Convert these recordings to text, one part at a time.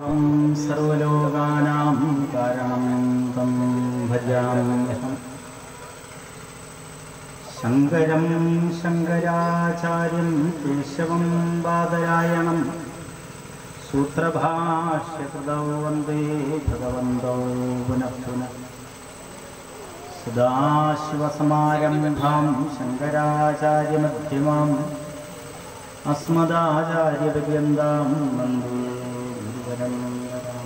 ം സർവലോകാനാം കാരണം തം ഭജാമ്യഹം ശങ്കരം ശങ്കരാചാര്യം കേശവം ബാദരായണം സൂത്രഭാഷ്യകൃതൗ വന്ദേ ഭഗവന്തൗ പുനഃ പുനഃ സദാശിവസമാരംഭാം ശങ്കരാചാര്യമധ്യമാം അസ്മദാചാര്യപര്യന്താം വന്ദേ ഗുരുപരമ്പരാം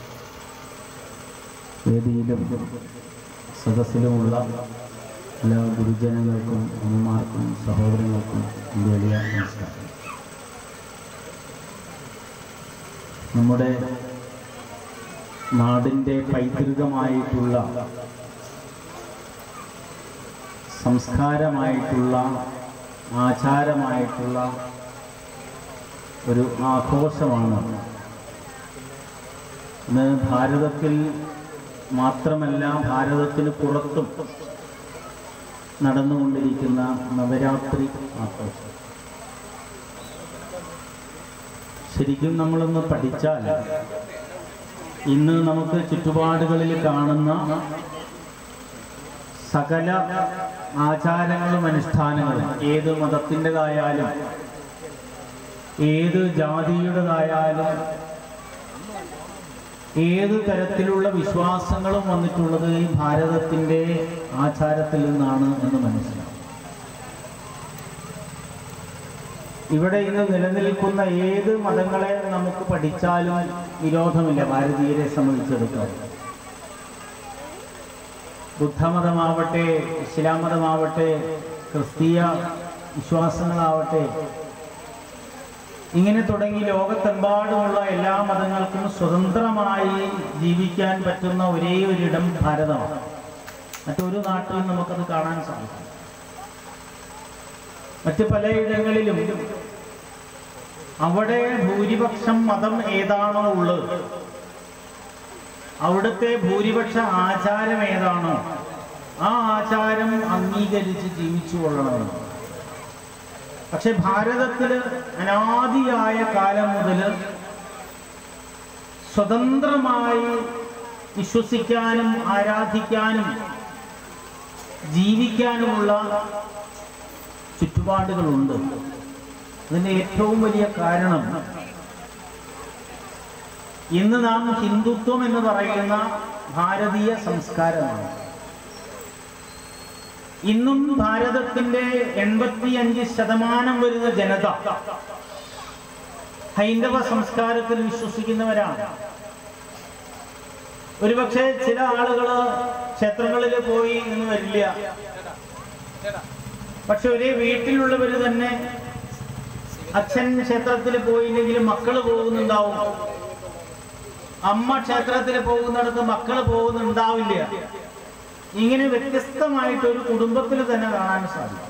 വേദിയിലും സദസ്സിലുമുള്ള എല്ലാ ഗുരുജനങ്ങൾക്കും അമ്മമാർക്കും സഹോദരങ്ങൾക്കും എൻ്റെ വലിയ നമസ്കാരം നമ്മുടെ നാടിൻ്റെ പൈതൃകമായിട്ടുള്ള സംസ്കാരമായിട്ടുള്ള ആചാരമായിട്ടുള്ള ഒരു ആഘോഷമാണ് ഇന്ന് ഭാരതത്തിൽ മാത്രമല്ല ഭാരതത്തിന് പുറത്തും നടന്നുകൊണ്ടിരിക്കുന്ന നവരാത്രി ആഘോഷം ശരിക്കും നമ്മളൊന്ന് പഠിച്ചാൽ ഇന്ന് നമുക്ക് ചുറ്റുപാടുകളിൽ കാണുന്ന സകല ആചാരങ്ങളും അനുഷ്ഠാനങ്ങളും ഏത് മതത്തിൻ്റെതായാലും ഏത് ജാതിയുടേതായാലും ഏത് തരത്തിലുള്ള വിശ്വാസങ്ങളും വന്നിട്ടുള്ളത് ഈ ഭാരതത്തിൻ്റെ ആചാരത്തിൽ നിന്നാണ് എന്ന് മനസ്സിലാവും ഇവിടെ ഇന്ന് നിലനിൽക്കുന്ന ഏത് മതങ്ങളെ നമുക്ക് പഠിച്ചാലും വിരോധമില്ല ഭാരതീയരെ സംബന്ധിച്ചിടത്തോളം ബുദ്ധമതമാവട്ടെ ഇസ്ലാം മതമാവട്ടെ ക്രിസ്തീയ വിശ്വാസങ്ങളാവട്ടെ ഇങ്ങനെ തുടങ്ങി ലോകത്തെമ്പാടുമുള്ള എല്ലാ മതങ്ങൾക്കും സ്വതന്ത്രമായി ജീവിക്കാൻ പറ്റുന്ന ഒരേ ഒരിടം ഭാരതമാണ് മറ്റൊരു നാട്ടിൽ നമുക്കത് കാണാൻ സാധിക്കും മറ്റ് പലയിടങ്ങളിലും അവിടെ ഭൂരിപക്ഷം മതം ഏതാണോ ഉള്ളത് അവിടുത്തെ ഭൂരിപക്ഷ ആചാരം ഏതാണോ ആ ആചാരം അംഗീകരിച്ച് ജീവിച്ചു കൊള്ളണമെന്ന് പക്ഷെ ഭാരതത്തില് അനാദിയായ കാലം മുതൽ സ്വതന്ത്രമായി വിശ്വസിക്കാനും ആരാധിക്കാനും ജീവിക്കാനുമുള്ള ചുറ്റുപാടുകളുണ്ട് അതിൻ്റെ ഏറ്റവും വലിയ കാരണം ഇന്ന് നാം ഹിന്ദുത്വം എന്ന് പറയുന്ന ഭാരതീയ സംസ്കാരമാണ് ഇന്നും ഭാരതത്തിന്റെ എൺപത്തിയഞ്ച് ശതമാനം വരുന്ന ജനത ഹൈന്ദവ സംസ്കാരത്തിൽ വിശ്വസിക്കുന്നവരാണ് ഒരുപക്ഷെ ചില ആളുകൾ ക്ഷേത്രങ്ങളിൽ പോയി എന്ന് വരില്ല പക്ഷെ ഒരേ വീട്ടിലുള്ളവർ തന്നെ അച്ഛൻ ക്ഷേത്രത്തിൽ പോയില്ലെങ്കിലും മക്കള് പോകുന്നുണ്ടാവും അമ്മ ക്ഷേത്രത്തിൽ പോകുന്നിടത്ത് മക്കള് പോകുന്നുണ്ടാവില്ല ഇങ്ങനെ വ്യത്യസ്തമായിട്ട് ഒരു കുടുംബത്തിൽ തന്നെ കാണാൻ സാധിക്കും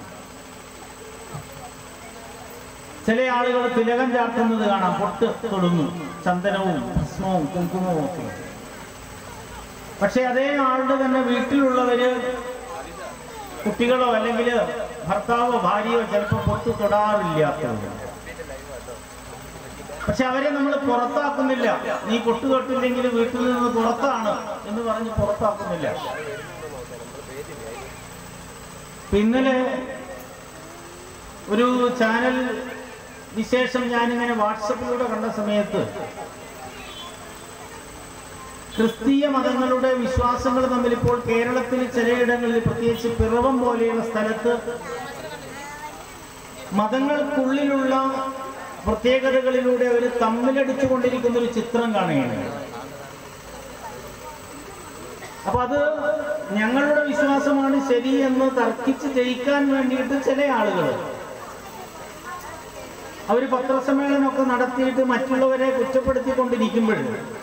ചില ആളുകൾ തിലകം ചാർത്തുന്നത് കാണാം പൊട്ട് തൊടുന്നു ചന്ദനവും ഭസ്മവും കുങ്കുമവും ഒക്കെ പക്ഷെ അതേ ആളുടെ തന്നെ വീട്ടിലുള്ളവര് കുട്ടികളോ അല്ലെങ്കിൽ ഭർത്താവോ ഭാര്യയോ ചിലപ്പോൾ പൊട്ട് തൊടാറില്ലാത്തവര് പക്ഷെ അവരെ നമ്മൾ പുറത്താക്കുന്നില്ല നീ പൊട്ട് തൊട്ടില്ലെങ്കിൽ വീട്ടിൽ നിന്ന് പുറത്താണ് എന്ന് പറഞ്ഞ് പുറത്താക്കുന്നില്ല ഇന്നലെ ഒരു ചാനൽ വിശേഷം ഞാനിങ്ങനെ വാട്സപ്പിലൂടെ കണ്ട സമയത്ത് ക്രിസ്തീയ മതങ്ങളുടെ വിശ്വാസങ്ങൾ തമ്മിൽ ഇപ്പോൾ കേരളത്തിൽ ചിലയിടങ്ങളിൽ പ്രത്യേകിച്ച് പിറവം പോലെയുള്ള സ്ഥലത്ത് മതങ്ങൾക്കുള്ളിലുള്ള പ്രത്യേകതകളിലൂടെ അവർ തമ്മിലടിച്ചു കൊണ്ടിരിക്കുന്ന ഒരു ചിത്രം കാണുകയാണ് അപ്പൊ അത് ഞങ്ങളുടെ വിശ്വാസമാണ് ശരി എന്ന് തർക്കിച്ച് ജയിക്കാൻ വേണ്ടിയിട്ട് ചില ആളുകൾ അവര് പത്രസമ്മേളനമൊക്കെ നടത്തിയിട്ട് മറ്റുള്ളവരെ കുറ്റപ്പെടുത്തിക്കൊണ്ടിരിക്കുമ്പോൾ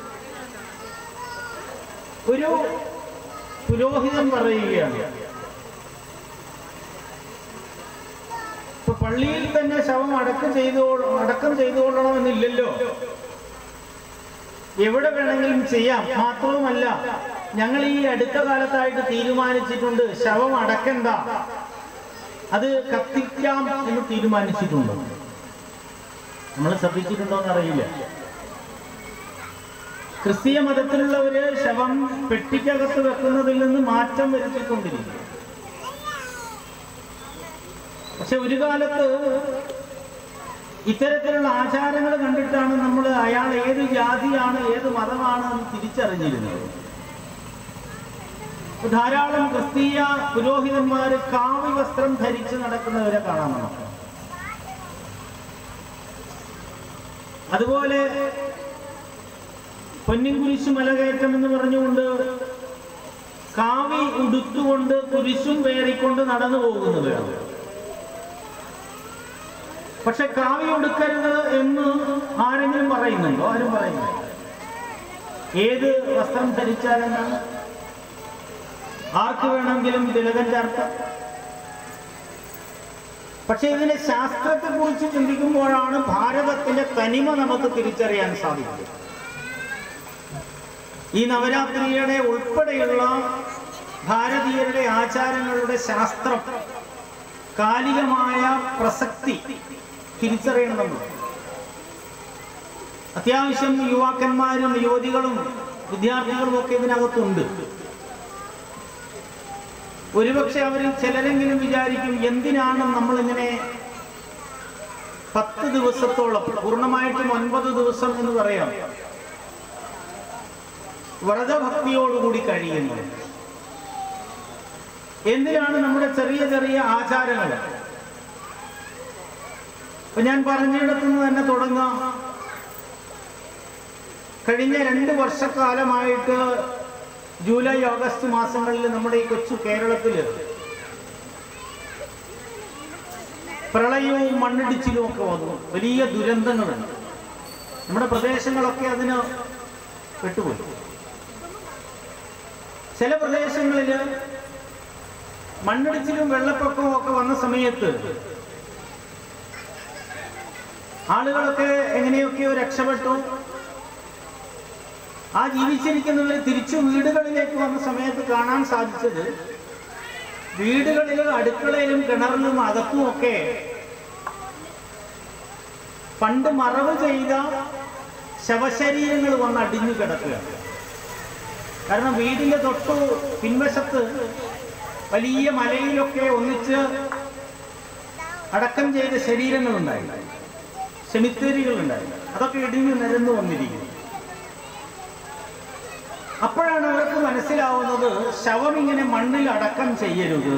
ഒരു പുരോഹിതൻ പറയുകയാണ് ഇപ്പൊ പള്ളിയിൽ തന്നെ ശവം അടക്കം ചെയ്തു അടക്കം ചെയ്തുകൊള്ളണമെന്നില്ലല്ലോ എവിടെ വേണമെങ്കിലും ചെയ്യാം മാത്രവുമല്ല ഞങ്ങൾ ഈ അടുത്ത കാലത്തായിട്ട് തീരുമാനിച്ചിട്ടുണ്ട് ശവം അടക്കണ്ട അത് കത്തിക്കാം എന്ന് തീരുമാനിച്ചിട്ടുണ്ട് നമ്മൾ ശ്രദ്ധിച്ചിട്ടുണ്ടോ എന്നറിയില്ല ക്രിസ്തീയ മതത്തിലുള്ളവര് ശവം പെട്ടിക്കകത്ത് വെക്കുന്നതിൽ നിന്ന് മാറ്റം വരുത്തിക്കൊണ്ടിരിക്കും പക്ഷെ ഒരു കാലത്ത് ഇത്തരത്തിലുള്ള ആചാരങ്ങൾ കണ്ടിട്ടാണ് നമ്മൾ അയാൾ ഏത് ജാതിയാണ് ഏത് മതമാണ് എന്ന് തിരിച്ചറിഞ്ഞിരുന്നത് ധാരാളം ക്രിസ്തീയ പുരോഹിതന്മാര് കാവി വസ്ത്രം ധരിച്ച് നടക്കുന്നവരെ കാണാം നമുക്ക് അതുപോലെ പൊന്നിൻ കുരിശു മലകയറ്റം എന്ന് പറഞ്ഞുകൊണ്ട് കാവി ഉടുത്തുകൊണ്ട് കുരിശും വേറിക്കൊണ്ട് നടന്നു പോകുന്നവരാണ് പക്ഷെ കാവി ഉടുക്കരുത് എന്ന് ആരെങ്കിലും പറയുന്നുണ്ടോ ആരും പറയുന്നു ഏത് വസ്ത്രം ധരിച്ചാലെന്നാണ് ആർക്ക് വേണമെങ്കിലും തിലകം ചേർക്കാം പക്ഷെ ഇതിനെ ശാസ്ത്രത്തെ കുറിച്ച് ചിന്തിക്കുമ്പോഴാണ് ഭാരതത്തിന്റെ തനിമ നമുക്ക് തിരിച്ചറിയാൻ സാധിക്കുന്നത് ഈ നവരാത്രിയുടെ ഉൾപ്പെടെയുള്ള ഭാരതീയരുടെ ആചാരങ്ങളുടെ ശാസ്ത്രം കാലികമായ പ്രസക്തി തിരിച്ചറിയണം നമ്മൾ അത്യാവശ്യം യുവാക്കന്മാരും യുവതികളും വിദ്യാർത്ഥികളും ഒക്കെ ഇതിനകത്തുണ്ട് ഒരുപക്ഷെ അവരിൽ ചിലരെങ്കിലും വിചാരിക്കും എന്തിനാണ് നമ്മൾ ഇങ്ങനെ പത്ത് ദിവസത്തോളം പൂർണ്ണമായിട്ടും ഒൻപത് ദിവസം എന്ന് പറയാം വ്രതഭക്തിയോടുകൂടി കഴിയുന്നത് എന്തിനാണ് നമ്മുടെ ചെറിയ ചെറിയ ആചാരങ്ങൾ അപ്പൊ ഞാൻ പറഞ്ഞിടത്തുനിന്ന് തന്നെ തുടങ്ങാം കഴിഞ്ഞ രണ്ട് വർഷക്കാലമായിട്ട് ജൂലൈ ഓഗസ്റ്റ് മാസങ്ങളിൽ നമ്മുടെ ഈ കൊച്ചു കേരളത്തില് പ്രളയവും മണ്ണിടിച്ചിലും ഒക്കെ വന്നു വലിയ ദുരന്തങ്ങളുണ്ട് നമ്മുടെ പ്രദേശങ്ങളൊക്കെ അതിന് പെട്ടുപോയി ചില പ്രദേശങ്ങളില് മണ്ണിടിച്ചിലും വെള്ളപ്പൊക്കവും ഒക്കെ വന്ന സമയത്ത് ആളുകളൊക്കെ എങ്ങനെയൊക്കെയോ രക്ഷപ്പെട്ടു ആ ജീവിച്ചിരിക്കുന്നവർ തിരിച്ചു വീടുകളിലേക്ക് വന്ന സമയത്ത് കാണാൻ സാധിച്ചത് വീടുകളിലും അടുക്കളയിലും കിണറിലും അകത്തുമൊക്കെ പണ്ട് മറവ് ചെയ്ത ശവശരീരങ്ങൾ വന്ന് അടിഞ്ഞു കിടക്കുകയാണ് കാരണം വീടിന്റെ തൊട്ടു പിൻവശത്ത് വലിയ മലയിലൊക്കെ ഒന്നിച്ച് അടക്കം ചെയ്ത ശരീരങ്ങളുണ്ടായി സെമിത്തേരികളുണ്ടായി അതൊക്കെ ഇടിഞ്ഞു നിരന്നു വന്നിരിക്കുന്നു അപ്പോഴാണ് അവർക്ക് മനസ്സിലാവുന്നത് ശവം ഇങ്ങനെ മണ്ണിൽ അടക്കം ചെയ്യരുത്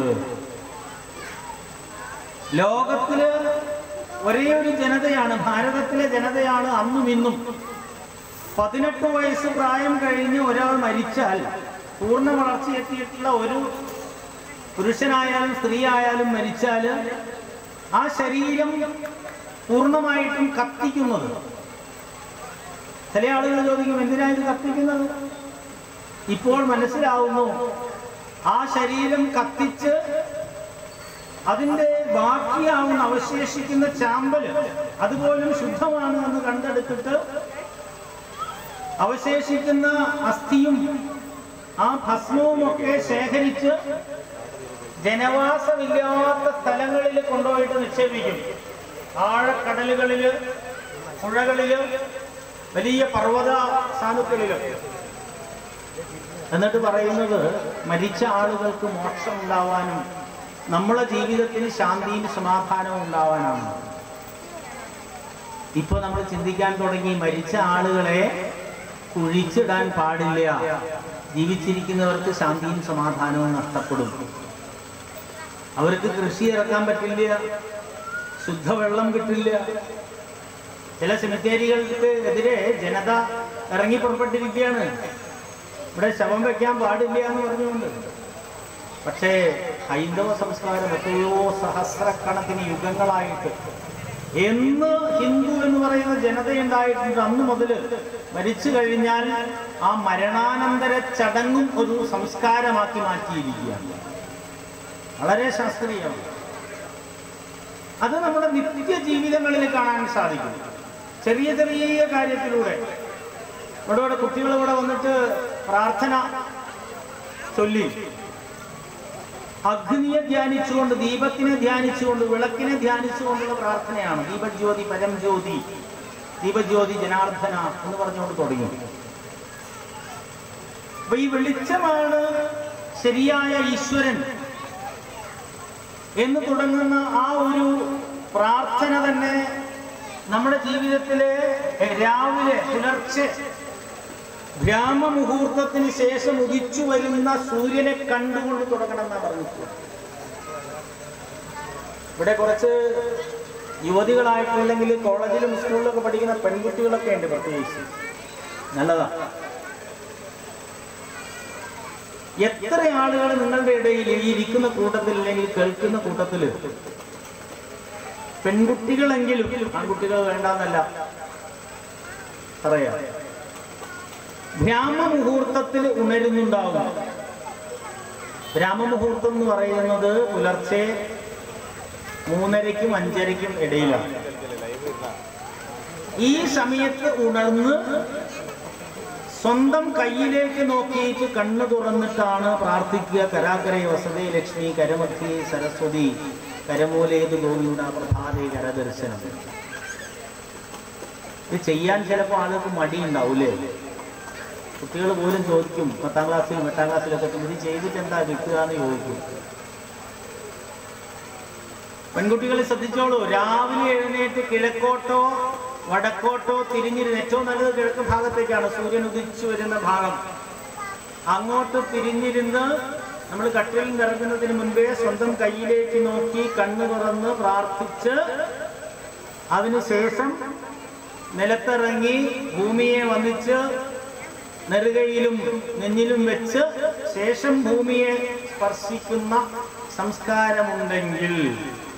ലോകത്തില് ഒരേ ഒരു ജനതയാണ് ഭാരതത്തിലെ ജനതയാണ് അന്നും ഇന്നും പതിനെട്ട് വയസ്സ് പ്രായം കഴിഞ്ഞ് ഒരാൾ മരിച്ചാൽ പൂർണ്ണ വളർച്ചയെത്തിയിട്ടുള്ള ഒരു പുരുഷനായാലും സ്ത്രീ ആയാലും മരിച്ചാൽ ആ ശരീരം പൂർണ്ണമായിട്ടും കത്തിക്കുന്നത് ചില ആളുകൾ ചോദിക്കും എന്തിനാ ഇത് കത്തിക്കുന്നത് ഇപ്പോൾ മനസ്സിലാവുന്നു ആ ശരീരം കത്തിച്ച് അതിന്റെ ബാക്കിയാവുന്ന അവശേഷിക്കുന്ന ചാമ്പല് അതുപോലും ശുദ്ധമാണ് എന്ന് കണ്ടെടുത്തിട്ട് അവശേഷിക്കുന്ന അസ്ഥിയും ആ ഭസ്മവും ഒക്കെ ശേഖരിച്ച് ജനവാസമില്ലാത്ത സ്ഥലങ്ങളിൽ കൊണ്ടുപോയിട്ട് നിക്ഷേപിക്കും ആഴക്കടലുകളില് പുഴകളില് വലിയ പർവ്വത സാനുക്കളിലൊക്കെ എന്നിട്ട് പറയുന്നത് മരിച്ച ആളുകൾക്ക് മോക്ഷം ഉണ്ടാവാനും നമ്മളെ ജീവിതത്തിന് ശാന്തിയും സമാധാനവും ഉണ്ടാവാനാണ് ഇപ്പൊ നമ്മൾ ചിന്തിക്കാൻ തുടങ്ങി മരിച്ച ആളുകളെ കുഴിച്ചിടാൻ പാടില്ല ജീവിച്ചിരിക്കുന്നവർക്ക് ശാന്തിയും സമാധാനവും നഷ്ടപ്പെടും അവർക്ക് കൃഷി ഇറക്കാൻ പറ്റില്ല ശുദ്ധവെള്ളം കിട്ടില്ല ചില സെമിത്തേരികൾക്ക് എതിരെ ജനത ഇറങ്ങി പുറപ്പെട്ടിരിക്കുകയാണ് ഇവിടെ ശവം വെക്കാൻ പാടില്ല എന്ന് പറഞ്ഞുകൊണ്ട് പക്ഷേ ഹൈന്ദവ സംസ്കാരം എത്രയോ സഹസ്രക്കണക്കിന് യുഗങ്ങളായിട്ട് എന്ന് ഹിന്ദു എന്ന് പറയുന്ന ജനതയുണ്ടായിട്ടുണ്ട് അന്ന് മുതൽ മരിച്ചു കഴിഞ്ഞാൽ ആ മരണാനന്തര ചടങ്ങും ഒരു സംസ്കാരമാക്കി മാറ്റിയിരിക്കുകയാണ് വളരെ ശാസ്ത്രീയമാണ് അത് നമ്മുടെ നിത്യ ജീവിതങ്ങളിൽ കാണാൻ സാധിക്കും ചെറിയ ചെറിയ കാര്യത്തിലൂടെ ഇവിടെ ഇവിടെ കുട്ടികൾ ഇവിടെ വന്നിട്ട് പ്രാർത്ഥന ചൊല്ലി അഗ്നിയെ ധ്യാനിച്ചുകൊണ്ട് ദീപത്തിനെ ധ്യാനിച്ചുകൊണ്ട് വിളക്കിനെ ധ്യാനിച്ചുകൊണ്ടുള്ള പ്രാർത്ഥനയാണ് ദീപജ്യോതി പരം ജ്യോതി ദീപജ്യോതി ജനാർദ്ദന എന്ന് പറഞ്ഞുകൊണ്ട് തുടങ്ങി അപ്പൊ ഈ വെളിച്ചമാണ് ശരിയായ ഈശ്വരൻ എന്ന് തുടങ്ങുന്ന ആ ഒരു പ്രാർത്ഥന തന്നെ നമ്മുടെ ജീവിതത്തിലെ രാവിലെ പുലർച്ചെ ബ്രാഹ്മമുഹൂർത്തത്തിന് ശേഷം ഉദിച്ചു വരുന്ന സൂര്യനെ കണ്ടുകൊണ്ട് തുടങ്ങണം എന്നാ പറഞ്ഞിട്ടുള്ളത് ഇവിടെ കുറച്ച് യുവതികളായിട്ടുണ്ടെങ്കിൽ കോളേജിലും സ്കൂളിലൊക്കെ പഠിക്കുന്ന പെൺകുട്ടികളൊക്കെ ഉണ്ട് പ്രത്യേകിച്ച് നല്ലതാ എത്ര ആളുകൾ നിങ്ങളുടെ ഇടയിൽ ഈ ഇരിക്കുന്ന കൂട്ടത്തിൽ അല്ലെങ്കിൽ കേൾക്കുന്ന കൂട്ടത്തിൽ പെൺകുട്ടികളെങ്കിലും ആൺകുട്ടികൾ വേണ്ടെന്നല്ല പറയാം ബ്രാഹ്മമുഹൂർത്തത്തിൽ ഉണരുന്നുണ്ടാവും ബ്രാഹ്മമുഹൂർത്തം എന്ന് പറയുന്നത് പുലർച്ചെ മൂന്നരയ്ക്കും അഞ്ചരയ്ക്കും ഇടയിലാണ് ഈ സമയത്ത് ഉണർന്ന് സ്വന്തം കയ്യിലേക്ക് നോക്കിയിട്ട് കണ്ണു തുറന്നിട്ടാണ് പ്രാർത്ഥിക്കുക കരാകരേ വസതേ ലക്ഷ്മി കരമത്തി സരസ്വതി കരമൂലേത് ഗോവിന്ദ പ്രഭാതേ കരദർശനം ഇത് ചെയ്യാൻ ചിലപ്പോൾ ആളുകൾക്ക് മടി ഉണ്ടാവൂലേ കുട്ടികൾ പോലും ചോദിക്കും പത്താം ക്ലാസ്സിലും എട്ടാം ക്ലാസ്സിലൊക്കെ എത്തുമ്പോൾ ഇത് ചെയ്തിട്ട് എന്താ കിട്ടുക എന്ന് ചോദിക്കും പെൺകുട്ടികൾ ശ്രദ്ധിച്ചോളൂ രാവിലെ എഴുന്നേറ്റ് കിഴക്കോട്ടോ വടക്കോട്ടോ തിരിഞ്ഞിരുന്ന് ഏറ്റവും നല്ലത് കിഴക്ക് ഭാഗത്തേക്കാണ് സൂര്യൻ ഉദിച്ചു വരുന്ന ഭാഗം അങ്ങോട്ട് തിരിഞ്ഞിരുന്ന് നമ്മൾ കട്ടിലിൽ നിറങ്ങുന്നതിന് മുൻപേ സ്വന്തം കയ്യിലേക്ക് നോക്കി കണ്ണു തുറന്ന് പ്രാർത്ഥിച്ച് അതിനുശേഷം നിലത്തിറങ്ങി ഭൂമിയെ വന്നിച്ച് നെറുകയിലും നെഞ്ഞിലും വെച്ച് ശേഷം ഭൂമിയെ സ്പർശിക്കുന്ന സംസ്കാരമുണ്ടെങ്കിൽ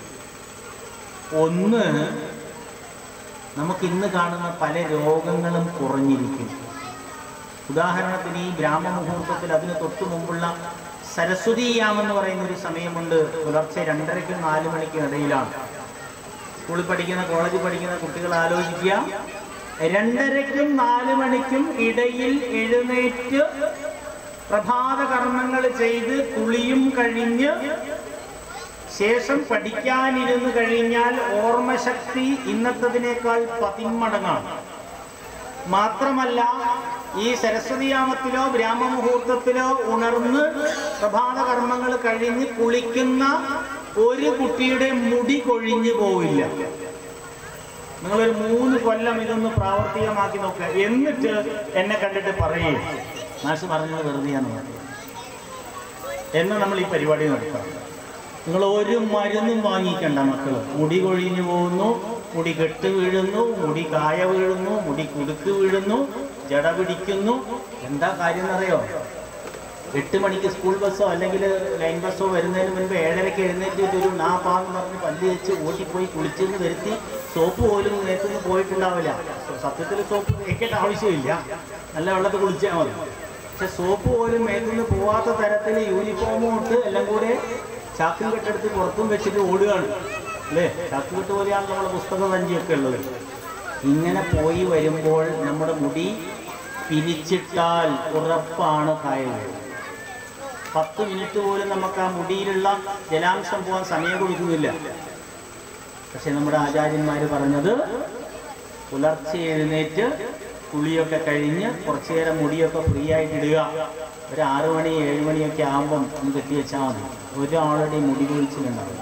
ഒന്ന് നമുക്ക് ഇന്ന് കാണുന്ന പല രോഗങ്ങളും കുറഞ്ഞിരിക്കും ഉദാഹരണത്തിന് ഈ ബ്രാഹ്മമുഹൂർത്തത്തിൽ അതിന് തൊട്ടു മുമ്പുള്ള സരസ്വതീയാമെന്ന് പറയുന്ന ഒരു സമയമുണ്ട് പുലർച്ചെ രണ്ടരയ്ക്കും നാല് മണിക്കും ഇടയിലാണ് സ്കൂളിൽ പഠിക്കുന്ന കോളേജിൽ പഠിക്കുന്ന കുട്ടികൾ ആലോചിക്കുക രണ്ടരയ്ക്കും നാല് മണിക്കും ഇടയിൽ എഴുന്നേറ്റ് പ്രഭാത കർമ്മങ്ങൾ ചെയ്ത് കുളിയും കഴിഞ്ഞ് ശേഷം പഠിക്കാനിരുന്ന് കഴിഞ്ഞാൽ ഓർമ്മശക്തി ഇന്നത്തതിനേക്കാൾ പതിന്മടങ്ങാണ് മാത്രമല്ല ഈ സരസ്വതിയാമത്തിലോ ബ്രാഹ്മമുഹൂർത്തത്തിലോ ഉണർന്ന് പ്രഭാത കർമ്മങ്ങൾ കഴിഞ്ഞ് കുളിക്കുന്ന ഒരു കുട്ടിയുടെ മുടി കൊഴിഞ്ഞു പോവില്ല നിങ്ങളൊരു മൂന്ന് കൊല്ലം ഇതൊന്ന് പ്രാവർത്തികമാക്കി നോക്കുക എന്നിട്ട് എന്നെ കണ്ടിട്ട് പറയേ മാഷ് പറഞ്ഞത് വെറുതെയാന്ന് പറഞ്ഞു എന്ന് നമ്മൾ ഈ പരിപാടി നടത്താം നിങ്ങൾ ഒരു മരുന്നും വാങ്ങിക്കണ്ട മക്കള് മുടി കൊഴിഞ്ഞു പോകുന്നു മുടി കെട്ട് വീഴുന്നു മുടി കായ വീഴുന്നു മുടി കുടുക്ക് വീഴുന്നു ജട പിടിക്കുന്നു എന്താ കാര്യം എന്നറിയോ എട്ട് മണിക്ക് സ്കൂൾ ബസ്സോ അല്ലെങ്കിൽ ലൈൻ ബസ്സോ വരുന്നതിന് മുൻപ് ഏഴരയ്ക്ക് എഴുന്നേറ്റിട്ട് ഒരു നാ പാന്ന് പറഞ്ഞ് പല്ല് വെച്ച് ഓട്ടിപ്പോയി കുളിച്ചെന്ന് വരുത്തി സോപ്പ് പോലും നേരത്തുനിന്ന് പോയിട്ടുണ്ടാവില്ല സത്യത്തിൽ സോപ്പ് തേക്കേണ്ട ആവശ്യമില്ല നല്ല വെള്ളത്തിൽ കുളിച്ചാൽ മതി പക്ഷെ സോപ്പ് പോലും മേത്തുനിന്ന് പോവാത്ത തരത്തിൽ യൂണിഫോമും ഇട്ട് എല്ലാം കൂടെ ചാക്കും കെട്ടെടുത്ത് പുറത്തും വെച്ചിട്ട് ഓടുകയാണ് അല്ലേ ചാക്ക് കെട്ട് പോലെയാണ് നമ്മുടെ പുസ്തക സഞ്ചിയൊക്കെ ഉള്ളത് ഇങ്ങനെ പോയി വരുമ്പോൾ നമ്മുടെ മുടി പിരിച്ചിട്ടാൽ ഉറപ്പാണ് കായൽ പത്ത് മിനിറ്റ് പോലും നമുക്ക് ആ മുടിയിലുള്ള ജലാംശം പോകാൻ സമയം കൊടുക്കുന്നില്ല പക്ഷെ നമ്മുടെ ആചാര്യന്മാർ പറഞ്ഞത് പുലർച്ചെ എഴുന്നേറ്റ് കുളിയൊക്കെ കഴിഞ്ഞ് കുറച്ചു നേരം മുടിയൊക്കെ ഫ്രീ ആയിട്ട് ഇടുക ഒരു ആറു മണി ഏഴ് മണിയൊക്കെ ആകുമ്പം ഒന്ന് കെട്ടി വെച്ചാൽ മതി ഒരാളുടെ മുടി കൊഴിച്ചിലുണ്ടാവില്ല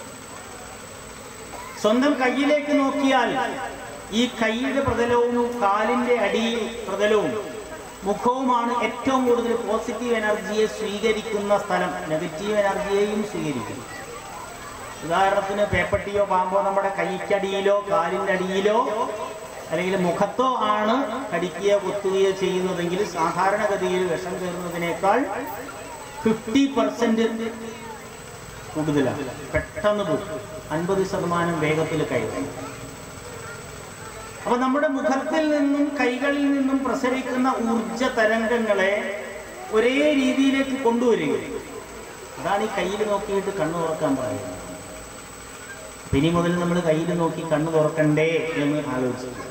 സ്വന്തം കയ്യിലേക്ക് നോക്കിയാൽ ഈ കൈയുടെ പ്രതലവും കാലിന്റെ അടി പ്രതലവും മുഖവുമാണ് ഏറ്റവും കൂടുതൽ പോസിറ്റീവ് എനർജിയെ സ്വീകരിക്കുന്ന സ്ഥലം നെഗറ്റീവ് എനർജിയെയും സ്വീകരിക്കും ഉദാഹരണത്തിന് പേപ്പട്ടിയോ പാമ്പോ നമ്മുടെ കൈക്കടിയിലോ കാലിൻ്റെ അടിയിലോ അല്ലെങ്കിൽ മുഖത്തോ ആണ് കടിക്കുകയോ കുത്തുകയോ ചെയ്യുന്നതെങ്കിൽ സാധാരണഗതിയിൽ വിഷം കയറുന്നതിനേക്കാൾ ഫിഫ്റ്റി പെർസെന്റ് കൂടുതലാണ് പെട്ടെന്ന് പോകും അൻപത് ശതമാനം വേഗത്തിൽ കയറും അപ്പൊ നമ്മുടെ മുഖത്തിൽ നിന്നും കൈകളിൽ നിന്നും പ്രസരിക്കുന്ന ഊർജ തരംഗങ്ങളെ ഒരേ രീതിയിലേക്ക് കൊണ്ടുവരിക അതാണ് ഈ കയ്യിൽ നോക്കിയിട്ട് കണ്ണു തുറക്കാൻ പറയുന്നത് അപ്പൊ ഇനി മുതൽ നമ്മൾ കയ്യിൽ നോക്കി കണ്ണു തുറക്കണ്ടേ എന്ന് ആലോചിച്ചു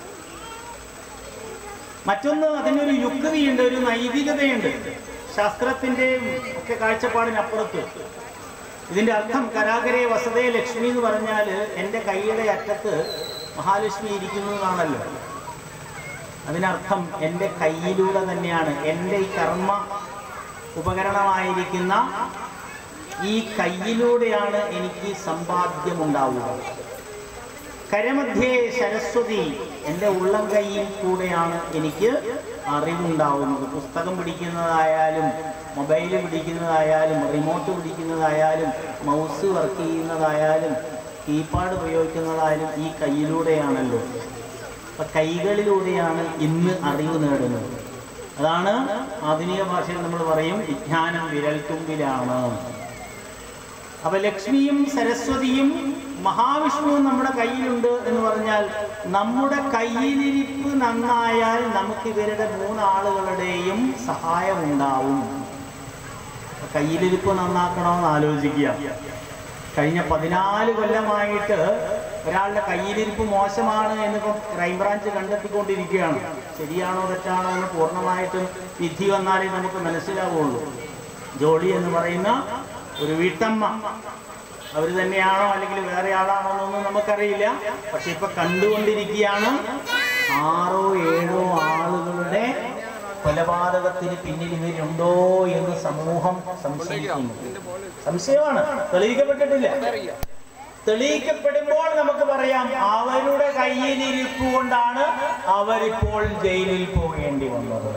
മറ്റൊന്ന് അതിനൊരു യുക്തിയുണ്ട് ഒരു നൈതികതയുണ്ട് ശാസ്ത്രത്തിന്റെയും ഒക്കെ കാഴ്ചപ്പാടിനപ്പുറത്ത് ഇതിന്റെ അർത്ഥം കരാകരെ വസതേ ലക്ഷ്മി എന്ന് പറഞ്ഞാൽ എൻ്റെ കൈയുടെ അറ്റത്ത് മഹാലക്ഷ്മി ഇരിക്കുന്നതാണല്ലോ അതിനർത്ഥം എൻ്റെ കയ്യിലൂടെ തന്നെയാണ് എൻ്റെ ഈ കർമ്മ ഉപകരണമായിരിക്കുന്ന ഈ കയ്യിലൂടെയാണ് എനിക്ക് സമ്പാദ്യമുണ്ടാവുക കരമധ്യേ സരസ്വതി എൻ്റെ ഉള്ളം കൈയിൽ കൂടെയാണ് എനിക്ക് അറിവുണ്ടാവുന്നത് പുസ്തകം പിടിക്കുന്നതായാലും മൊബൈൽ പിടിക്കുന്നതായാലും റിമോട്ട് പിടിക്കുന്നതായാലും മൗസ് വർക്ക് ചെയ്യുന്നതായാലും കീപാഡ് ഉപയോഗിക്കുന്നതായാലും ഈ കയ്യിലൂടെയാണല്ലോ അപ്പൊ കൈകളിലൂടെയാണ് ഇന്ന് അറിവ് നേടുന്നത് അതാണ് ആധുനിക ഭാഷയിൽ നമ്മൾ പറയും വിജ്ഞാനം വിരൽത്തുമ്പിലാണ് അപ്പൊ ലക്ഷ്മിയും സരസ്വതിയും മഹാവിഷ്ണുവും നമ്മുടെ കയ്യിലുണ്ട് എന്ന് പറഞ്ഞാൽ നമ്മുടെ കയ്യിലിരിപ്പ് നന്നായാൽ നമുക്ക് ഇവരുടെ മൂന്നാളുകളുടെയും സഹായം ഉണ്ടാവും അപ്പൊ കയ്യിലിരിപ്പ് നന്നാക്കണമെന്ന് ആലോചിക്കുക കഴിഞ്ഞ പതിനാല് കൊല്ലമായിട്ട് ഒരാളുടെ കയ്യിലിരിപ്പ് മോശമാണ് എന്നിപ്പം ക്രൈംബ്രാഞ്ച് കണ്ടെത്തിക്കൊണ്ടിരിക്കുകയാണ് ശരിയാണോ തെറ്റാണോ എന്ന് പൂർണ്ണമായിട്ടും വിധി വന്നാലേ നമുക്ക് മനസ്സിലാവുള്ളൂ ജോളി എന്ന് പറയുന്ന ഒരു വീട്ടമ്മ അവർ തന്നെയാണോ അല്ലെങ്കിൽ വേറെ ആളാണോ എന്നൊന്നും നമുക്കറിയില്ല പക്ഷെ ഇപ്പൊ കണ്ടുകൊണ്ടിരിക്കുകയാണ് ആറോ ഏഴോ ആളുകളുടെ കൊലപാതകത്തിന് പിന്നിൽ ഇവരുണ്ടോ എന്ന് സമൂഹം സംശയിക്കുന്നു സംശയമാണ് തെളിയിക്കപ്പെട്ടിട്ടില്ല തെളിയിക്കപ്പെടുമ്പോൾ നമുക്ക് പറയാം അവരുടെ കയ്യിലിരിപ്പ് കൊണ്ടാണ് അവരിപ്പോൾ ജയിലിൽ പോകേണ്ടി വന്നത്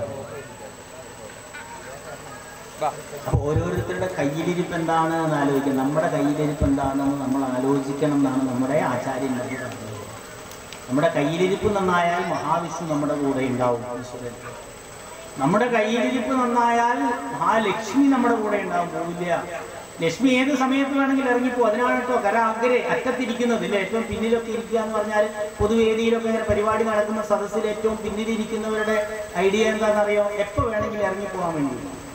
അപ്പൊ ഓരോരുത്തരുടെ കയ്യിലിരിപ്പ് എന്താണ് എന്ന് ആലോചിക്കുക നമ്മുടെ കയ്യിലിരിപ്പ് എന്താണെന്ന് നമ്മൾ ആലോചിക്കണം എന്നാണ് നമ്മുടെ ആചാര്യന്മാർ പറഞ്ഞത് നമ്മുടെ കയ്യിലിരിപ്പ് നന്നായാൽ മഹാവിഷ്ണു നമ്മുടെ കൂടെ ഉണ്ടാവും ഈശ്വരൻ നമ്മുടെ കയ്യിലിരിപ്പ് നന്നായാൽ മഹാലക്ഷ്മി നമ്മുടെ കൂടെ ഉണ്ടാവും പോവില്ല ലക്ഷ്മി ഏത് സമയത്ത് വേണമെങ്കിലും ഇറങ്ങിപ്പോ അതിനാണ് കേട്ടോ കര അഗ്രേ അറ്റത്തിരിക്കുന്നത് ഇല്ലേ ഏറ്റവും പിന്നിലൊക്കെ ഇരിക്കുക എന്ന് പറഞ്ഞാൽ പൊതുവേദിയിലൊക്കെ ഇങ്ങനെ പരിപാടി നടക്കുന്ന സദസ്സിൽ ഏറ്റവും പിന്നിലിരിക്കുന്നവരുടെ ഐഡിയ എന്താണെന്നറിയോ എപ്പോ വേണമെങ്കിലും ഇറങ്ങിപ്പോകാൻ വേണ്ടി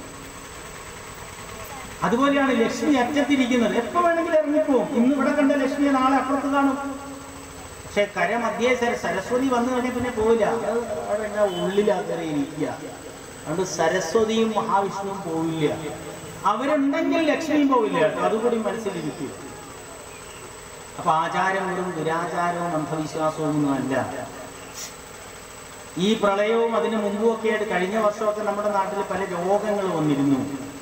അതുപോലെയാണ് ലക്ഷ്മി അറ്റത്തിരിക്കുന്നത് എപ്പോ വേണമെങ്കിലും ഇറങ്ങിപ്പോവും ഇന്ന് ഇവിടെ കണ്ട ലക്ഷ്മിയെ നാളെ അപ്പുറത്ത് കാണും പക്ഷെ കരമധ്യേ സര- സരസ്വതി വന്നു കഴിഞ്ഞാൽ പിന്നെ പോവില്ല അത് അവിടെ എന്നാ ഉള്ളിലാക്കരെ ഇരിക്കുക അതുകൊണ്ട് സരസ്വതിയും മഹാവിഷ്ണുവും പോവില്ല അവരുണ്ടെങ്കിൽ ലക്ഷ്മിയും പോവില്ല കേട്ടോ അതുകൂടി മനസ്സിലിരിക്കും അപ്പൊ ആചാരങ്ങളും ദുരാചാരവും അന്ധവിശ്വാസവും ഒന്നും അല്ല ഈ പ്രളയവും അതിനു മുമ്പുമൊക്കെ ആയിട്ട് കഴിഞ്ഞ വർഷമൊക്കെ നമ്മുടെ നാട്ടിൽ പല രോഗങ്ങൾ വന്നിരുന്നു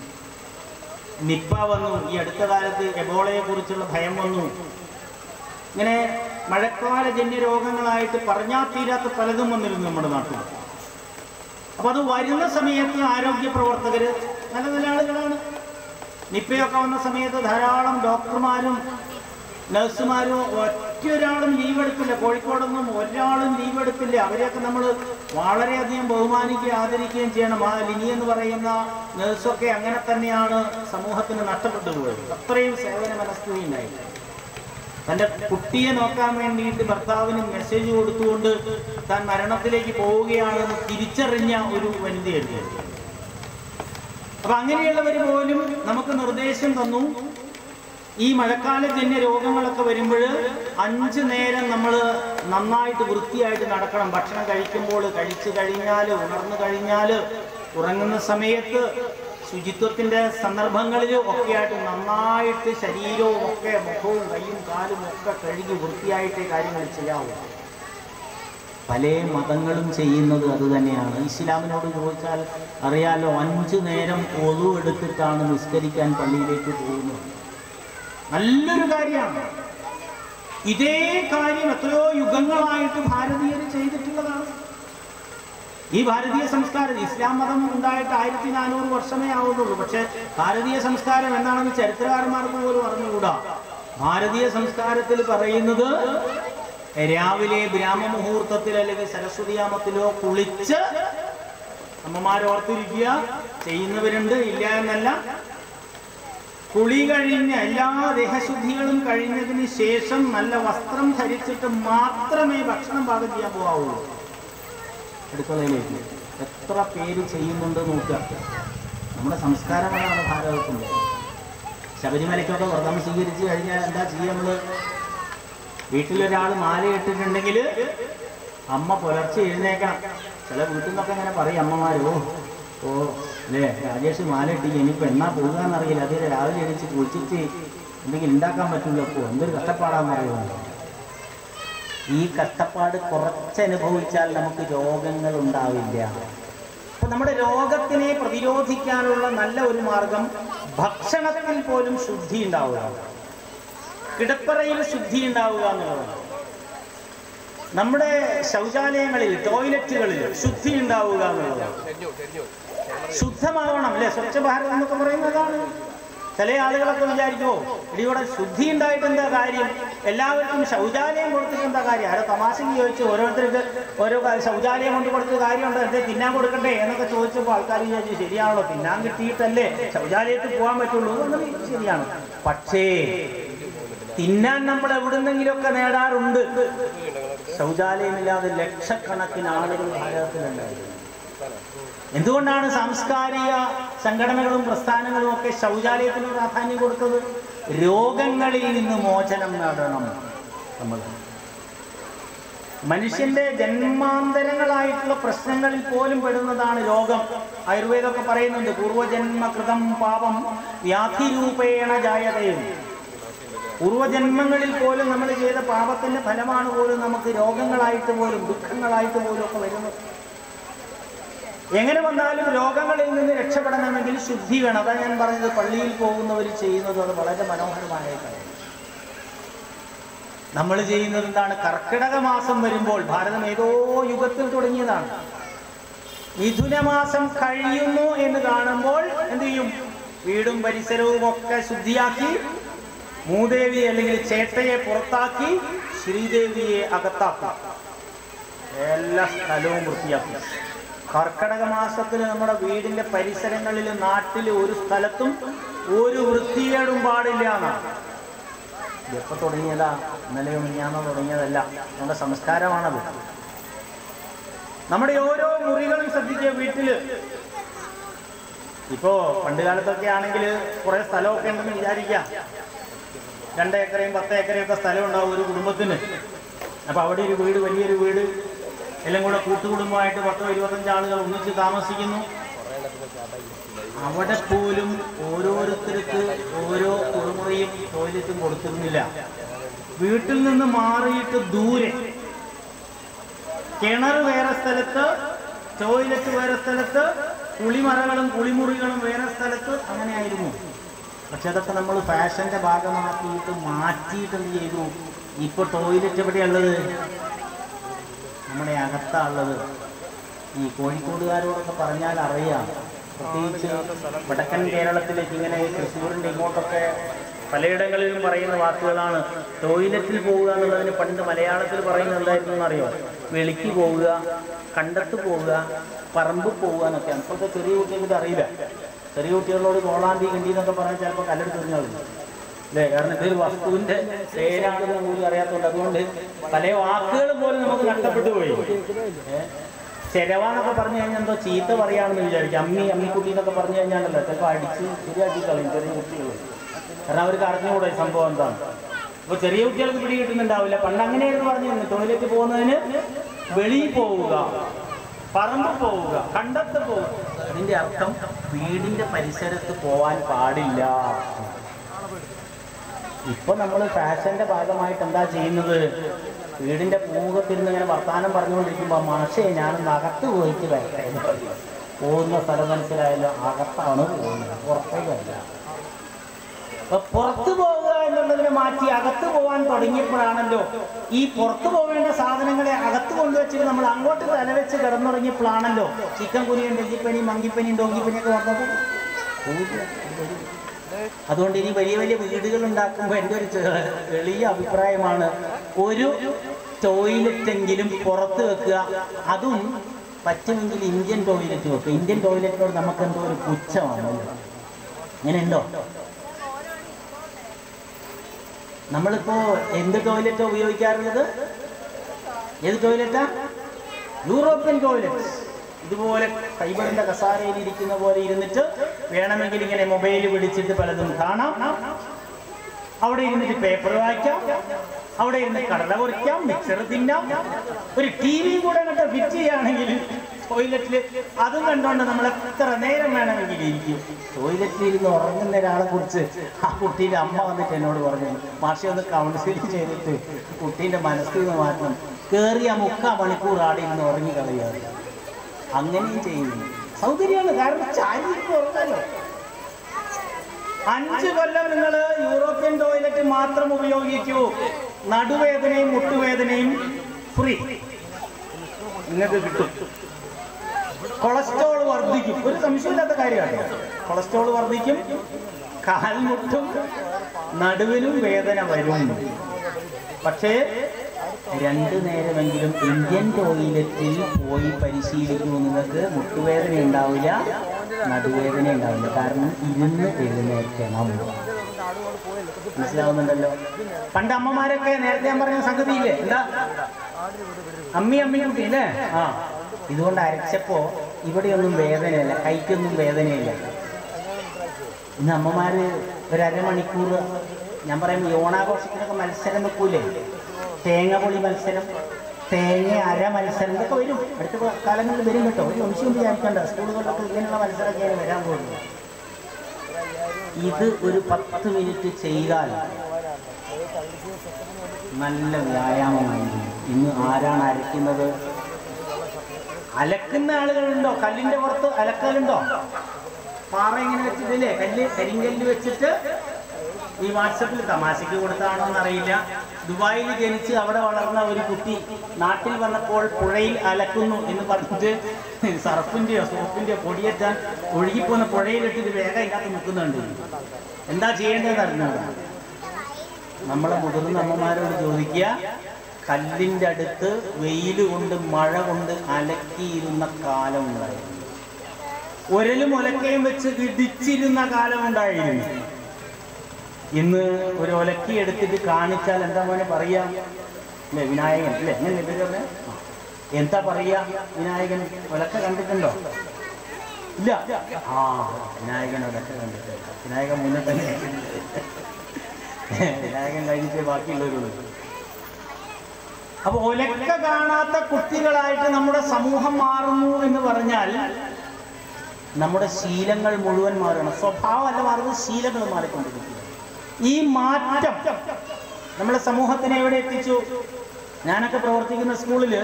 നിപ്പ വന്നു ഈ അടുത്ത കാലത്ത് എബോളയെ കുറിച്ചുള്ള ഭയം വന്നു ഇങ്ങനെ മഴക്കാലജന്യ രോഗങ്ങളായിട്ട് പറഞ്ഞാൽ തീരാത്ത പലതും വന്നിരുന്നു നമ്മുടെ നാട്ടിൽ അപ്പൊ അത് വരുന്ന സമയത്ത് ആരോഗ്യ പ്രവർത്തകര് നല്ല നല്ല ആളുകളാണ് നിപ്പയൊക്കെ വന്ന സമയത്ത് ധാരാളം ഡോക്ടർമാരും നഴ്സുമാരും ഒറ്റ ഒരാളും ലീവ് എടുക്കില്ല കോഴിക്കോടൊന്നും ഒരാളും ലീവ് എടുക്കില്ല അവരെയൊക്കെ നമ്മൾ വളരെയധികം ബഹുമാനിക്കുകയും ആദരിക്കുകയും ചെയ്യണം ആ ലിനി എന്ന് പറയുന്ന നഴ്സൊക്കെ അങ്ങനെ തന്നെയാണ് സമൂഹത്തിന് നഷ്ടപ്പെട്ടു പോയത് അത്രയും സേവന മനസ്ഥിതി ഉണ്ടായി തന്റെ കുട്ടിയെ നോക്കാൻ വേണ്ടിയിട്ട് ഭർത്താവിന് മെസ്സേജ് കൊടുത്തുകൊണ്ട് താൻ മരണത്തിലേക്ക് പോവുകയാണെന്ന് തിരിച്ചറിഞ്ഞ ഒരു വനിതയുണ്ട് അപ്പൊ അങ്ങനെയുള്ളവർ പോലും നമുക്ക് നിർദ്ദേശം തന്നു ഈ മഴക്കാലജന്യ രോഗങ്ങളൊക്കെ വരുമ്പോൾ അഞ്ച് നേരം നമ്മൾ നന്നായിട്ട് വൃത്തിയായിട്ട് നടക്കണം ഭക്ഷണം കഴിക്കുമ്പോൾ കഴിച്ചു കഴിഞ്ഞാൽ ഉണർന്നു കഴിഞ്ഞാൽ ഉറങ്ങുന്ന സമയത്ത് ശുചിത്വത്തിന്റെ സന്ദർഭങ്ങളിൽ ഒക്കെയായിട്ട് നന്നായിട്ട് ശരീരവും ഒക്കെ മുഖവും കൈയും കാലും ഒക്കെ കഴുകി വൃത്തിയായിട്ട് കാര്യങ്ങൾ ചെയ്യാവൂ പല മതങ്ങളും ചെയ്യുന്നത് അത് തന്നെയാണ് ഇസ്ലാമിനോട് ചോദിച്ചാൽ അറിയാലോ അഞ്ചു നേരം ഒതു എടുത്തിട്ടാണ് നിസ്കരിക്കാൻ പള്ളിയിലേക്ക് പോകുന്നത് നല്ലൊരു കാര്യമാണ് ഇതേ കാര്യം എത്രയോ യുഗങ്ങളായിട്ട് ഭാരതീയർ ചെയ്തിട്ടുള്ളതാണ് ഈ ഭാരതീയ സംസ്കാരം ഇസ്ലാം മതം ഉണ്ടായിട്ട് ആയിരത്തി നാനൂറ് വർഷമേ ആവുന്നുള്ളൂ പക്ഷെ ഭാരതീയ സംസ്കാരം എന്താണെന്ന് ചരിത്രകാരന്മാർക്ക് പോലും അറിഞ്ഞുകൂടാ ഭാരതീയ സംസ്കാരത്തിൽ പറയുന്നത് രാവിലെ ബ്രാഹ്മമുഹൂർത്തത്തിൽ അല്ലെങ്കിൽ സരസ്വതിയാമത്തിലോ കുളിച്ച് അമ്മമാരോർത്തിരിക്കുക ചെയ്യുന്നവരുണ്ട് ഇല്ല എന്നല്ല കുളി കഴിഞ്ഞ് എല്ലാ ദേഹശുദ്ധികളും കഴിഞ്ഞതിന് ശേഷം നല്ല വസ്ത്രം ധരിച്ചിട്ട് മാത്രമേ ഭക്ഷണം പാകം ചെയ്യാൻ പോകാവുള്ളൂ അടുക്കളയിലേക്ക് എത്ര പേര് ചെയ്യുന്നുണ്ട് നോക്കുക നമ്മുടെ സംസ്കാരമാണ് ഭാരതത്തിൻ്റെ ശബരിമലയ്ക്കൊക്കെ വ്രതം സ്വീകരിച്ചു കഴിഞ്ഞാൽ എന്താ ചെയ്യുക നമ്മള് വീട്ടിലൊരാൾ മാല ഇട്ടിട്ടുണ്ടെങ്കിൽ അമ്മ പുലർച്ചെ എഴുന്നേക്കണം ചില വീട്ടിൽ നിന്നൊക്കെ ഇങ്ങനെ പറയും അമ്മമാരോ ഓ അല്ലേ രാജേഷ് മാല ഇട്ടി ഇനിയിപ്പോൾ എന്നാ പോകുകയെന്നറിയില്ല അത് രാവിലെ എണീച്ച് കുളിച്ചിട്ട് എന്തെങ്കിലും ഉണ്ടാക്കാൻ പറ്റില്ല അപ്പോൾ എന്തൊരു കഷ്ടപ്പാടാന്ന് പറയുന്നത് ഈ കഷ്ടപ്പാട് കുറച്ച് അനുഭവിച്ചാൽ നമുക്ക് രോഗങ്ങൾ ഉണ്ടാവില്ല അപ്പൊ നമ്മുടെ രോഗത്തിനെ പ്രതിരോധിക്കാനുള്ള നല്ല ഒരു മാർഗം ഭക്ഷണത്തിൽ പോലും ശുദ്ധി ഉണ്ടാവുക കിടപ്പറയിൽ ശുദ്ധി ഉണ്ടാവുക എന്നുള്ളതാണ് നമ്മുടെ ശൗചാലയങ്ങളിൽ ടോയ്ലറ്റുകളിൽ ശുദ്ധി ഉണ്ടാവുക എന്നുള്ളതാണ് ശുദ്ധമാവണം അല്ലെ സ്വച്ഛ ഭാരത് എന്നൊക്കെ പറയുന്നതാണ് ചില ആളുകളൊക്കെ വിചാരിക്കുമോ ഇവിടെ ശുദ്ധി ഉണ്ടായിട്ട് എന്താ കാര്യം എല്ലാവർക്കും ശൗചാലയം കൊടുത്തിട്ട് എന്താ കാര്യം ആരോ തമാശക്ക് ചോദിച്ചു ഓരോരുത്തർക്ക് ഓരോ കാ- ശൗചാലയം കൊണ്ട് കൊടുത്ത കാര്യമുണ്ട് എന്തേ തിന്നാൻ കൊടുക്കണ്ടേ എന്നൊക്കെ ചോദിച്ചപ്പോൾ ആൾക്കാർ വിചാരിച്ചു ശരിയാണല്ലോ തിന്നാൻ കിട്ടിയിട്ടല്ലേ ശൗചാലയത്തിൽ പോകാൻ പറ്റുള്ളൂ എന്നത് ശരിയാണ് പക്ഷേ തിന്നാൻ നമ്മൾ എവിടുന്നെങ്കിലുമൊക്കെ നേടാറുണ്ട് ശൗചാലയമില്ലാതെ ലക്ഷക്കണക്കിന് ആളുകൾ ഭാരതത്തിലുണ്ടായിരുന്നു എന്തുകൊണ്ടാണ് സാംസ്കാരിക സംഘടനകളും പ്രസ്ഥാനങ്ങളും ഒക്കെ ശൗചാലയത്തിന് പ്രാധാന്യം കൊടുത്തത് രോഗങ്ങളിൽ നിന്ന് മോചനം നേടണം നമ്മൾ മനുഷ്യന്റെ ജന്മാന്തരങ്ങളായിട്ടുള്ള പ്രശ്നങ്ങളിൽ പോലും പെടുന്നതാണ് രോഗം ആയുർവേദമൊക്കെ പറയുന്നുണ്ട് പൂർവജന്മകൃതം പാപം വ്യാധിരൂപേണ ജായതയും പൂർവജന്മങ്ങളിൽ പോലും നമ്മൾ ചെയ്ത പാപത്തിന്റെ ഫലമാണ് പോലും നമുക്ക് രോഗങ്ങളായിട്ട് പോലും ദുഃഖങ്ങളായിട്ട് പോലും ഒക്കെ വരുന്നത് എങ്ങനെ വന്നാലും രോഗങ്ങളിൽ നിന്ന് രക്ഷപ്പെടണമെങ്കിൽ ശുദ്ധി വേണം അതാ ഞാൻ പറഞ്ഞത് പള്ളിയിൽ പോകുന്നവർ ചെയ്യുന്നത് അത് വളരെ മനോഹരമായ കാര്യം നമ്മൾ ചെയ്യുന്നത് എന്താണ് കർക്കിടക മാസം വരുമ്പോൾ ഭാരതം ഏതോ യുഗത്തിൽ തുടങ്ങിയതാണ് മിഥുന മാസം കഴിയുന്നു എന്ന് കാണുമ്പോൾ എന്ത് ചെയ്യും വീടും പരിസരവും ഒക്കെ ശുദ്ധിയാക്കി മൂദേവി അല്ലെങ്കിൽ ചേട്ടയെ പുറത്താക്കി ശ്രീദേവിയെ അകത്താക്കും എല്ലാ സ്ഥലവും വൃത്തിയാക്കും കർക്കടക മാസത്തിൽ നമ്മുടെ വീടിന്റെ പരിസരങ്ങളിൽ നാട്ടിൽ ഒരു സ്ഥലത്തും ഒരു വൃത്തികേടും പാടില്ല എന്നാണ് എപ്പോ തുടങ്ങിയതാ ഇന്നലെയോ മിഞ്ഞാന്നോ തുടങ്ങിയതല്ല നമ്മുടെ സംസ്കാരമാണത് നമ്മുടെ ഓരോ മുറികളും ശ്രദ്ധിക്കുക വീട്ടില് ഇപ്പോ പണ്ട് കാലത്തൊക്കെ ആണെങ്കിൽ കുറെ സ്ഥലമൊക്കെ ഉണ്ടെന്ന് വിചാരിക്കാം രണ്ട് ഏക്കറയും പത്ത് ഏക്കറയും ഒക്കെ സ്ഥലം ഉണ്ടാവും ഒരു കുടുംബത്തിന് അപ്പൊ അവിടെ ഒരു വീട് വലിയൊരു വീട് എല്ലാം കൂടെ കൂട്ടുകുടുംബമായിട്ട് പത്തോ ഇരുപത്തഞ്ച് ആളുകൾ ഒന്നിച്ച് താമസിക്കുന്നു അവിടെ പോലും ഓരോരുത്തർക്ക് ഓരോ കുളിമുറിയും ടോയ്ലറ്റും കൊടുത്തിരുന്നില്ല വീട്ടിൽ നിന്ന് മാറിയിട്ട് ദൂരെ കിണർ വേറെ സ്ഥലത്ത് ടോയ്ലറ്റ് വേറെ സ്ഥലത്ത് കുളിമറകളും കുളിമുറികളും വേറെ സ്ഥലത്ത് അങ്ങനെയായിരുന്നു പക്ഷെ അതൊക്കെ നമ്മൾ ഫാഷന്റെ ഭാഗമാക്കിയിട്ട് മാറ്റിയിട്ട് എന്ത് ചെയ്തു ഇപ്പൊ ടോയ്ലറ്റ് എവിടെയുള്ളത് നമ്മുടെ അകത്താ ഉള്ളത് ഈ കോഴിക്കോടുകാരോടൊക്കെ പറഞ്ഞാൽ അറിയാം പ്രത്യേകിച്ച് വടക്കൻ കേരളത്തിലേക്ക് ഇങ്ങനെ ഈ തൃശ്ശൂരിൻ്റെ ഇങ്ങോട്ടൊക്കെ പലയിടങ്ങളിലും പറയുന്ന വാക്കുകളാണ് ടോയ്ലറ്റിൽ പോവുക എന്നുള്ളതിന് പണ്ട് മലയാളത്തിൽ പറയുന്നത് എന്തായിരുന്നു എന്നറിയോ വെളിക്ക് പോവുക കണ്ടത്ത് പോവുക പറമ്പ് പോവുക എന്നൊക്കെയാണ് ഇപ്പോഴത്തെ ചെറിയ കുട്ടികൾക്ക് ഇത് അറിയില്ല ചെറിയ കുട്ടികളോട് കോളാന്തി കിണ്ടി എന്നൊക്കെ പറഞ്ഞാൽ ചിലപ്പോൾ കല്ലെടുത്ത് എറിഞ്ഞാൽ മതി അല്ലേ കാരണം ഇതൊരു വസ്തുവിന്റെ പേരാണെന്ന് നമുക്ക് അറിയാത്തതുകൊണ്ട് അതുകൊണ്ട് പല വാക്കുകൾ പോലും നമുക്ക് നഷ്ടപ്പെട്ടു പോയി ഏഹ് ചെലവാന്നൊക്കെ പറഞ്ഞു കഴിഞ്ഞാൽ എന്തോ ചീത്ത പറയാണെന്ന് വിചാരിക്കും അമ്മി അമ്മിക്കുട്ടി എന്നൊക്കെ പറഞ്ഞു കഴിഞ്ഞാണല്ലോ ചിലപ്പോൾ അടിച്ച് ശരിയാക്കി കളയും ചെറിയ കുട്ടികൾ കാരണം അവർക്ക് അറിഞ്ഞുകൂടെ ഈ സംഭവം എന്താണ് അപ്പൊ ചെറിയ കുട്ടികൾക്ക് പിടി കിട്ടുന്നുണ്ടാവില്ല പണ്ട് അങ്ങനെയായിരുന്നു പറഞ്ഞിരുന്നു ടോയ്ലറ്റ് പോകുന്നതിന് വെളിയിൽ പോവുക പറമ്പ് പോവുക കണ്ടത്ത് പോവുക അതിന്റെ അർത്ഥം വീടിന്റെ പരിസരത്ത് പോവാൻ പാടില്ല ഇപ്പൊ നമ്മൾ ഫാഷന്റെ ഭാഗമായിട്ട് എന്താ ചെയ്യുന്നത് വീടിന്റെ പൂമുഖത്തിരുന്ന് ഇങ്ങനെ വർത്താനം പറഞ്ഞുകൊണ്ടിരിക്കുമ്പോ മാഷേ ഞാനൊന്ന് അകത്ത് പോയിട്ട് വരട്ടെ എന്ന് പറയും. പോകുന്ന സ്ഥലം മനസ്സിലായല്ലോ അകത്താണ് പോകുന്നത് പുറത്തേക്കല്ല അപ്പൊ പുറത്തു പോവുക എന്നുള്ളതിനെ മാറ്റി അകത്ത് പോകാൻ തുടങ്ങിയപ്പോഴാണല്ലോ ഈ പുറത്തു പോവേണ്ട സാധനങ്ങളെ അകത്ത് കൊണ്ടുവച്ചിട്ട് നമ്മൾ അങ്ങോട്ട് തലവെച്ച് കിടന്നുറങ്ങിയപ്പോഴാണല്ലോ ചിക്കൻ കുനിയും ഡെങ്കിപ്പനിയും മങ്കിപ്പനിയും ഡോങ്കിപ്പനിയും ഒക്കെ വന്നപ്പോൾ പോവില്ല. അത് വരും. അതുകൊണ്ട് ഇനി വലിയ വലിയ വീടുകൾ ഉണ്ടാക്കുമ്പോൾ എൻ്റെ ഒരു ചെ- എളിയ അഭിപ്രായമാണ് ഒരു ടോയ്ലറ്റെങ്കിലും പുറത്ത് വെക്കുക അതും പറ്റുമെങ്കിൽ ഇന്ത്യൻ ടോയ്ലറ്റ് വെക്കുക ഇന്ത്യൻ ടോയ്ലറ്റിനോട് നമുക്ക് എന്തോ ഒരു പുച്ഛമാണ് ഇങ്ങനെ ഉണ്ടോ നമ്മളിപ്പോ എന്ത് ടോയ്ലറ്റാ ഉപയോഗിക്കാറുള്ളത് ഏത് ടോയ്ലറ്റാ യൂറോപ്യൻ ടോയ്ലറ്റ് ഇതുപോലെ ഫൈബറിന്റെ കസാരയിൽ ഇരിക്കുന്ന പോലെ ഇരുന്നിട്ട് വേണമെങ്കിൽ ഇങ്ങനെ മൊബൈൽ പിടിച്ചിട്ട് പലതും കാണാം അവിടെ ഇരുന്നിട്ട് പേപ്പർ വായിക്കാം അവിടെ ഇരുന്ന് കടല കുറിക്കാം മിക്സർ തിന്നാം ഒരു ടി വി കൂടെ അങ്ങോട്ട് ഫിറ്റ് ചെയ്യുകയാണെങ്കിൽ ടോയ്ലറ്റിൽ അതും കണ്ടോണ്ട് നമ്മൾ എത്ര നേരം വേണമെങ്കിലും ഇരിക്കും ടോയ്ലറ്റിൽ ഇരുന്ന് ഉറങ്ങുന്ന ഒരാളെ കുറിച്ച് ആ കുട്ടീൻ്റെ അമ്മ വന്നിട്ട് എന്നോട് പറഞ്ഞു മാഷി ഒന്ന് കൗൺസിലിംഗ് ചെയ്തിട്ട് കുട്ടീൻ്റെ മനസ്സിൽ നിന്ന് മാറ്റണം കയറിയ മുക്കാ മണിക്കൂർ ആടെ ഇരുന്ന് ഉറങ്ങി കളയാറ് അങ്ങനെയും ചെയ്യുന്നു സൗകര്യമാണ് കാരണം ചാരിക്ക് ഉറങ്ങാലോ അഞ്ച് കൊല്ലം നിങ്ങൾ യൂറോപ്യൻ ടോയ്ലറ്റ് മാത്രം ഉപയോഗിക്കൂ നടുവേദനയും മുട്ടുവേദനയും ഫ്രീ നിങ്ങൾക്ക് കിട്ടും കൊളസ്ട്രോൾ വർദ്ധിക്കും ഒരു സംശയമില്ലാത്ത കാര്യമാണ് കൊളസ്ട്രോൾ വർദ്ധിക്കും കാൽമുട്ടും നടുവിനും വേദന വരും പക്ഷേ രണ്ടു നേരമെങ്കിലും ഇന്ത്യൻ ടോയ്ലറ്റിൽ പോയി പരിശീലിക്കുമ്പോൾ നിങ്ങൾക്ക് മുട്ടുവേദന ഉണ്ടാവില്ല നടുവേദന ഉണ്ടാവില്ല കാരണം ഇരുന്ന് എഴുന്നേൽക്കണം മനസ്സിലാവുന്നുണ്ടല്ലോ പണ്ട് അമ്മമാരൊക്കെ നേരത്തെ ഞാൻ പറഞ്ഞ സംഗതിയില്ലേ എന്താ അമ്മി അമ്മി കുട്ടി അല്ലേ ആ ഇതുകൊണ്ട് അരച്ചപ്പോ ഇവിടെയൊന്നും വേദനയില്ല കൈക്കൊന്നും വേദനയില്ല ഇന്ന് അമ്മമാര് ഒരു അരമണിക്കൂർ ഞാൻ പറയുമ്പോൾ യോണാഘോഷത്തിനൊക്കെ മത്സരം വെക്കൂലേ തേങ്ങ പൊളി മത്സരം തേങ്ങ അര മത്സരം ഇതൊക്കെ വരും അടുത്ത കാലങ്ങളിൽ വരും കേട്ടോ ഒരു നിമിഷം വിചാരിക്കണ്ട സ്കൂളുകളിലൊക്കെ ഇങ്ങനെയുള്ള മത്സരമൊക്കെയാണ് വരാൻ പോകുന്നത് ഇത് ഒരു പത്ത് മിനിറ്റ് ചെയ്താൽ നല്ല വ്യായാമമായിരുന്നു ഇന്ന് ആരാണ് അരയ്ക്കുന്നത് അലക്കുന്ന ആളുകളുണ്ടോ കല്ലിന്റെ പുറത്ത് അലക്കലുണ്ടോ പാറ ഇങ്ങനെ വെച്ചിട്ടില്ലേ കല്ല് കരിങ്കല്ല് വെച്ചിട്ട് ഈ വാട്സപ്പിൽ തമാശയ്ക്ക് കൊടുത്താണോ എന്നറിയില്ല ദുബായിൽ ജനിച്ച് അവിടെ വളർന്ന ഒരു കുട്ടി നാട്ടിൽ വന്നപ്പോൾ പുഴയിൽ അലക്കുന്നു എന്ന് പറഞ്ഞിട്ട് സർഫിന്റെയോ സോപ്പിന്റെയോ പൊടിയേറ്റാൻ ഒഴുകിപ്പോന്ന പുഴയിലിട്ടിട്ട് വേഗം ഇതിനകത്ത് നിൽക്കുന്നുണ്ട് എന്താ ചെയ്യേണ്ടതെന്ന് അറിഞ്ഞത് നമ്മളെ മുതിർന്ന അമ്മമാരോട് ചോദിക്കുക കല്ലിന്റെ അടുത്ത് വെയിൽ കൊണ്ട് മഴ കൊണ്ട് അലക്കിയിരുന്ന കാലം ഉണ്ടായിരുന്നു ഒരലും ഒലക്കയും വെച്ച് ഇടിച്ചിരുന്ന കാലം ഉണ്ടായിരുന്നു ഇന്ന് ഒരു ഒലക്കി എടുത്തിട്ട് കാണിച്ചാൽ എന്താ മോനെ പറയാ അല്ലേ വിനായകൻ അല്ലേ എങ്ങനെ പേര് പറഞ്ഞേ? ആ. എന്താ പറയാ വിനായകൻ ഒലക്ക കണ്ടിട്ടുണ്ടോ ഇല്ല ആ വിനായകൻ ഒലക്ക കണ്ടിട്ടില്ല വിനായകൻ മുന്നേ തന്നെ വിനായകൻ കഴിഞ്ഞിട്ട് ബാക്കിയുള്ളവരുള്ളൂ അപ്പൊ ഒലക്ക കാണാത്ത കുട്ടികളായിട്ട് നമ്മുടെ സമൂഹം മാറുന്നു എന്ന് പറഞ്ഞാൽ നമ്മുടെ ശീലങ്ങൾ മുഴുവൻ മാറണം സ്വഭാവമല്ല മാറുന്നത് ശീലങ്ങൾ മാറിക്കൊണ്ടിരിക്കുക ഈ മാറ്റം നമ്മുടെ സമൂഹത്തിനെ എവിടെ എത്തിച്ചു ഞാനൊക്കെ പ്രവർത്തിക്കുന്ന സ്കൂളിൽ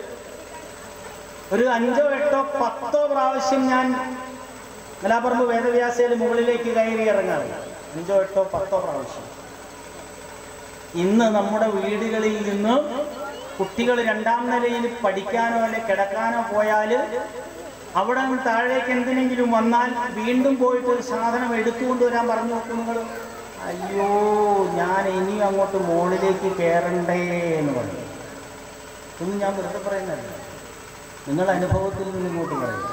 ഒരു അഞ്ചോ എട്ടോ പത്തോ പ്രാവശ്യം ഞാൻ മലാപ്പറമ്പ് വേദവ്യാസയിൽ മുകളിലേക്ക് കയറി ഇറങ്ങാറില്ല അഞ്ചോ എട്ടോ പത്തോ പ്രാവശ്യം ഇന്ന് നമ്മുടെ വീടുകളിൽ നിന്ന് കുട്ടികൾ രണ്ടാം നിലയിൽ പഠിക്കാനോ അല്ലെ കിടക്കാനോ പോയാൽ അവിടെ നിന്ന് താഴേക്ക് എന്തിനെങ്കിലും വന്നാൽ വീണ്ടും പോയിട്ട് ഒരു സാധനം എടുത്തുകൊണ്ട് വരാൻ പറഞ്ഞു നോക്കും നിങ്ങൾ അയ്യോ ഞാൻ ഇനി അങ്ങോട്ട് മുകളിലേക്ക് കയറണ്ടേ എന്ന് പറഞ്ഞു ഇതൊന്നും ഞാൻ വെറുതെ പറയുന്നതല്ല നിങ്ങൾ അനുഭവത്തിൽ നിന്ന് ഇങ്ങോട്ട് പറയും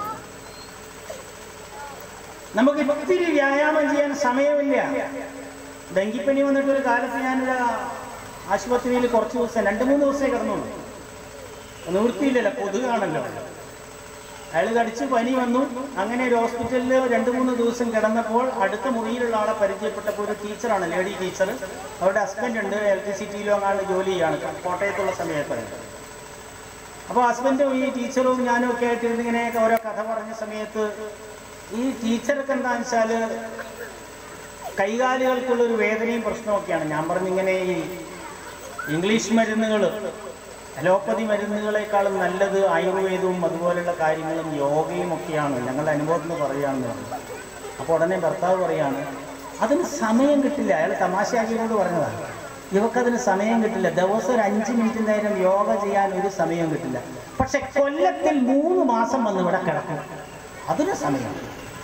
നമുക്ക് ഒത്തിരി വ്യായാമം ചെയ്യാൻ സമയമില്ല ഡെങ്കിപ്പനി വന്നിട്ട് ഒരു കാലത്ത് ഞാനൊരു ആശുപത്രിയിൽ കുറച്ച് ദിവസം രണ്ട് മൂന്ന് ദിവസമേ കിടന്നുള്ളൂ നിവൃത്തിയില്ലല്ലോ കൊതുകാണല്ലോ അയാൾ കടിച്ച് പനി വന്നു അങ്ങനെ ഒരു ഹോസ്പിറ്റലിൽ രണ്ട് മൂന്ന് ദിവസം കിടന്നപ്പോൾ അടുത്ത മുറിയിലുള്ള ആളെ പരിചയപ്പെട്ടപ്പോൾ ഒരു ടീച്ചറാണ് ലേഡി ടീച്ചർ അവരുടെ ഹസ്ബൻഡ് ഉണ്ട് ഇലക്ട്രിസിറ്റിയിലോ അങ്ങാണ്ട് ജോലി ചെയ്യാണ് കോട്ടയത്തുള്ള സമയത്ത് അപ്പോൾ ഹസ്ബൻഡും ഈ ടീച്ചറും ഞാനും ഒക്കെ ആയിട്ടിരുന്ന് ഇങ്ങനെ ഓരോ കഥ പറഞ്ഞ സമയത്ത് ഈ ടീച്ചർക്ക് എന്താണെന്ന് വെച്ചാൽ കൈകാലുകൾക്കുള്ള ഒരു വേദനയും പ്രശ്നമൊക്കെയാണ് ഞാൻ പറഞ്ഞിങ്ങനെ ഈ ഇംഗ്ലീഷ് മരുന്നുകൾ അലോപ്പതി മരുന്നുകളെക്കാളും നല്ലത് ആയുർവേദവും അതുപോലുള്ള കാര്യങ്ങളും യോഗയും ഒക്കെയാണ് ഞങ്ങളുടെ അനുഭവത്തിൽ നിന്ന് പറയുകയാണെന്ന് പറഞ്ഞു അപ്പോൾ ഉടനെ ഭർത്താവ് പറയാണ് അതിന് സമയം കിട്ടില്ല അയാൾ തമാശയാക്കിയോട് പറഞ്ഞതാണ് ഇവക്കതിന് സമയം കിട്ടില്ല ദിവസം ഒരു അഞ്ച് മിനിറ്റ് നേരം യോഗ ചെയ്യാൻ ഒരു സമയം കിട്ടില്ല പക്ഷെ കൊല്ലത്തിൽ മൂന്ന് മാസം വന്ന് ഇവിടെ കിടക്കും അതിന് സമയം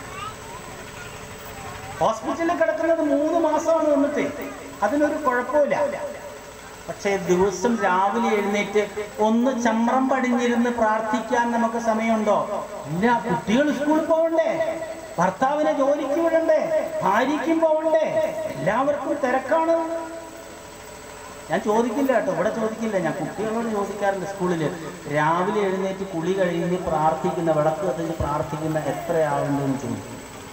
ഹോസ്പിറ്റലിൽ കിടക്കുന്നത് മൂന്ന് മാസമാണ് വന്നിട്ട് അതിനൊരു കുഴപ്പമില്ല പക്ഷേ ദിവസം രാവിലെ എഴുന്നേറ്റ് ഒന്ന് ചമ്രം പടിഞ്ഞിരുന്ന് പ്രാർത്ഥിക്കാൻ നമുക്ക് സമയമുണ്ടോ ഇല്ല കുട്ടികൾ സ്കൂളിൽ പോകണ്ടേ ഭർത്താവിനെ ജോലിക്ക് വിടണ്ടേ ഭാര്യയ്ക്കും പോകണ്ടേ എല്ലാവർക്കും തിരക്കാണ് ഞാൻ ചോദിക്കില്ല കേട്ടോ ഇവിടെ ചോദിക്കില്ല ഞാൻ കുട്ടികളോട് ചോദിക്കാറുണ്ട് സ്കൂളിൽ രാവിലെ എഴുന്നേറ്റ് കുളി കഴിഞ്ഞ് പ്രാർത്ഥിക്കുന്ന വിളക്ക് കത്തിച്ച് പ്രാർത്ഥിക്കുന്ന എത്രയാളുണ്ടെന്ന് ചോദിക്കും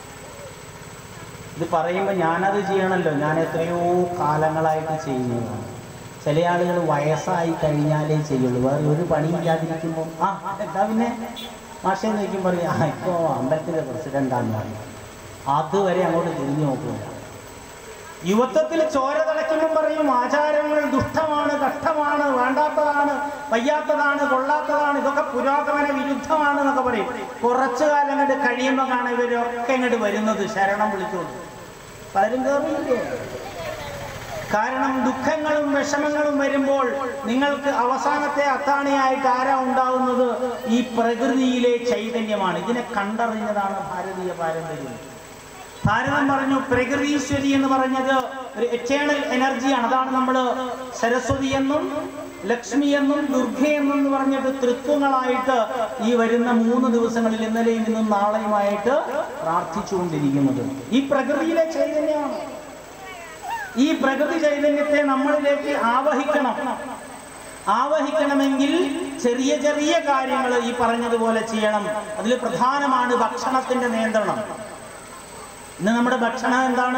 ഇത് പറയുമ്പോൾ ഞാനത് ചെയ്യണമല്ലോ ഞാൻ എത്രയോ കാലങ്ങളായിട്ട് ചെയ്യുന്നതാണ് ചില ആളുകൾ വയസ്സായി കഴിഞ്ഞാലേ ചെയ്യുള്ളൂ വേറെ ഒരു പണിയില്ലാതിരിക്കുമ്പോൾ ആ എന്താ പിന്നെ മാഷേന്ന് ചോദിക്കും പറയും ആ ഇപ്പോൾ അമ്പലത്തിലെ പ്രസിഡൻ്റാന്ന് പറയും അതുവരെ അങ്ങോട്ട് തിരിഞ്ഞു നോക്കില്ല യുവത്വത്തിൽ ചോര തിളയ്ക്കുമ്പോൾ പറയും ആചാരങ്ങൾ ദുഷ്ടമാണ് കഷ്ടമാണ് വേണ്ടാത്തതാണ് വയ്യാത്തതാണ് കൊള്ളാത്തതാണ് ഇതൊക്കെ പുരാതന വിരുദ്ധമാണ് എന്നൊക്കെ പറയും കുറച്ചു കാലം ഇങ്ങോട്ട് കഴിയുമ്പോൾ കാണാൻ ഇവരൊക്കെ ഇങ്ങോട്ട് വരുന്നത് ശരണം വിളിച്ചുകൊണ്ട് പലരും കയറിയില്ലേ കാരണം ദുഃഖങ്ങളും വിഷമങ്ങളും വരുമ്പോൾ നിങ്ങൾക്ക് അവസാനത്തെ അത്താണിയായിട്ട് ആരാ ഉണ്ടാവുന്നത് ഈ പ്രകൃതിയിലെ ചൈതന്യമാണ് ഇതിനെ കണ്ടറിഞ്ഞതാണ് ഭാരതീയ പാരമ്പര്യം ഭാരതം പറഞ്ഞു പ്രകൃതീശ്വരി എന്ന് പറഞ്ഞത് ഒരു എറ്റേണൽ എനർജിയാണ് അതാണ് നമ്മൾ സരസ്വതി എന്നും ലക്ഷ്മി എന്നും ദുർഗ എന്നും എന്ന് പറഞ്ഞിട്ട് തൃത്വങ്ങളായിട്ട് ഈ വരുന്ന മൂന്ന് ദിവസങ്ങളിൽ ഇന്നലെയും ഇന്നും നാളെയുമായിട്ട് പ്രാർത്ഥിച്ചുകൊണ്ടിരിക്കുന്നത് ഈ പ്രകൃതിയിലെ ചൈതന്യമാണ് ഈ പ്രകൃതി ചൈതന്യത്തെ നമ്മളിലേക്ക് ആവഹിക്കണം ആവഹിക്കണമെങ്കിൽ ചെറിയ ചെറിയ കാര്യങ്ങൾ ഈ പറഞ്ഞതുപോലെ ചെയ്യണം അതിൽ പ്രധാനമാണ് ഭക്ഷണത്തിന്റെ നിയന്ത്രണം ഇന്ന് നമ്മുടെ ഭക്ഷണം എന്താണ്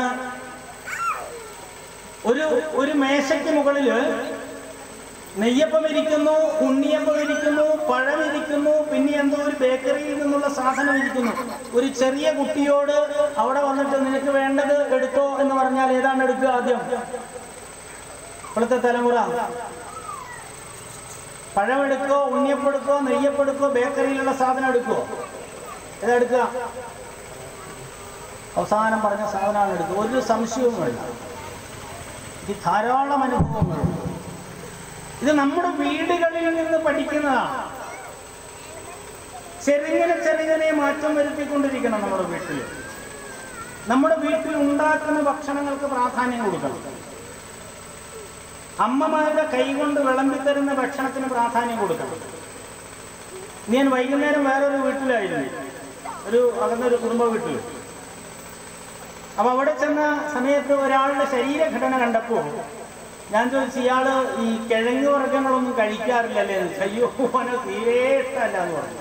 ഒരു ഒരു മേശയ്ക്ക് മുകളില് നെയ്യപ്പം ഇരിക്കുന്നു ഉണ്ണിയപ്പം ഇരിക്കുന്നു പഴം ഇരിക്കുന്നു പിന്നെ എന്തോ ഒരു ബേക്കറിയിൽ നിന്നുള്ള സാധനം ഇരിക്കുന്നു ഒരു ചെറിയ കുട്ടിയോട് അവിടെ വന്നിട്ട് നിനക്ക് വേണ്ടത് എടുത്തോ എന്ന് പറഞ്ഞാൽ ഏതാണ് എടുക്കുക ആദ്യം ഇപ്പോഴത്തെ തലമുറ പഴം എടുക്കോ ഉണ്ണിയപ്പം എടുക്കോ നെയ്യപ്പം എടുക്കോ ബേക്കറിയിലുള്ള സാധനം എടുക്കോ ഏതാ എടുക്കുക അവസാനം പറഞ്ഞ സാധനമാണ് എടുക്കുക ഒരു സംശയവും വേണ്ട ഇത് ധാരാളം അനുഭവങ്ങളുണ്ട് ഇത് നമ്മുടെ വീടുകളിൽ നിന്ന് പഠിക്കുന്നതാണ് ചെറുങ്ങനെ ചെറുങ്ങനെ മാറ്റം വരുത്തിക്കൊണ്ടിരിക്കണം നമ്മുടെ വീട്ടിൽ നമ്മുടെ വീട്ടിൽ ഉണ്ടാക്കുന്ന ഭക്ഷണങ്ങൾക്ക് പ്രാധാന്യം കൊടുക്കണം അമ്മമാരുടെ കൈകൊണ്ട് വിളമ്പിത്തരുന്ന ഭക്ഷണത്തിന് പ്രാധാന്യം കൊടുക്കണം ഞാൻ വൈകുന്നേരം വേറൊരു വീട്ടിലായിരുന്നു ഒരു അകന്നൊരു കുടുംബ വീട്ടിൽ അപ്പൊ അവിടെ ചെന്ന സമയത്ത് ഒരാളുടെ ശരീരഘടന കണ്ടപ്പോൾ ഞാൻ ചോദിച്ചു ഇയാള് ഈ കിഴങ്ങ് വർഗ്ഗങ്ങളൊന്നും കഴിക്കാറില്ലല്ലേ എന്ന് ചോദിച്ചു. അയ്യോ അവന് തീരെ ഇഷ്ടമല്ല എന്ന് പറഞ്ഞു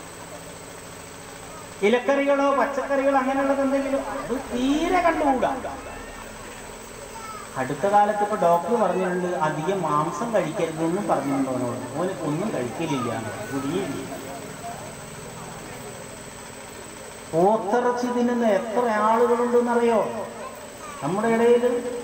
ഇലക്കറികളോ പച്ചക്കറികളോ അങ്ങനെയുള്ളത് എന്തെങ്കിലും അത് തീരെ കണ്ടുകൂടാ അടുത്ത കാലത്ത് ഇപ്പൊ ഡോക്ടർ പറഞ്ഞിട്ടുണ്ട് അധികം മാംസം കഴിക്കരുതെന്നും പറഞ്ഞിട്ടുണ്ടോ അവനോട് ഓന് ഒന്നും കഴിക്കലില്ല കുടിയില്ല പോത്തിറച്ചി തിന്നുന്ന എത്ര ആളുകളുണ്ടെന്നറിയോ നമ്മുടെ ഇടയിൽ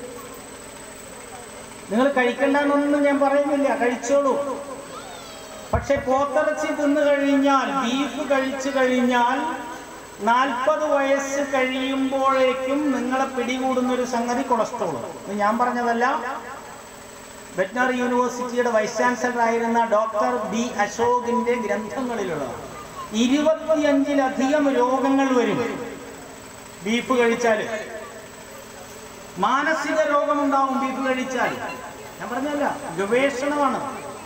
നിങ്ങൾ കഴിക്കണ്ടെന്നൊന്നും ഞാൻ പറയുന്നില്ല കഴിച്ചോളൂ പക്ഷെ പോത്തിറച്ചി തിന്നു കഴിഞ്ഞാൽ ബീഫ് കഴിച്ചു കഴിഞ്ഞാൽ നാൽപ്പത് വയസ്സ് കഴിയുമ്പോഴേക്കും നിങ്ങളെ പിടികൂടുന്ന ഒരു സംഗതി കൊളസ്ട്രോൾ ഇത് ഞാൻ പറഞ്ഞതല്ല വെറ്റിനറി യൂണിവേഴ്സിറ്റിയുടെ വൈസ് ചാൻസലർ ആയിരുന്ന ഡോക്ടർ ബി അശോകിന്റെ ഗ്രന്ഥങ്ങളിലുള്ളതാണ് ഇരുപത്തിയഞ്ചിലധികം രോഗങ്ങൾ വരും ബീഫ് കഴിച്ചാൽ മാനസിക രോഗമുണ്ടാവും ബീഫ് കഴിച്ചാൽ ഞാൻ പറഞ്ഞല്ല ഗവേഷണമാണ്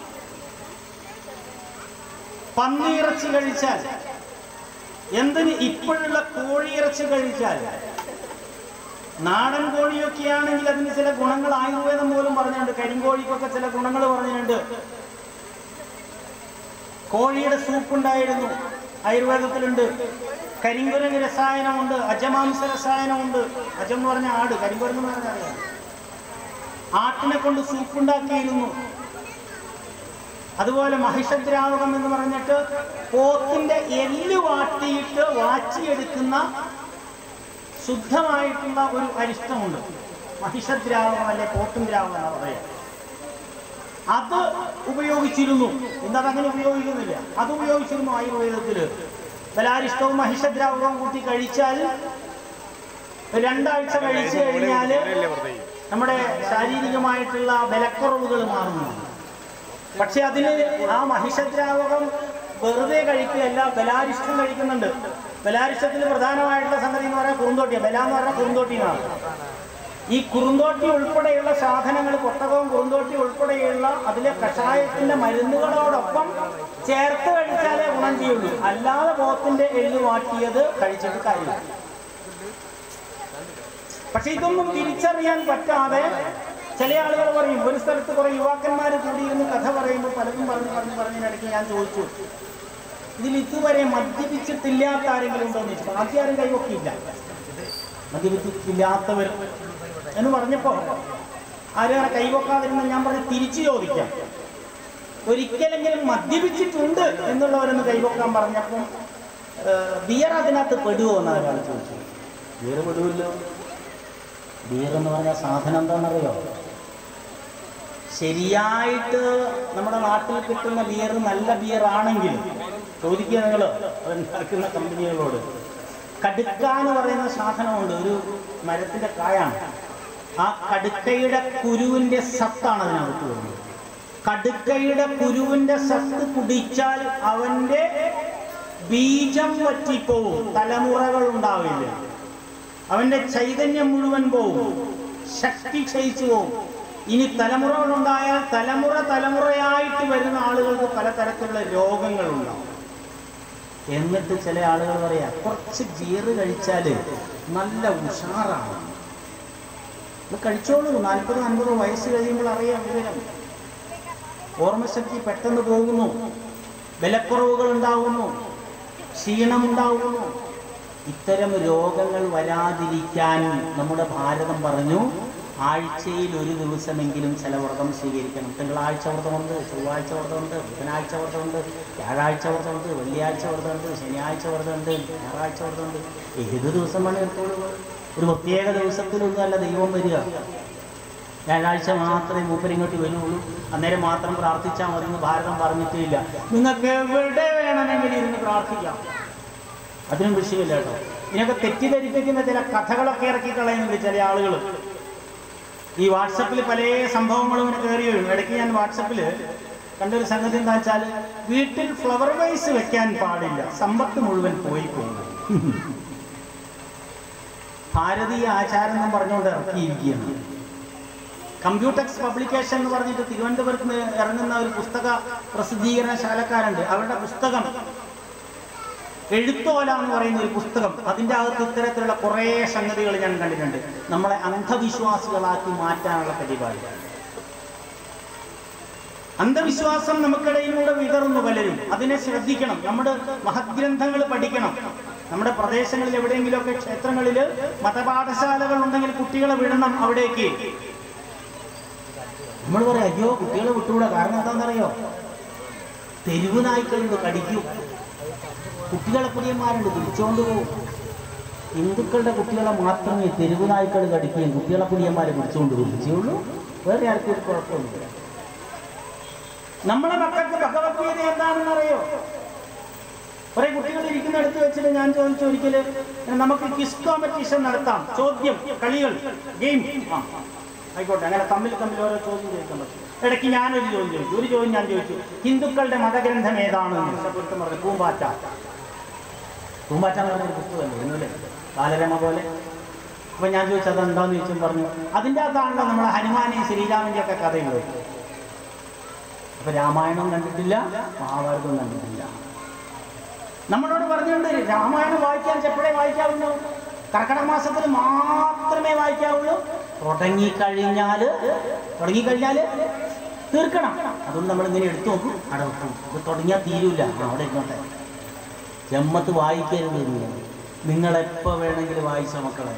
പന്നിയിറച്ചി കഴിച്ചാൽ എന്തിന് ഇപ്പോഴുള്ള കോഴിയിറച്ചി കഴിച്ചാൽ നാടൻ കോഴിയൊക്കെ ആണെങ്കിൽ അതിന് ചില ഗുണങ്ങൾ ആയുർവേദം പോലും പറഞ്ഞിട്ടുണ്ട് കരിങ്കോഴിക്കൊക്കെ ചില ഗുണങ്ങൾ പറഞ്ഞിട്ടുണ്ട് കോഴിയുടെ സൂപ്പ് ഉണ്ടായിരുന്നു ആയുർവേദത്തിലുണ്ട് കരിങ്കുരങ്ങ് രസായനമുണ്ട് അജമാംസ രസായനമുണ്ട് അജം എന്ന് പറഞ്ഞ ആട് കരിങ്കുരങ്ങ് എന്ന് പറഞ്ഞാൽ അറിയാം ആട്ടിനെ കൊണ്ട് സൂപ്പ് ഉണ്ടാക്കിയിരുന്നു അതുപോലെ മഹിഷദ്രാവകം എന്ന് പറഞ്ഞിട്ട് പോത്തിന്റെ എല്ല് വാട്ടിയിട്ട് വാച്ചിയെടുക്കുന്ന ശുദ്ധമായിട്ടുള്ള ഒരു അരിഷ്ടമുണ്ട് മഹിഷദ്രാവകം അല്ലെ പോത്തും ദ്രാവകം എന്ന് പറയാം അത് ഉപയോഗിച്ചിരുന്നു ഇന്ന് അതങ്ങനെ ഉപയോഗിക്കുന്നില്ല അത് ഉപയോഗിച്ചിരുന്നു ആയുർവേദത്തില് ബലാരിഷ്ടവും മഹിഷദ്രാവകവും കൂട്ടി കഴിച്ചാൽ രണ്ടാഴ്ച കഴിച്ചു കഴിഞ്ഞാല് നമ്മുടെ ശാരീരികമായിട്ടുള്ള ബലക്കുറവുകൾ മാറുന്നു പക്ഷെ അതിന് ആ മഹിഷദ്രാവകം വെറുതെ കഴിക്കുകയല്ല ബലാരിഷ്ടം കഴിക്കുന്നുണ്ട് ബലാരിഷ്ടത്തിൽ പ്രധാനമായിട്ടുള്ള സംഗതി എന്ന് പറയാൻ കുറുന്തോട്ടിയ ബല എന്ന് പറഞ്ഞാൽ കുറുന്തോട്ടിയാണ് ഈ കുറുന്തോട്ടി ഉൾപ്പെടെയുള്ള സാധനങ്ങൾ കൊട്ടകവും കുറുന്തോട്ടി ഉൾപ്പെടെയുള്ള അതിലെ കഷായത്തിന്റെ മരുന്നുകളോടൊപ്പം ചേർത്ത് കഴിച്ചാലേ ഗുണം ചെയ്യുള്ളൂ അല്ലാതെ പോത്തിന്റെ എല്ല് വാട്ടിയത് കഴിച്ചിട്ട് കാര്യമില്ല പക്ഷെ ഇതൊന്നും തിരിച്ചറിയാൻ പറ്റാതെ ചില ആളുകൾ പറയും ഒരു സ്ഥലത്ത് കുറെ യുവാക്കന്മാർ കൂടിയിരുന്ന് കഥ പറയുമ്പോൾ പലരും പറഞ്ഞു പറഞ്ഞു പറഞ്ഞതിനിടയ്ക്ക് ഞാൻ ചോദിച്ചു ഇതിൽ ഇതുവരെ മദ്യപിച്ചിട്ടില്ലാത്ത ആരെങ്കിലും ഉണ്ടോ എന്ന് ചോദിച്ചു ബാക്കി ആരും കൈവക്കിയില്ല മദ്യപിച്ചിട്ടില്ലാത്തവർ എന്ന് പറഞ്ഞപ്പോ ആരും കൈവക്കാതിരുന്ന ഞാൻ പറഞ്ഞു തിരിച്ചു ചോദിക്കാം ഒരിക്കലെങ്കിലും മദ്യപിച്ചിട്ടുണ്ട് എന്നുള്ളവരൊന്ന് കൈവക്കാൻ പറഞ്ഞപ്പം ഏഹ്, ബിയർ അതിനകത്ത് പെടുവോ എന്നാണ് ഒരാൾ ചോദിച്ചത് ബിയർ പെടുമല്ലോ ബിയർ എന്ന് പറഞ്ഞ സാധനം എന്താണെന്നറിയോ ശരിയായിട്ട് നമ്മുടെ നാട്ടിൽ കിട്ടുന്ന ബിയർ നല്ല ബിയർ ആണെങ്കിൽ ചോദിക്കുക നിങ്ങൾ അതുണ്ടാക്കുന്ന കമ്പനികളോട് കടുക്ക എന്ന് പറയുന്ന സാധനമുണ്ട് ഒരു മരത്തിന്റെ കായാണ് ആ കടുക്കയുടെ കുരുവിന്റെ സത്താണ് അതിനകത്ത് വരുന്നത് കടുക്കയുടെ കുരുവിന്റെ സത്ത് കുടിച്ചാൽ അവന്റെ ബീജം വറ്റിപ്പോവും തലമുറകൾ ഉണ്ടാവില്ല അവന്റെ ചൈതന്യം മുഴുവൻ പോവും ശക്തി ക്ഷയിച്ചു പോവും ഇനി തലമുറകൾ ഉണ്ടായാൽ തലമുറ തലമുറയായിട്ട് വരുന്ന ആളുകൾക്ക് പലതരത്തിലുള്ള രോഗങ്ങളുണ്ടാവും എന്നിട്ട് ചില ആളുകൾ പറയാ കുറച്ച് ജീറ് കഴിച്ചാൽ നല്ല ഉഷാറാണ് ഇത് കഴിച്ചോളൂ നാൽപ്പത് അൻപത് വയസ്സ് കഴിയുമ്പോൾ അറിയാം വിവരം ഓർമ്മശക്തി പെട്ടെന്ന് പോകുന്നു ബലക്കുറവുകൾ ഉണ്ടാകുന്നു ക്ഷീണമുണ്ടാകുന്നു ഇത്തരം രോഗങ്ങൾ വരാതിരിക്കാൻ നമ്മുടെ ഭാരതം പറഞ്ഞു ആഴ്ചയിൽ ഒരു ദിവസമെങ്കിലും ചില വ്രതം സ്വീകരിക്കണം തിങ്കളാഴ്ച വ്രതമുണ്ട് ചൊവ്വാഴ്ച വ്രതമുണ്ട് ബുധനാഴ്ച വ്രതമുണ്ട് വ്യാഴാഴ്ച വ്രതമുണ്ട് വെള്ളിയാഴ്ച വ്രതമുണ്ട് ശനിയാഴ്ച വ്രതമുണ്ട് ഞായറാഴ്ച വ്രതമുണ്ട് ഏത് ദിവസം വേണം എപ്പോഴും ഒരു പ്രത്യേക ദിവസത്തിലൊന്നുമല്ല ദൈവം വരിക വ്യാഴാഴ്ച മാത്രമേ മൂപ്പരിങ്ങോട്ട് വരുള്ളൂ അന്നേരം മാത്രം പ്രാർത്ഥിച്ചാൽ മതി എന്ന് ഭാരതം പറഞ്ഞിട്ടില്ല നിങ്ങൾക്ക് എവിടെ വേണമെങ്കിലും ഇരുന്ന് പ്രാർത്ഥിക്കാം അതിനും വിഷയമില്ല കേട്ടോ ഇതിനൊക്കെ തെറ്റിദ്ധരിപ്പിക്കുന്ന ചില കഥകളൊക്കെ ഇറക്കി കളയുന്നുണ്ട് ചില ആളുകൾ ഈ വാട്സപ്പിൽ പല സംഭവങ്ങളും ഇങ്ങനെ കയറി വരും ഇടയ്ക്ക് ഞാൻ വാട്സപ്പിൽ കണ്ടൊരു സംഗതി എന്താ വെച്ചാൽ വീട്ടിൽ ഫ്ലവർ വൈസ് വെക്കാൻ പാടില്ല സമ്പത്ത് മുഴുവൻ പോയി പോകും ഭാരതീയ ആചാരം എന്നും പറഞ്ഞുകൊണ്ട് ഇറക്കിയിരിക്കുകയാണ് കമ്പ്യൂട്ടക്സ് പബ്ലിക്കേഷൻ എന്ന് പറഞ്ഞിട്ട് തിരുവനന്തപുരത്ത് നിന്ന് ഇറങ്ങുന്ന ഒരു പുസ്തക പ്രസിദ്ധീകരണശാലക്കാരുണ്ട് അവരുടെ പുസ്തകം എഴുത്തോല എന്ന് പറയുന്ന ഒരു പുസ്തകം അതിൻ്റെ അകത്ത് ഇത്തരത്തിലുള്ള കുറേ സംഗതികൾ ഞാൻ കണ്ടിട്ടുണ്ട് നമ്മളെ അന്ധവിശ്വാസികളാക്കി മാറ്റാനുള്ള പരിപാടി അന്ധവിശ്വാസം നമുക്കിടയിലൂടെ വിതറുന്നു പലരും അതിനെ ശ്രദ്ധിക്കണം നമ്മുടെ മഹദ്ഗ്രന്ഥങ്ങൾ പഠിക്കണം നമ്മുടെ പ്രദേശങ്ങളിൽ എവിടെയെങ്കിലുമൊക്കെ ക്ഷേത്രങ്ങളിൽ മതപാഠശാലകൾ ഉണ്ടെങ്കിൽ കുട്ടികളെ വിടണം അവിടേക്ക് നമ്മൾ പറയാം അയ്യോ കുട്ടികളെ വിട്ടുകൂടാ കാരണം എന്താണെന്നറിയോ തെരുവ് നായ്ക്കളുണ്ട് കടിക്കും കുട്ടികളെ കുടിയന്മാരുണ്ട് പിടിച്ചോണ്ട് പോകും ഹിന്ദുക്കളുടെ കുട്ടികളെ മാത്രമേ തെരുവ് നായ്ക്കൾ കടിക്കുകയും കുട്ടികളെ കുടിയന്മാരെ പിടിച്ചുകൊണ്ട് പോകുകയും ചെയ്യുള്ളൂ വേറെ ആർക്കും ഒരു കുഴപ്പമൊന്നുമില്ല നമ്മളെ മക്കൾക്ക് ഭഗവത്ഗീത എന്താണെന്ന് അറിയോ കുറെ കുട്ടികൾ ഇരിക്കുന്നിടത്ത് വെച്ചിട്ട് ഞാൻ ചോദിച്ചു ഒരിക്കല് നമുക്ക് ക്വിസ് കോമ്പറ്റീഷൻ നടത്താം ചോദ്യം കളികൾ ഗെയിം ആ ആയിക്കോട്ടെ അങ്ങനെ തമ്മിൽ തമ്മിൽ ഓരോ ചോദ്യം ചോദിക്കാൻ പറ്റും ഇടയ്ക്ക് ഞാനൊരു ചോദ്യം ചോദിച്ചു ഒരു ചോദ്യം ഞാൻ ചോദിച്ചു ഹിന്ദുക്കളുടെ മതഗ്രന്ഥം ഏതാണ് പൊരുത്തം പറഞ്ഞു പൂമ്പാറ്റ പൂമ്പാറ്റ എന്ന് പറഞ്ഞൊരു പുസ്തകമല്ലേ എന്നല്ലേ ബാലരമ പോലെ അപ്പൊ ഞാൻ ചോദിച്ചു അതെന്താന്ന് ചോദിച്ചും പറഞ്ഞു അതിൻ്റെ അകത്താണല്ലോ നമ്മളെ ഹനുമാനെയും ശ്രീരാമന്റെ ഒക്കെ കഥയുള്ളത് അപ്പൊ രാമായണം കണ്ടിട്ടില്ല മഹാഭാരതം കണ്ടിട്ടില്ല നമ്മളോട് പറഞ്ഞുകൊണ്ട് രാമായണം വായിക്കാൻ എപ്പോഴേ വായിക്കാവുള്ളൂ കർക്കിടക മാസത്തിൽ മാത്രമേ വായിക്കാവുള്ളൂ തുടങ്ങിക്കഴിഞ്ഞാല് തുടങ്ങിക്കഴിഞ്ഞാല് തീർക്കണം അതുകൊണ്ട് നമ്മൾ ഇങ്ങനെ എടുത്തു നോക്കും അവിടെ വെക്കും ഇത് തുടങ്ങിയാൽ തീരൂല ആ, അവിടെ ഇരുന്നോട്ടെ ജമ്മത്ത് വായിക്കരുത് നിങ്ങൾ നിങ്ങൾ എപ്പോ വേണമെങ്കിലും വായിച്ച മക്കളെ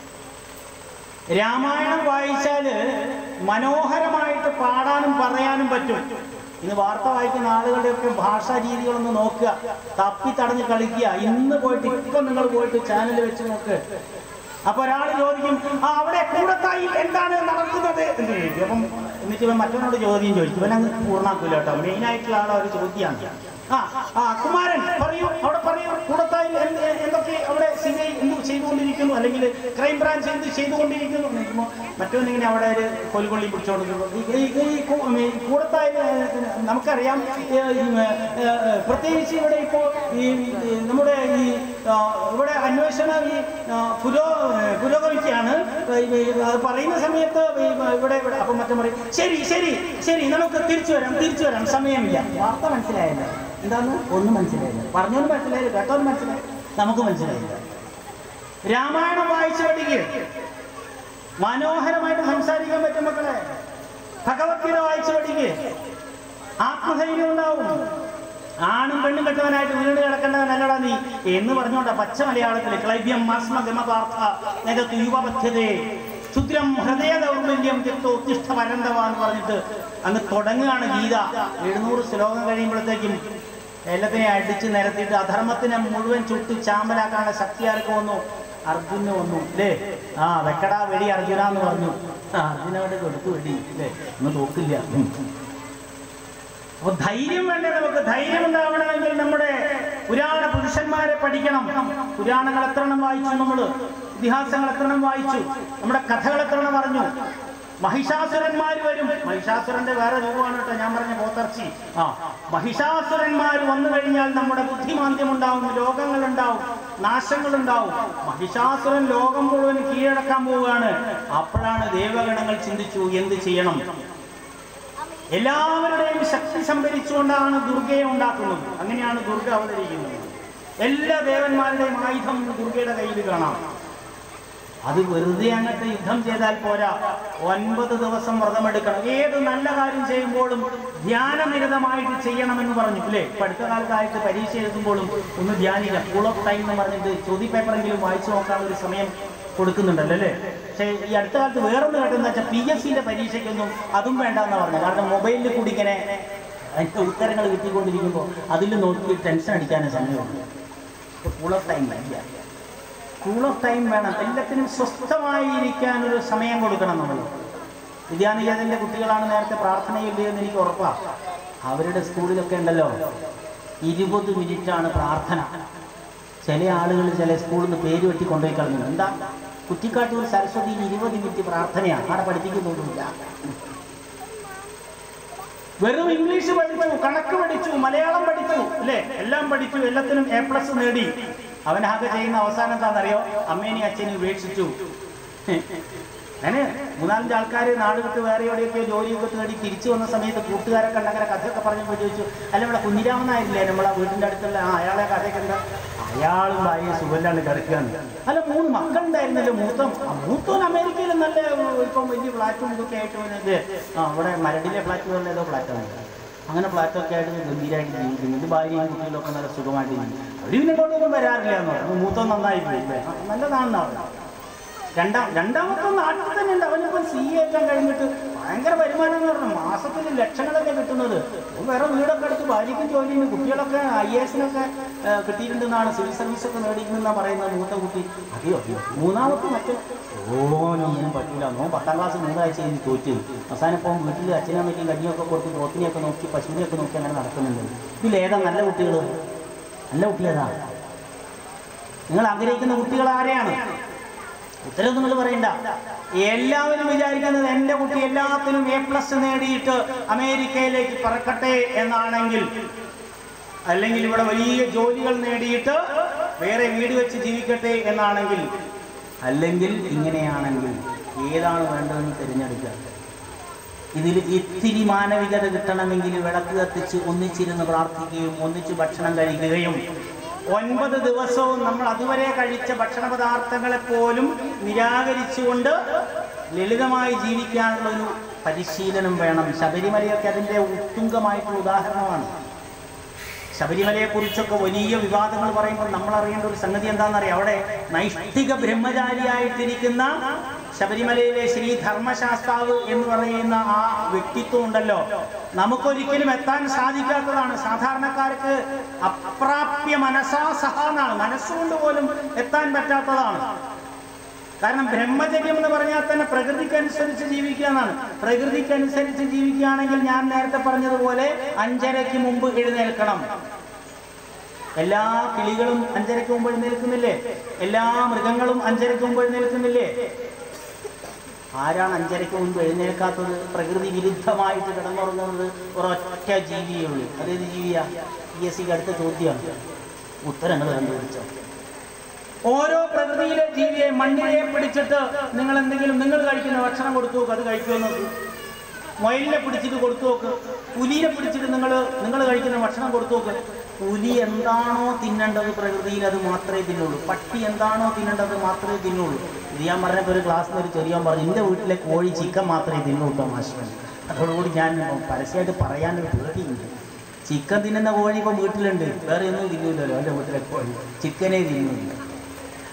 രാമായണം വായിച്ചാല് മനോഹരമായിട്ട് പാടാനും പറയാനും പറ്റും ഇന്ന് വാർത്ത വായിക്കുന്ന ആളുകളുടെയൊക്കെ ഭാഷാ രീതികളൊന്ന് നോക്കുക തപ്പി തടഞ്ഞ് കളിക്കുക ഇന്ന് പോയിട്ട് ഇപ്പൊ നിങ്ങൾ പോയിട്ട് ചാനൽ വെച്ച് നോക്ക് അപ്പൊ ഒരാൾ ചോദിക്കും ആ അവിടെ കൂടത്തായി എന്താണ് നടക്കുന്നത് എന്ന് ചോദിക്കും അപ്പം എന്നിട്ട് ഇവൻ മറ്റവനോട് ചോദ്യം ചോദിക്കും ഇവൻ അങ്ങ് പൂർണ്ണാക്കൂല കേട്ടോ മെയിൻ ആയിട്ടുള്ള ആൾ ഒരു ചോദ്യമാണ് ആ ആ കുമാരൻ പറയൂ അവിടെ പറയൂ കൂടത്തായി എന്ത് എന്തൊക്കെ അവിടെ സി ഐ എന്ത് ചെയ്തുകൊണ്ടിരിക്കുന്നു അല്ലെങ്കിൽ ക്രൈം ബ്രാഞ്ച് എന്ത് ചെയ്തുകൊണ്ടിരിക്കുന്നു എന്ന് ചോദിക്കുമ്പോൾ മറ്റവൻ ഇങ്ങനെ അവിടെ ഒരു കൊലുകൊള്ളി പിടിച്ചോണ്ടിരിക്കുന്നു ഈ- ഈ- ഈ കൂ- ഈ കൂടത്തായി ഏഹ്, നമുക്കറിയാം ഏഹ്, ഈ, ഏഹ്, പ്രത്യേകിച്ച് ഇവിടെ ഇപ്പോൾ ഈ ഈ നമ്മുടെ ഈ ആ, ഇവിടെ അന്വേഷണം ഈ ആ, പുരോ പുരോഗമിക്കുകയാണ് ഈ, ഈ, അത് പറയുന്ന സമയത്ത് ഈ, ഇവിടെ ഇവിടെ അപ്പം മറ്റും പറയും ശരി ശരി ശരി നമുക്ക് തിരിച്ചു വരാം തിരിച്ചു വരാം സമയമില്ല വാർത്ത മനസ്സിലായില്ല എന്താന്ന് ഒന്നും മനസ്സിലായില്ല പറഞ്ഞോന്നും മനസ്സിലായില്ല കേട്ടോന്നും മനസ്സിലായി നമുക്ക് മനസ്സിലായില്ല രാമായണം വായിച്ചു പഠിക്കുക മനോഹരമായിട്ട് സംസാരിക്കാൻ പറ്റും മക്കളെ ഭഗവത്ഗീത വായിച്ചു പഠിക്കുക ആത്മധൈര്യം ഉണ്ടാവും ആണും പെണ്ണും കെട്ടവനായിട്ട് വീട് കിടക്കേണ്ടവനല്ലടാ നീ എന്ന് പറഞ്ഞോണ്ട പച്ച മലയാളത്തിൽ ക്ലൈബ്യം മാസ്മ ഗമപാർത്ഥ യുവപഥ്യതേ ക്ഷുദ്രം ഹൃദയ ദൗർബല്യം ചെത്തോ ഉത്തിഷ്ഠ വരന്തവ എന്ന് പറഞ്ഞിട്ട് അങ്ങ് തുടങ്ങുകയാണ് ഗീത എഴുന്നൂറ് ശ്ലോകം കഴിയുമ്പോഴത്തേക്കും എല്ലാത്തിനെ അടിച്ച് നിരത്തിയിട്ട് അധർമ്മത്തിനെ മുഴുവൻ ചുട്ട് ചാമ്പലാക്കാനുള്ള ശക്തി ആർക്ക് വന്നു അർജുന് വന്നു അല്ലേ ആ വെക്കടാ വെടി അർജുന എന്ന് പറഞ്ഞു ആ അർജുനോട് കൊടുത്തു വെടി അല്ലേ ഒന്നും തോക്കില്ല ഉം. അപ്പൊ ധൈര്യം വേണ്ടേ നമുക്ക് ധൈര്യം ഉണ്ടാവണമെങ്കിൽ നമ്മുടെ പുരാണ പുരുഷന്മാരെ പഠിക്കണം പുരാണങ്ങൾ എത്രണ്ണം വായിച്ചു നമ്മൾ ഇതിഹാസങ്ങൾ എത്രണ്ണം വായിച്ചു നമ്മുടെ കഥകൾ എത്രണ്ണം അറിഞ്ഞു മഹിഷാസുരന്മാർ വരും മഹിഷാസുരന്റെ വേറെ രൂപമാണ് കേട്ടോ ഞാൻ പറഞ്ഞ പോത്തർച്ചി ആ മഹിഷാസുരന്മാർ വന്നു കഴിഞ്ഞാൽ നമ്മുടെ ബുദ്ധിമാന്ദ്യം ഉണ്ടാവും രോഗങ്ങൾ ഉണ്ടാവും നാശങ്ങൾ ഉണ്ടാവും മഹിഷാസുരൻ ലോകം മുഴുവൻ കീഴടക്കാൻ പോവുകയാണ് അപ്പോഴാണ് ദേവഗണങ്ങൾ ചിന്തിച്ചു എന്ത് ചെയ്യണം എല്ലാവരുടെയും ശക്തി സംഭരിച്ചുകൊണ്ടാണ് ദുർഗയെ ഉണ്ടാക്കുന്നത് അങ്ങനെയാണ് ദുർഗ അവതരിക്കുന്നത് എല്ലാ ദേവന്മാരുടെയും ആയുധം ദുർഗയുടെ കയ്യിൽ കാണാം അത് വെറുതെ അങ്ങോട്ട് യുദ്ധം ചെയ്താൽ പോരാ ഒൻപത് ദിവസം വ്രതമെടുക്കണം ഏത് നല്ല കാര്യം ചെയ്യുമ്പോഴും ധ്യാനനിരതമായിട്ട് ചെയ്യണമെന്ന് പറഞ്ഞു അല്ലേ ഇപ്പൊ അടുത്ത കാലത്തായിട്ട് പരീക്ഷ എഴുതുമ്പോഴും ഒന്ന് ധ്യാനില്ല ഫുൾ ഓഫ് ടൈം എന്ന് പറഞ്ഞിട്ട് ചോദ്യ പേപ്പറെങ്കിലും വായിച്ചു നോക്കാനുള്ള ഒരു സമയം കൊടുക്കുന്നുണ്ടല്ലോ അല്ലേ പക്ഷേ ഈ അടുത്ത കാലത്ത് വേറൊന്ന് കേട്ടെന്ന് വെച്ചാൽ പി എസ് സിയുടെ പരീക്ഷയ്ക്കൊന്നും അതും വേണ്ടെന്ന് പറഞ്ഞു കാരണം മൊബൈലിൽ കൂടി ഇങ്ങനെ അതിന്റെ ഉത്തരങ്ങൾ കിട്ടിക്കൊണ്ടിരിക്കുമ്പോൾ അതിൽ നോക്കി ടെൻഷൻ അടിക്കാനേ സമയമുള്ളൂ ഫുൾ ഓഫ് ടൈം ഇല്ല കൂൾ ഓഫ് ടൈം വേണം എല്ലാത്തിനും സ്വസ്ഥമായി ഇരിക്കാൻ ഒരു സമയം കൊടുക്കണം നമ്മൾ വിദ്യാനികേതന്റെ കുട്ടികളാണ് നേരത്തെ പ്രാർത്ഥനയില്ലേ എന്ന് എനിക്ക് ഉറപ്പാണ് അവരുടെ സ്കൂളിലൊക്കെ ഉണ്ടല്ലോ ഇരുപത് മിനിറ്റാണ് പ്രാർത്ഥന ചില ആളുകൾ ചില സ്കൂളിൽ നിന്ന് പേര് വെട്ടി കൊണ്ടുപോയി കളഞ്ഞു എന്താ കുറ്റിക്കാട്ടൂർ സരസ്വതിയിൽ ഇരുപത് മിനിറ്റ് പ്രാർത്ഥനയാണ് അവിടെ പഠിപ്പിക്കുന്നൊന്നുമില്ല വെറും ഇംഗ്ലീഷ് പഠിച്ചു കണക്ക് പഠിച്ചു മലയാളം പഠിച്ചു അല്ലേ എല്ലാം പഠിച്ചു എല്ലാത്തിനും എ പ്ലസ് നേടി അവനാകെ ചെയ്യുന്ന അവസാനം എന്താണെന്നറിയോ അമ്മേനെ അച്ഛനെ ഉപേക്ഷിച്ചു അങ്ങനെ മൂന്നാലഞ്ച് ആൾക്കാർ നാട് വിട്ട് വേറെ എവിടെയൊക്കെ ജോലിയൊക്കെ തേടി തിരിച്ചു വന്ന സമയത്ത് കൂട്ടുകാരെ കണ്ട് അങ്ങനെ കഥയൊക്കെ പറഞ്ഞപ്പോൾ ചോദിച്ചു അല്ല ഇവിടെ കുഞ്ഞിരാമനായില്ലേ നമ്മളെ വീടിൻ്റെ അടുത്തുള്ള ആ അയാളെ കഥയൊക്കെ എന്താ അയാളും ഭാര്യ സുഖല്ലാണ് കിടക്കുകയാണ് അല്ല മൂന്ന് മക്കളുണ്ടായിരുന്നല്ലോ മൂത്ത ആ മൂത്തോൻ അമേരിക്കയിൽ നല്ല ഇപ്പം വലിയ ഫ്ലാറ്റും ഇതൊക്കെ ആയിട്ട് വന്നത് ആ അവിടെ മരടിലെ ഫ്ലാറ്റ് പോലെ ഏതോ ഫ്ലാറ്റാണ് അങ്ങനെ ഫ്ലാറ്റൊക്കെ ആയിട്ട് ഗംഭീരമായിട്ട് ജീവിക്കുന്നു ഇത് ഭാര്യയും കുട്ടികളൊക്കെ നല്ല സുഖമായിട്ട് ജീവിക്കും അവർ പിന്നെ ഇങ്ങോട്ടൊന്നും വരാറില്ല എന്ന് പറഞ്ഞു മൂത്തം നന്നായി പോയി അല്ലേ? ആ, നല്ലതാണെന്ന് പറഞ്ഞു രണ്ടാം രണ്ടാമത്തെ നാട്ടിൽ തന്നെ ഉണ്ട് അവനിപ്പം സി എ എല്ലാം കഴിഞ്ഞിട്ട് ഭയങ്കര വരുമാനം എന്ന് പറഞ്ഞു മാസത്തിൽ ലക്ഷങ്ങളൊക്കെ കിട്ടുന്നത് അവൻ വേറെ വീടൊക്കെ എടുത്ത് ഭാര്യയ്ക്കും ജോലിയുണ്ട് കുട്ടികളൊക്കെ ഐ എ എസിനൊക്കെ കിട്ടിയിട്ടുണ്ടെന്നാണ് സിവിൽ സർവീസ് ഒക്കെ നേടിയിട്ടുണ്ടെന്നാണ് പറയുന്നത് മൂത്ത കുട്ടി അതെയോ അതെയോ മൂന്നാമത്തെ മറ്റേ ഓനൊന്നും പറ്റില്ല നോ പത്താം ക്ലാസ് മൂന്നാഴ്ച കഴിഞ്ഞ് തോറ്റ് അവസാനം ഇപ്പം വീട്ടിൽ അച്ഛനും അമ്മയ്ക്കും കഞ്ഞിയൊക്കെ കൊടുത്ത് പോത്തിനെയൊക്കെ നോക്കി പശുവിനെയൊക്കെ നോക്കി അങ്ങനെ നടക്കുന്നുണ്ട് ഇതിലേതാ നല്ല കുട്ടികൾ നല്ല കുട്ടികളാ നിങ്ങൾ ആഗ്രഹിക്കുന്ന കുട്ടികൾ ആരെയാണ് ഉത്തരവൊന്നും നിങ്ങൾ പറയണ്ട എല്ലാവരും വിചാരിക്കുന്നത് എൻ്റെ കുട്ടി എല്ലാത്തിനും എ പ്ലസ് നേടിയിട്ട് അമേരിക്കയിലേക്ക് പറക്കട്ടെ എന്നാണെങ്കിൽ അല്ലെങ്കിൽ ഇവിടെ വലിയ ജോലികൾ നേടിയിട്ട് വേറെ വീട് വെച്ച് ജീവിക്കട്ടെ എന്നാണെങ്കിൽ അല്ലെങ്കിൽ ഇങ്ങനെയാണെങ്കിൽ ഏതാണ് വേണ്ടതെന്ന് തിരഞ്ഞെടുക്കുക ഇതിൽ ഇത്തിരി മാനവികത കിട്ടണമെങ്കിൽ വിളക്ക് കത്തിച്ച് ഒന്നിച്ചിരുന്ന് പ്രാർത്ഥിക്കുകയും ഒന്നിച്ച് ഭക്ഷണം കഴിക്കുകയും ഒൻപത് ദിവസവും നമ്മൾ അതുവരെ കഴിച്ച ഭക്ഷണ പദാർത്ഥങ്ങളെ പോലും നിരാകരിച്ചുകൊണ്ട് ലളിതമായി ജീവിക്കാനുള്ള ഒരു പരിശീലനം വേണം ശബരിമലയൊക്കെ അതിൻ്റെ ഉത്തുംഗമായിട്ടുള്ള ഉദാഹരണമാണ് ശബരിമലയെ കുറിച്ചൊക്കെ വലിയ വിവാദങ്ങൾ പറയുമ്പോൾ നമ്മൾ അറിയേണ്ട ഒരു സംഗതി എന്താണെന്നറിയാം അവിടെ നൈഷ്ഠിക ബ്രഹ്മചാരിയായിട്ടിരിക്കുന്ന ശബരിമലയിലെ ശ്രീ ധർമ്മശാസ്താവ് എന്ന് പറയുന്ന ആ വ്യക്തിത്വം ഉണ്ടല്ലോ നമുക്കൊരിക്കലും എത്താൻ സാധിക്കാത്തതാണ് സാധാരണക്കാർക്ക് അപ്രാപ്യ മനസാ സഹ എന്നാണ് മനസ്സുകൊണ്ട് പോലും എത്താൻ പറ്റാത്തതാണ് കാരണം ബ്രഹ്മചര്യം എന്ന് പറഞ്ഞാൽ തന്നെ പ്രകൃതിക്കനുസരിച്ച് ജീവിക്കുക എന്നാണ് പ്രകൃതിക്കനുസരിച്ച് ജീവിക്കുകയാണെങ്കിൽ ഞാൻ നേരത്തെ പറഞ്ഞതുപോലെ അഞ്ചരയ്ക്ക് മുമ്പ് എഴുന്നേൽക്കണം എല്ലാ കിളികളും അഞ്ചരയ്ക്ക് മുമ്പ് എഴുന്നേൽക്കുന്നില്ലേ എല്ലാ മൃഗങ്ങളും അഞ്ചരയ്ക്ക് മുമ്പ് എഴുന്നേൽക്കുന്നില്ലേ ആരാണ് അഞ്ചരയ്ക്ക് മുമ്പ് എഴുന്നേൽക്കാത്തത് പ്രകൃതി വിരുദ്ധമായിട്ട് കിടന്നുറങ്ങുന്നത് ഒരൊറ്റ ജീവിയേ ഉള്ളൂ അതേത് ജീവിയാ പി എസ് സിക്ക് അടുത്ത ചോദ്യമാണ് ഉത്തരങ്ങൾ കണ്ടുപിടിച്ചോ ഓരോ പ്രകൃതിയിലെ ജീവിയെ മണ്ണിനെ പിടിച്ചിട്ട് നിങ്ങൾ എന്തെങ്കിലും നിങ്ങൾ കഴിക്കുന്ന ഭക്ഷണം കൊടുത്തു നോക്ക് അത് കഴിക്കുമോ നോക്ക് മൊയിലിനെ പിടിച്ചിട്ട് കൊടുത്തു നോക്ക് പുലിയെ പിടിച്ചിട്ട് നിങ്ങൾ നിങ്ങൾ കഴിക്കുന്ന ഭക്ഷണം കൊടുത്തു നോക്ക് പുലി എന്താണോ തിന്നേണ്ടത് പ്രകൃതിയിൽ അത് മാത്രമേ തിന്നുള്ളൂ പട്ടി എന്താണോ തിന്നേണ്ടത് മാത്രമേ തിന്നുള്ളൂ ഇത് ഞാൻ പറഞ്ഞപ്പോൾ ഒരു ക്ലാസ്സിൽ ഒരു ചെറിയാൻ പറഞ്ഞു എൻ്റെ വീട്ടിലെ കോഴി ചിക്കൻ മാത്രമേ തിന്നൂ കേട്ടോ മാസ്റ്റർ അതോടുകൂടി ഞാൻ പരസ്യമായിട്ട് പറയാനൊരു പേടിയുണ്ട് ചിക്കൻ തിന്നുന്ന കോഴി ഇപ്പം വീട്ടിലുണ്ട് വേറെ ഒന്നും തിന്നൂലല്ലോ എൻ്റെ വീട്ടിലെ കോഴി ചിക്കനേ തിന്നില്ല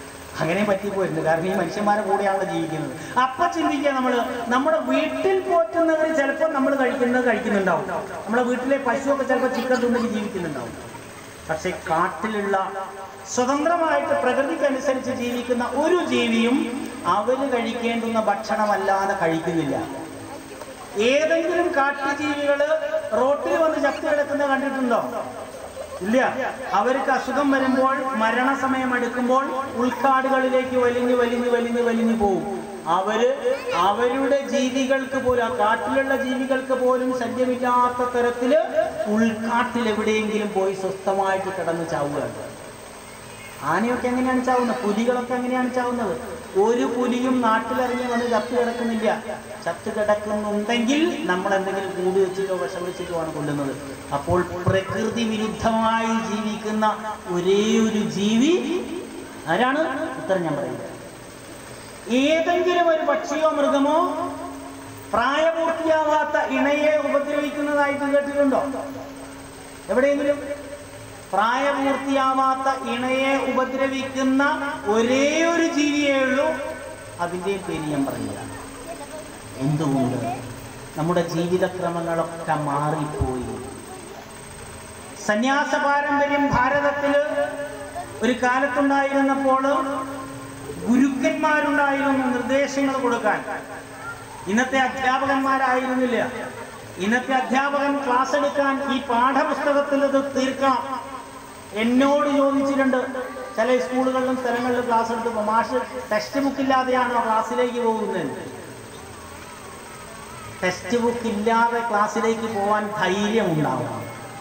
അങ്ങനെ പറ്റിപ്പോയിരുന്നു കാരണം ഈ മനുഷ്യന്മാരെ കൂടെയാണല്ലോ ജീവിക്കുന്നത് അപ്പൊ ചിന്തിക്കുക നമ്മൾ നമ്മുടെ വീട്ടിൽ പോറ്റുന്നവർ ചിലപ്പോൾ നമ്മൾ കഴിക്കുന്നത് കഴിക്കുന്നുണ്ടാവും നമ്മുടെ വീട്ടിലെ പശുവൊക്കെ ചിലപ്പോൾ ചിക്കൻ തിന്നിട്ട് ജീവിക്കുന്നുണ്ടാവും പക്ഷെ കാട്ടിലുള്ള സ്വതന്ത്രമായിട്ട് പ്രകൃതിക്കനുസരിച്ച് ജീവിക്കുന്ന ഒരു ജീവിയും അവര് കഴിക്കേണ്ടുന്ന ഭക്ഷണമല്ലാതെ കഴിക്കുന്നില്ല ഏതെങ്കിലും കാട്ടുജീവികള് റോട്ടിൽ വന്ന് ചത്തു കിടക്കുന്നത് കണ്ടിട്ടുണ്ടോ ഇല്ല അവർക്ക് അസുഖം വരുമ്പോൾ മരണസമയം എടുക്കുമ്പോൾ ഉൾക്കാടുകളിലേക്ക് വലിഞ്ഞു വലിഞ്ഞു വലിഞ്ഞു വലിഞ്ഞു പോകും അവര് അവരുടെ ജീവികൾക്ക് പോലും ആ കാട്ടിലുള്ള ജീവികൾക്ക് പോലും ശല്യമില്ലാത്ത തരത്തില് ഉൾക്കാട്ടിൽ എവിടെയെങ്കിലും പോയി സ്വസ്ഥമായിട്ട് കിടന്ന് ചാവുകയാണ് ആനയൊക്കെ എങ്ങനെയാണ് ചാവുന്നത് പുലികളൊക്കെ എങ്ങനെയാണ് ചാവുന്നത് ഒരു പുലിയും നാട്ടിലിറങ്ങി വന്ന് ചത്തു കിടക്കുന്നില്ല ചത്തു കിടക്കുന്നുണ്ടെങ്കിൽ നമ്മൾ എന്തെങ്കിലും കൂടി വെച്ചിട്ടോ വിഷം വെച്ചിട്ടോ ആണ് കൊല്ലുന്നത് അപ്പോൾ പ്രകൃതി വിരുദ്ധമായി ജീവിക്കുന്ന ഒരേ ഒരു ജീവി ആരാണ് ഉത്തരം ഞാൻ പറയുന്നത് ഏതെങ്കിലും ഒരു പക്ഷിയോ മൃഗമോ പ്രായപൂർത്തിയാവാത്ത ഇണയെ ഉപദ്രവിക്കുന്നതായിട്ട് കേട്ടിട്ടുണ്ടോ എവിടെയെങ്കിലും പ്രായപൂർത്തിയാവാത്ത ഇണയെ ഉപദ്രവിക്കുന്ന ഒരേ ഒരു ജീവിയേ ഉള്ളൂ അതിൻ്റെ പേര് ഞാൻ പറഞ്ഞില്ല എന്തുകൊണ്ട് നമ്മുടെ ജീവിതക്രമങ്ങളൊക്കെ മാറിപ്പോയി സന്യാസ പാരമ്പര്യം ഭാരതത്തിൽ ഒരു കാലത്തുണ്ടായിരുന്നപ്പോൾ ഗുരുക്കന്മാരുണ്ടായിരുന്നു നിർദ്ദേശങ്ങൾ കൊടുക്കാൻ ഇന്നത്തെ അധ്യാപകന്മാരായിരുന്നില്ല ഇന്നത്തെ അധ്യാപകൻ ക്ലാസ് എടുക്കാൻ ഈ പാഠപുസ്തകത്തിൽ ഇത് തീർക്കണം എന്നോട് ചോദിച്ചിട്ടുണ്ട് ചില സ്കൂളുകളിലും സ്ഥലങ്ങളിലും ക്ലാസ് എടുത്തപ്പോൾ മാഷ് ടെക്സ്റ്റ് ബുക്ക് ഇല്ലാതെയാണോ ക്ലാസ്സിലേക്ക് പോകുന്നത് ടെക്സ്റ്റ് ബുക്ക് ഇല്ലാതെ ക്ലാസ്സിലേക്ക് പോകാൻ ധൈര്യം ഉണ്ടാവണം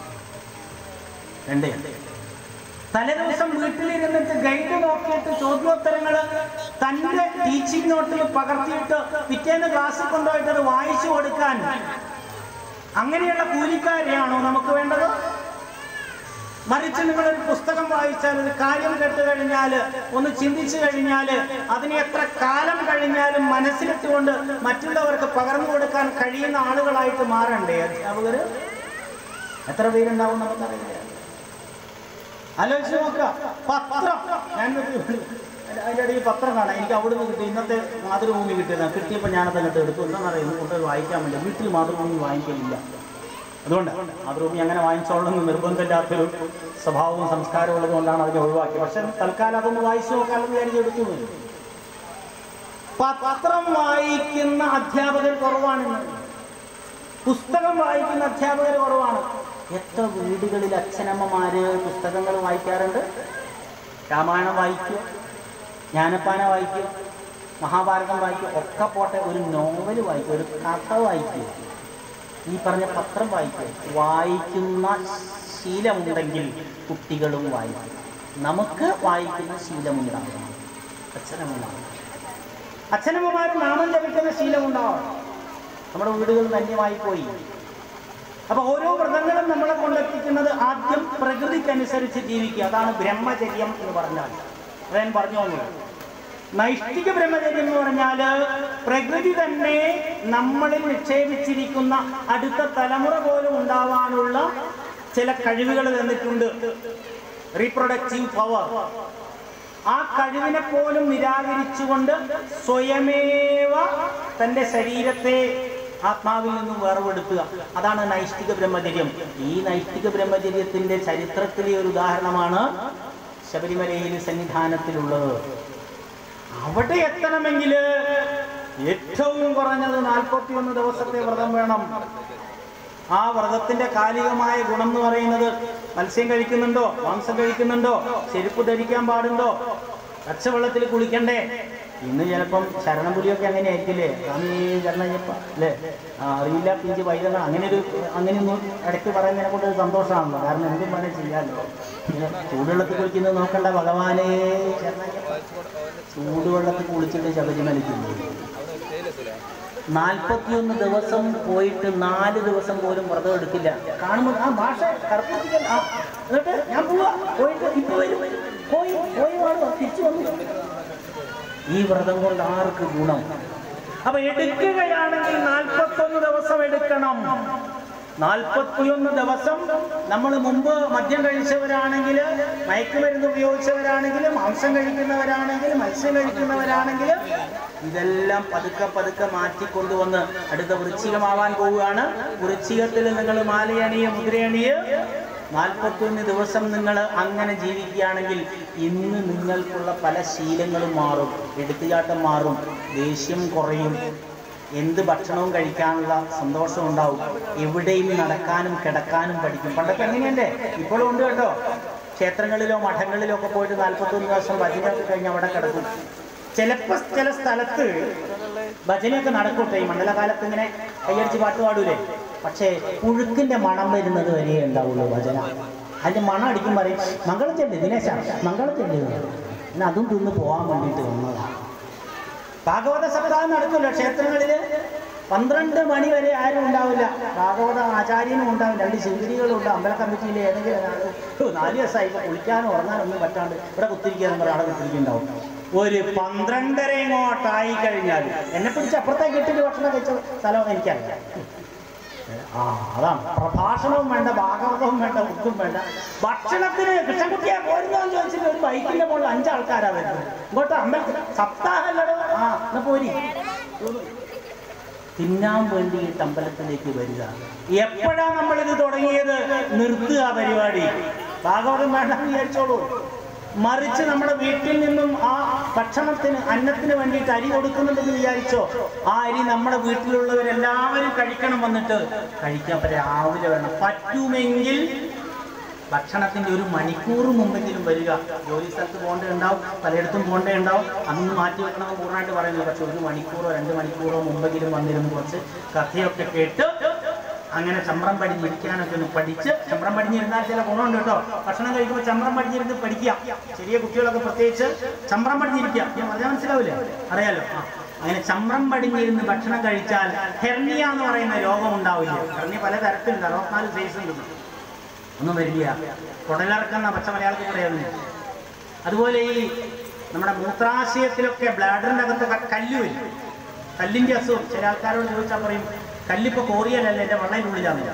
രണ്ടേ തലേദിവസം വീട്ടിലിരുന്നിട്ട് ഗൈഡ് നോക്കിയിട്ട് ചോദ്യോത്തരങ്ങൾ തന്റെ ടീച്ചിങ് നോട്ടിൽ പകർത്തിയിട്ട് പിറ്റേന്ന് ക്ലാസ്സിൽ കൊണ്ടുപോയിട്ട് അത് വായിച്ചു കൊടുക്കാൻ അങ്ങനെയുള്ള കൂലിക്കാരെയാണോ നമുക്ക് വേണ്ടത് മറിച്ച് നിങ്ങളൊരു പുസ്തകം വായിച്ചാൽ ഒരു കാര്യം കേട്ട് കഴിഞ്ഞാൽ ഒന്ന് ചിന്തിച്ചു കഴിഞ്ഞാൽ അതിനെ എത്ര കാലം കഴിഞ്ഞാലും മനസ്സിലിട്ടുകൊണ്ട് മറ്റുള്ളവർക്ക് പകർന്നു കൊടുക്കാൻ കഴിയുന്ന ആളുകളായിട്ട് മാറണ്ടേ അധ്യാപകര് എത്ര പേരുണ്ടാവും നമുക്കറിയില്ല ആലോചിച്ച് നോക്കുക പത്രം ഞാൻ അതിൻ്റെ ഇടയിൽ പത്രം കാണാം എനിക്ക് അവിടുന്ന് കിട്ടി ഇന്നത്തെ മാതൃഭൂമി കിട്ടിയതാണ് കിട്ടിയപ്പോൾ ഞാനത് അങ്ങോട്ട് എടുത്തു എന്താണെന്നറിയാം ഇന്ന് കുട്ടികൾ വായിക്കാൻ വേണ്ടി വീട്ടിൽ മാതൃഭൂമി വാങ്ങിക്കലില്ല അതുകൊണ്ട് മാതൃഭൂമി അങ്ങനെ വാങ്ങിച്ചോളണമെന്ന് നിർബന്ധമില്ലാത്തൊരു സ്വഭാവവും സംസ്കാരവും ഉള്ളതുകൊണ്ടാണ് അതിനെ ഒഴിവാക്കിയത് പക്ഷെ തൽക്കാലം അതൊന്ന് വായിച്ചു നോക്കാമെന്ന് വിചാരിച്ച് എടുത്തു പോയി. പത്രം വായിക്കുന്ന അധ്യാപകർ കുറവാണ് പുസ്തകം വായിക്കുന്ന അധ്യാപകർ കുറവാണ് എത്ര വീടുകളിൽ അച്ഛനമ്മമാര് പുസ്തകങ്ങൾ വായിക്കാറുണ്ട് രാമായണം വായിക്കുക ജ്ഞാനപ്പാന വായിക്കുക മഹാഭാരതം വായിക്കുക ഒക്കെ പോട്ടെ ഒരു നോവൽ വായിക്കുക ഒരു കഥ വായിക്കുക ഈ പറഞ്ഞ പത്രം വായിക്കുക വായിക്കുന്ന ശീലമുണ്ടെങ്കിൽ കുട്ടികളും വായിക്കും നമുക്ക് വായിക്കുന്ന ശീലമുണ്ടാകണം അച്ഛനമ്മമാർ അച്ഛനമ്മമാർ നാമം ജപിക്കുന്ന ശീലമുണ്ടാവണം നമ്മുടെ വീടുകൾ ധന്യമായി പോയി അപ്പൊ ഓരോ വ്രതങ്ങളും നമ്മളെ കൊണ്ടെത്തിക്കുന്നത് ആദ്യം പ്രകൃതിക്കനുസരിച്ച് ജീവിക്കുക അതാണ് ബ്രഹ്മചര്യം എന്ന് പറഞ്ഞാൽ ഞാൻ പറഞ്ഞു വന്നത് നൈഷ്ഠിക ബ്രഹ്മചര്യം എന്ന് പറഞ്ഞാല് പ്രകൃതി തന്നെ നമ്മളിൽ നിക്ഷേപിച്ചിരിക്കുന്ന അടുത്ത തലമുറ പോലും ഉണ്ടാവാനുള്ള ചില കഴിവുകൾ തന്നിട്ടുണ്ട് റീപ്രൊഡക്റ്റീവ് പവർ ആ കഴിവിനെ പോലും നിരാകരിച്ചുകൊണ്ട് സ്വയമേവ തന്റെ ശരീരത്തെ ആത്മാവിൽ നിന്നും വേർപെടുത്തുക അതാണ് നൈഷ്ഠിക ബ്രഹ്മചര്യം ഈ നൈഷ്ഠിക ബ്രഹ്മചര്യത്തിന്റെ ചരിത്രത്തിലെ ഒരു ഉദാഹരണമാണ് ശബരിമലയിൽ സന്നിധാനത്തിലുള്ളത് അവിടെ എത്തണമെങ്കിൽ ഏറ്റവും കുറഞ്ഞത് നാൽപ്പത്തി ഒന്ന് ദിവസത്തെ വ്രതം വേണം ആ വ്രതത്തിന്റെ കാലികമായ ഗുണം എന്ന് പറയുന്നത് മത്സ്യം കഴിക്കുന്നുണ്ടോ മാംസം കഴിക്കുന്നുണ്ടോ ചെരുപ്പ് ധരിക്കാൻ പാടുണ്ടോ പച്ചവെള്ളത്തിൽ കുളിക്കണ്ടേ ഇന്ന് ചിലപ്പം ശരണപുലിയൊക്കെ അങ്ങനെ ആയിരിക്കില്ലേ സ്വാമി ശരണയ്യപ്പ അല്ലേ ആ, അറിയില്ല പിഞ്ച് വൈദ്യന അങ്ങനെ ഒരു അങ്ങനെയൊന്നും ഇടയ്ക്ക് പറയുന്നതിനെ കൊണ്ട് ഒരു സന്തോഷമാണല്ലോ കാരണം എന്തും വേണേ ചെയ്യാമല്ലോ പിന്നെ ചൂടുവെള്ളത്തിൽ കുളിക്കുന്നത് നോക്കണ്ട ഭഗവാനേ ശരണയ്യപ്പ ചൂടുവെള്ളത്തിൽ കുളിച്ചിട്ട് ശബരിമലയ്ക്ക് നാൽപ്പത്തിയൊന്ന് ദിവസം പോയിട്ട് നാല് ദിവസം പോലും വ്രതം എടുക്കില്ല കാണുമ്പോൾ ആ ഭാഷ കറുപ്പിക്കാൻ ആ എന്നിട്ട് ഞാൻ പോവാ പോയിട്ട് ഇപ്പൊ വരും പോയി പോയി വാണോ തിരിച്ചു വന്നു ഈ വ്രതം കൊണ്ട് ആർക്ക് ഗുണം അപ്പൊ എടുക്കുകയാണെങ്കിൽ നാൽപ്പത്തൊന്ന് ദിവസം എടുക്കണം നാൽപ്പത്തിയൊന്ന് ദിവസം നമ്മൾ മുമ്പ് മദ്യം കഴിച്ചവരാണെങ്കിൽ മയക്കുമരുന്ന് ഉപയോഗിച്ചവരാണെങ്കിൽ മാംസം കഴിക്കുന്നവരാണെങ്കിൽ മത്സ്യം കഴിക്കുന്നവരാണെങ്കിൽ ഇതെല്ലാം പതുക്കെ പതുക്കെ മാറ്റിക്കൊണ്ടുവന്ന് അടുത്ത വൃശ്ചികമാവാൻ പോവുകയാണ് വൃശ്ചികത്തിൽ നിങ്ങൾ മാലയണിയ മുദ്രയണിയ നാൽപ്പത്തൊന്ന് ദിവസം നിങ്ങൾ അങ്ങനെ ജീവിക്കുകയാണെങ്കിൽ ഇന്ന് നിങ്ങൾക്കുള്ള പല ശീലങ്ങളും മാറും എടുത്തുചാട്ടം മാറും ദേഷ്യം കുറയും എന്ത് ഭക്ഷണവും കഴിക്കാനുള്ള സന്തോഷം ഉണ്ടാവും എവിടെയും നടക്കാനും കിടക്കാനും പഠിക്കും പണ്ടൊക്കെ എങ്ങനെയല്ലേ ഇപ്പോഴും ഉണ്ട് കേട്ടോ ക്ഷേത്രങ്ങളിലോ മഠങ്ങളിലോ ഒക്കെ പോയിട്ട് നാൽപ്പത്തൊന്ന് ദിവസം ഭജനയൊക്കെ കഴിഞ്ഞ് അവിടെ കിടക്കും ചിലപ്പോൾ ചില സ്ഥലത്ത് ഭജനയൊക്കെ നടക്കൂട്ടെ ഈ മണ്ഡലകാലത്ത് ഇങ്ങനെ കയ്യടിച്ച് പാട്ട് പാടൂലേ പക്ഷേ പുഴുക്കിന്റെ മണം വരുന്നത് വരെ ഉണ്ടാവുള്ളൂ ഭജന അതിന്റെ മണം അടിക്കും പറയും മംഗളച്ചെണ്ട് ദിനേശ മംഗളച്ചെണ്ട് പിന്നെ അതും തിന്ന് പോകാൻ വേണ്ടിയിട്ട് വന്നതാണ് ഭാഗവത സപ്താഹം നടക്കുമല്ലോ ക്ഷേത്രങ്ങളിൽ പന്ത്രണ്ട് മണി വരെ ആരും ഉണ്ടാവില്ല ഭാഗവത ആചാര്യനും ഉണ്ടാവും രണ്ട് ശിവഗിരികളും ഉണ്ട് അമ്പല കമ്മിറ്റിയിലെ ഏതെങ്കിലും ഒരാൾ "ഓ, നാല് ദിവസമായി ഇപ്പൊ കുളിക്കാനും ഉറങ്ങാനും ഒന്നും പറ്റാണ്ട് ഇവിടെ കുത്തിരിക്കാൻ പറഞ്ഞ അവിടെ കുത്തിരിക്കുന്നുണ്ടാവും ഒരു പന്ത്രണ്ടര ഇങ്ങോട്ടായി കഴിഞ്ഞാൽ എന്നെ പിടിച്ച് അപ്പുറത്തേക്ക് ഇട്ടിട്ട് ഭക്ഷണം കഴിച്ച സ്ഥലം എനിക്കറിയാം ആ അതാണ് പ്രഭാഷണവും വേണ്ട ഭാഗവതവും വേണ്ട ബുക്കും വേണ്ട ഭക്ഷണത്തിന് കൃഷ്ണൻകുട്ടിയെ പോരുന്നോ എന്ന് ചോദിച്ചിട്ട് ഒരു ബൈക്കിന്റെ മുകളിൽ അഞ്ചാൾക്കാരാ വരുന്നത് ഇങ്ങോട്ട് അമ്പലത്തിൽ സപ്താഹല്ലടോ ആ എന്നാ പോരി തിന്നാൻ വേണ്ടിയിട്ട് അമ്പലത്തിലേക്ക് വരിക എപ്പോഴാ നമ്മൾ ഇത് തുടങ്ങിയത് നിർത്തുക പരിപാടി ഭാഗവതം വേണ്ടെന്ന് വിചാരിച്ചോളൂ മറിച്ച് നമ്മുടെ വീട്ടിൽ നിന്നും ആ ഭക്ഷണത്തിന് അന്നത്തിന് വേണ്ടിയിട്ട് അരി കൊടുക്കുന്നുണ്ടെന്ന് വിചാരിച്ചോ ആ അരി നമ്മുടെ വീട്ടിലുള്ളവരെല്ലാവരും കഴിക്കണം വന്നിട്ട് കഴിക്കാൻ പറ്റും രാവിലെ വേണം പറ്റുമെങ്കിൽ ഭക്ഷണത്തിന്റെ ഒരു മണിക്കൂർ മുമ്പെങ്കിലും വരിക ജോലി സ്ഥലത്ത് പോകേണ്ട ഉണ്ടാവും പലയിടത്തും പോകേണ്ട ഉണ്ടാവും അതൊന്നും മാറ്റി വെക്കണമെന്ന് പൂർണ്ണമായിട്ട് പറയുന്നില്ല പക്ഷെ ഒരു മണിക്കൂറോ രണ്ട് മണിക്കൂറോ മുമ്പെങ്കിലും വന്നിരുന്ന് കുറച്ച് കഥയൊക്കെ കേട്ട് അങ്ങനെ ചമ്രം പടിഞ്ഞിരിക്കാനൊക്കെ ഒന്ന് പഠിച്ച് ചമ്രം പടിഞ്ഞിരുന്നാൽ ചില ഗുണമുണ്ട് കേട്ടോ ഭക്ഷണം കഴിക്കുമ്പോൾ ചമ്രം പടിഞ്ഞിരുന്ന് പഠിക്കുക ചെറിയ കുട്ടികളൊക്കെ പ്രത്യേകിച്ച് ചമ്രം പടിഞ്ഞിരിക്കുക ഞാൻ പറഞ്ഞാൽ മനസ്സിലാവില്ലേ അറിയാലോ ആ. അങ്ങനെ ചമ്രം പടിഞ്ഞിരുന്ന് ഭക്ഷണം കഴിച്ചാൽ ഹെർണിയ എന്ന് പറയുന്ന രോഗം ഉണ്ടാവില്ല ഹെർണിയ പല തരത്തിലുണ്ട് അറുപത്തിനാല് സൈസ് ഉണ്ട് ഒന്നും വരില്ല കുടലിറക്കുന്ന പച്ച മലയാളത്തിൽ പറയുന്നത് അതുപോലെ ഈ നമ്മുടെ മൂത്രാശയത്തിലൊക്കെ ബ്ലാഡറിൻ്റെ അകത്തൊക്കെ കല്ല് വരും കല്ലിൻ്റെ അസുഖം ചില ആൾക്കാരോട് ചോദിച്ചാൽ പറയും കല്ലിപ്പോൾ കോറിയലല്ല എൻ്റെ വള്ളയിനുള്ളിലാണ്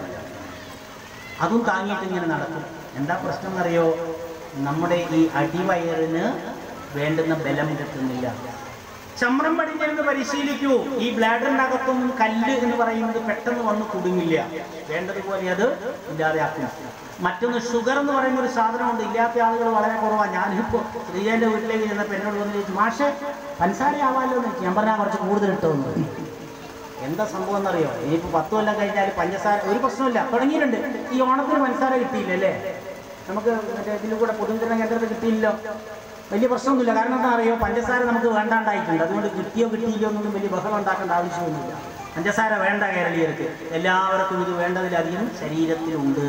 അതും താങ്ങിയിട്ട് ഇങ്ങനെ നടക്കും എന്താ പ്രശ്നം എന്നറിയോ നമ്മുടെ ഈ അടിവയറിന് വേണ്ടുന്ന ബലം കിട്ടുന്നില്ല ചമ്രം പടിഞ്ഞിരുന്ന് പരിശീലിക്കൂ ഈ ബ്ലാഡറിന്റെ അകത്തൊന്നും കല്ല് എന്ന് പറയുന്നത് പെട്ടെന്ന് വന്ന് കുടുങ്ങില്ല വേണ്ടതുപോലെ അത് ഇല്ലാതെയാക്കും മറ്റൊന്ന് ഷുഗർ എന്ന് പറയുന്ന ഒരു സാധനമുണ്ട് ഇല്ലാത്ത ആളുകൾ വളരെ കുറവാണ് ഞാനിപ്പോൾ ശ്രീജന്റെ വീട്ടിലേക്ക് ചെന്നപ്പോൾ എന്നോട് വന്ന് ചോദിച്ചു മാഷെ പഞ്ചസാരയാവാമല്ലോ എന്ന് ചോദിച്ചു. ഞാൻ പറഞ്ഞാൽ കുറച്ച് കൂടുതൽ ഇട്ടോന്ന് എന്താ സംഭവം എന്നറിയോ ഇനിയിപ്പോൾ പത്ത് കൊല്ലം കഴിഞ്ഞാൽ പഞ്ചസാര ഒരു പ്രശ്നമില്ല തുടങ്ങിയിട്ടുണ്ട് ഈ ഓണത്തിന് പഞ്ചസാര കിട്ടിയില്ല അല്ലേ നമുക്ക് മറ്റേ ഇതിൽ കൂടെ പൊതുവിതരണ കേന്ദ്രത്തിൽ കിട്ടിയില്ലല്ലോ വലിയ പ്രശ്നമൊന്നുമില്ല കാരണം എന്താ അറിയോ പഞ്ചസാര നമുക്ക് വേണ്ടാണ്ടായിട്ടുണ്ട് അതുകൊണ്ട് കിട്ടിയോ കിട്ടിയില്ലോ എന്നൊന്നും വലിയ ബഹളം ഉണ്ടാക്കേണ്ട ആവശ്യമൊന്നുമില്ല പഞ്ചസാര വേണ്ട കേരളീയർക്ക് എല്ലാവർക്കും ഇത് വേണ്ടതിലധികം ശരീരത്തിലുണ്ട്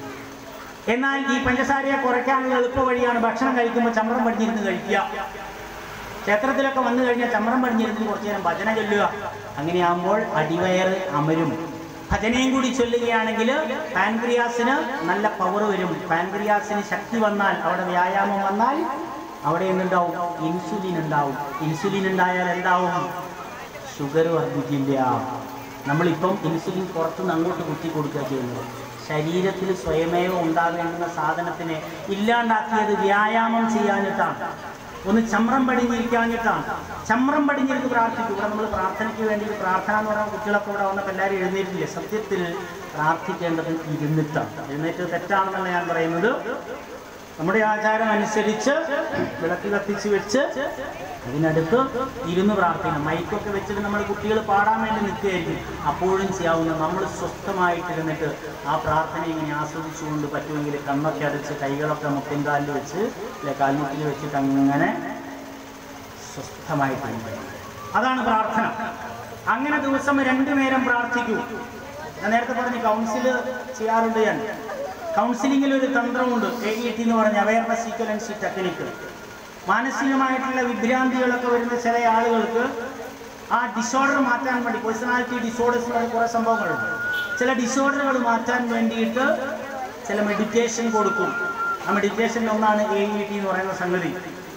എന്നാൽ ഈ പഞ്ചസാരയെ കുറയ്ക്കാനുള്ള എളുപ്പ വഴിയാണ് ഭക്ഷണം കഴിക്കുമ്പോൾ ചമ്രം പടിഞ്ഞിരുന്ന് കഴിക്കുക ക്ഷേത്രത്തിലൊക്കെ വന്നു കഴിഞ്ഞാൽ ചമ്രം പടിഞ്ഞിരുന്ന് കുറച്ചു നേരം ഭജന ചൊല്ലുക അങ്ങനെയാകുമ്പോൾ അടിവയറ് അമരും ഭജനയും കൂടി ചൊല്ലുകയാണെങ്കിൽ പാൻക്രിയാസിന് നല്ല പവർ വരും പാൻക്രിയാസിന് ശക്തി വന്നാൽ അവിടെ വ്യായാമം വന്നാൽ അവിടെ എന്തുണ്ടാവും ഇൻസുലിൻ ഉണ്ടാവും ഇൻസുലിൻ ഉണ്ടായാൽ എന്താവും ഷുഗർ വർദ്ധിക്കില്ല നമ്മളിപ്പം ഇൻസുലിൻ പുറത്തുനിന്ന് അങ്ങോട്ട് കുത്തി കൊടുക്കുക ചെയ്യുന്നത് ശരീരത്തിൽ സ്വയമേവ ഉണ്ടാകേണ്ടുന്ന സാധനത്തിനെ ഇല്ലാണ്ടാക്കിയത് വ്യായാമം ചെയ്യാനിട്ടാണ് ഒന്ന് ചമ്രം പടിഞ്ഞിരിക്കാഞ്ഞിട്ടാണ് ചമ്രം പടിഞ്ഞിരുന്ന് പ്രാർത്ഥിക്കും ഇവിടെ നമ്മൾ പ്രാർത്ഥനയ്ക്ക് വേണ്ടി പ്രാർത്ഥന എന്ന് പറയുന്ന കുട്ടികളൊക്കെ ഇവിടെ വന്നപ്പോൾ എല്ലാവരും എഴുന്നേറ്റില്ലേ സത്യത്തിൽ പ്രാർത്ഥിക്കേണ്ടത് ഇരുന്നിട്ടാണ് എഴുന്നേറ്റ് തെറ്റാണെന്നല്ല ഞാൻ പറയുന്നത് നമ്മുടെ ആചാരം അനുസരിച്ച് വിളക്ക് കത്തിച്ച് വെച്ച് അതിനടുത്ത് ഇരുന്ന് പ്രാർത്ഥിക്കണം മൈക്കൊക്കെ വെച്ചിട്ട് നമ്മൾ കുട്ടികൾ പാടാൻ വേണ്ടി നിൽക്കുകയായിരിക്കും അപ്പോഴും ചെയ്യാവുന്ന നമ്മൾ സ്വസ്ഥമായിട്ടിരുന്നിട്ട് ആ പ്രാർത്ഥന ഇങ്ങനെ ആസ്വദിച്ചുകൊണ്ട് പറ്റുമെങ്കിൽ കണ്ണൊക്കെ അടച്ച് കൈകളൊക്കെ മുട്ടിൻകാലിൽ വെച്ച് അല്ലെ കാൽമുട്ടിൽ വെച്ചിട്ട് അങ്ങനെ സ്വസ്ഥമായിട്ടിരിക്കുക അതാണ് പ്രാർത്ഥന അങ്ങനെ ദിവസം രണ്ടു നേരം പ്രാർത്ഥിക്കൂ ഞാൻ നേരത്തെ പറഞ്ഞ് കൗൺസിൽ ചെയ്യാറുണ്ട് ഞാൻ കൗൺസിലിങ്ങിൽ ഒരു തന്ത്രമുണ്ട് എ ഇ ടി എന്ന് പറഞ്ഞ അവയർനെസ് ഈക്വലൻസി ടെക്നിക്ക് മാനസികമായിട്ടുള്ള വിഭ്രാന്തികളൊക്കെ വരുന്ന ചില ആളുകൾക്ക് ആ ഡിസോർഡർ മാറ്റാൻ വേണ്ടി പേഴ്സണാലിറ്റി ഡിസോർഡേഴ്സ് എന്ന് പറയുന്ന കുറേ സംഭവങ്ങളുണ്ട് ചില ഡിസോർഡറുകൾ മാറ്റാൻ വേണ്ടിയിട്ട് ചില മെഡിറ്റേഷൻ കൊടുക്കും ആ മെഡിറ്റേഷനിൽ ഒന്നാണ് എ ഇ ടി എന്ന് പറയുന്ന സംഗതി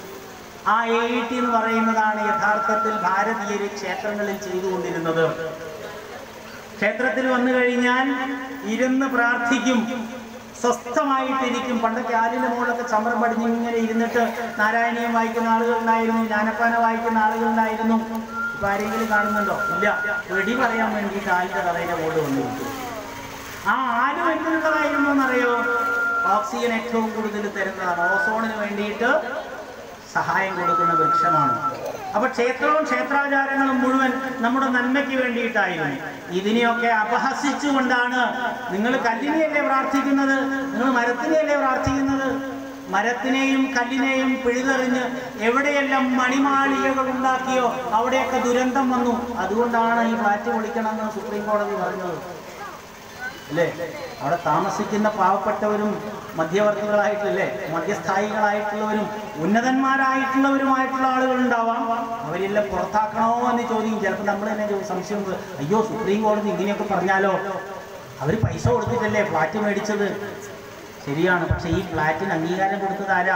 ആ എ ഇ ടി എന്ന് പറയുന്നതാണ് യഥാർത്ഥത്തിൽ ഭാരതീയര് ക്ഷേത്രങ്ങളിൽ ചെയ്തുകൊണ്ടിരുന്നത് ക്ഷേത്രത്തിൽ വന്നു കഴിഞ്ഞാൽ ഇരുന്ന് പ്രാർത്ഥിക്കും സ്വസ്ഥമായിട്ടിരിക്കും പണ്ടൊക്കെ ആലിന്റെ മുകളിലൊക്കെ ചമ്രം പടിഞ്ഞ് ഇങ്ങനെ ഇരുന്നിട്ട് നാരായണീയം വായിക്കുന്ന ആളുകളുണ്ടായിരുന്നു ജ്ഞാനപ്പാന വായിക്കുന്ന ആളുകളുണ്ടായിരുന്നു ഇപ്പൊ ആരെങ്കിലും കാണുന്നുണ്ടോ ഇല്ല വെടി പറയാൻ വേണ്ടിയിട്ട് ആലിന്റെ തലയുടെ മുകളിൽ വന്നിരിക്കും ആ ആരും എന്തിനുള്ളതായിരുന്നു എന്നറിയോ ഓക്സിജൻ ഏറ്റവും കൂടുതൽ തരുന്നതാണ് ഓസോണിന് വേണ്ടിയിട്ട് സഹായം കൊടുക്കുന്ന വൃക്ഷമാണ് അപ്പൊ ക്ഷേത്രവും ക്ഷേത്രാചാരങ്ങളും മുഴുവൻ നമ്മുടെ നന്മയ്ക്ക് വേണ്ടിയിട്ടായിരുന്നു ഇതിനെയൊക്കെ അപഹസിച്ചുകൊണ്ടാണ് നിങ്ങൾ കല്ലിനെയല്ലേ പ്രാർത്ഥിക്കുന്നത് നിങ്ങൾ മരത്തിനെയല്ലേ പ്രാർത്ഥിക്കുന്നത് മരത്തിനെയും കല്ലിനെയും പിഴുതെറിഞ്ഞ് എവിടെയെല്ലാം മണിമാളികകൾ ഉണ്ടാക്കിയോ അവിടെയൊക്കെ ദുരന്തം വന്നു അതുകൊണ്ടാണ് ഈ ഫ്ലാറ്റ് പൊളിക്കണമെന്ന് സുപ്രീം കോടതി പറഞ്ഞത് അല്ലേ അവിടെ താമസിക്കുന്ന പാവപ്പെട്ടവരും മധ്യവർത്തികളായിട്ടല്ലേ മധ്യസ്ഥായികളായിട്ടുള്ളവരും ഉന്നതന്മാരായിട്ടുള്ളവരുമായിട്ടുള്ള ആളുകൾ ഉണ്ടാവാം അവരെല്ലാം പുറത്താക്കണോ എന്ന് ചോദിക്കും ചിലപ്പോൾ നമ്മൾ തന്നെ ചോ- സംശയം ഉണ്ട്. അയ്യോ സുപ്രീം കോടതി ഇങ്ങനെയൊക്കെ പറഞ്ഞാലോ അവർ പൈസ കൊടുത്തിട്ടല്ലേ ഫ്ലാറ്റ് മേടിച്ചത് ശരിയാണ് പക്ഷെ ഈ ഫ്ലാറ്റിന് അംഗീകാരം കൊടുത്തത് ആരാ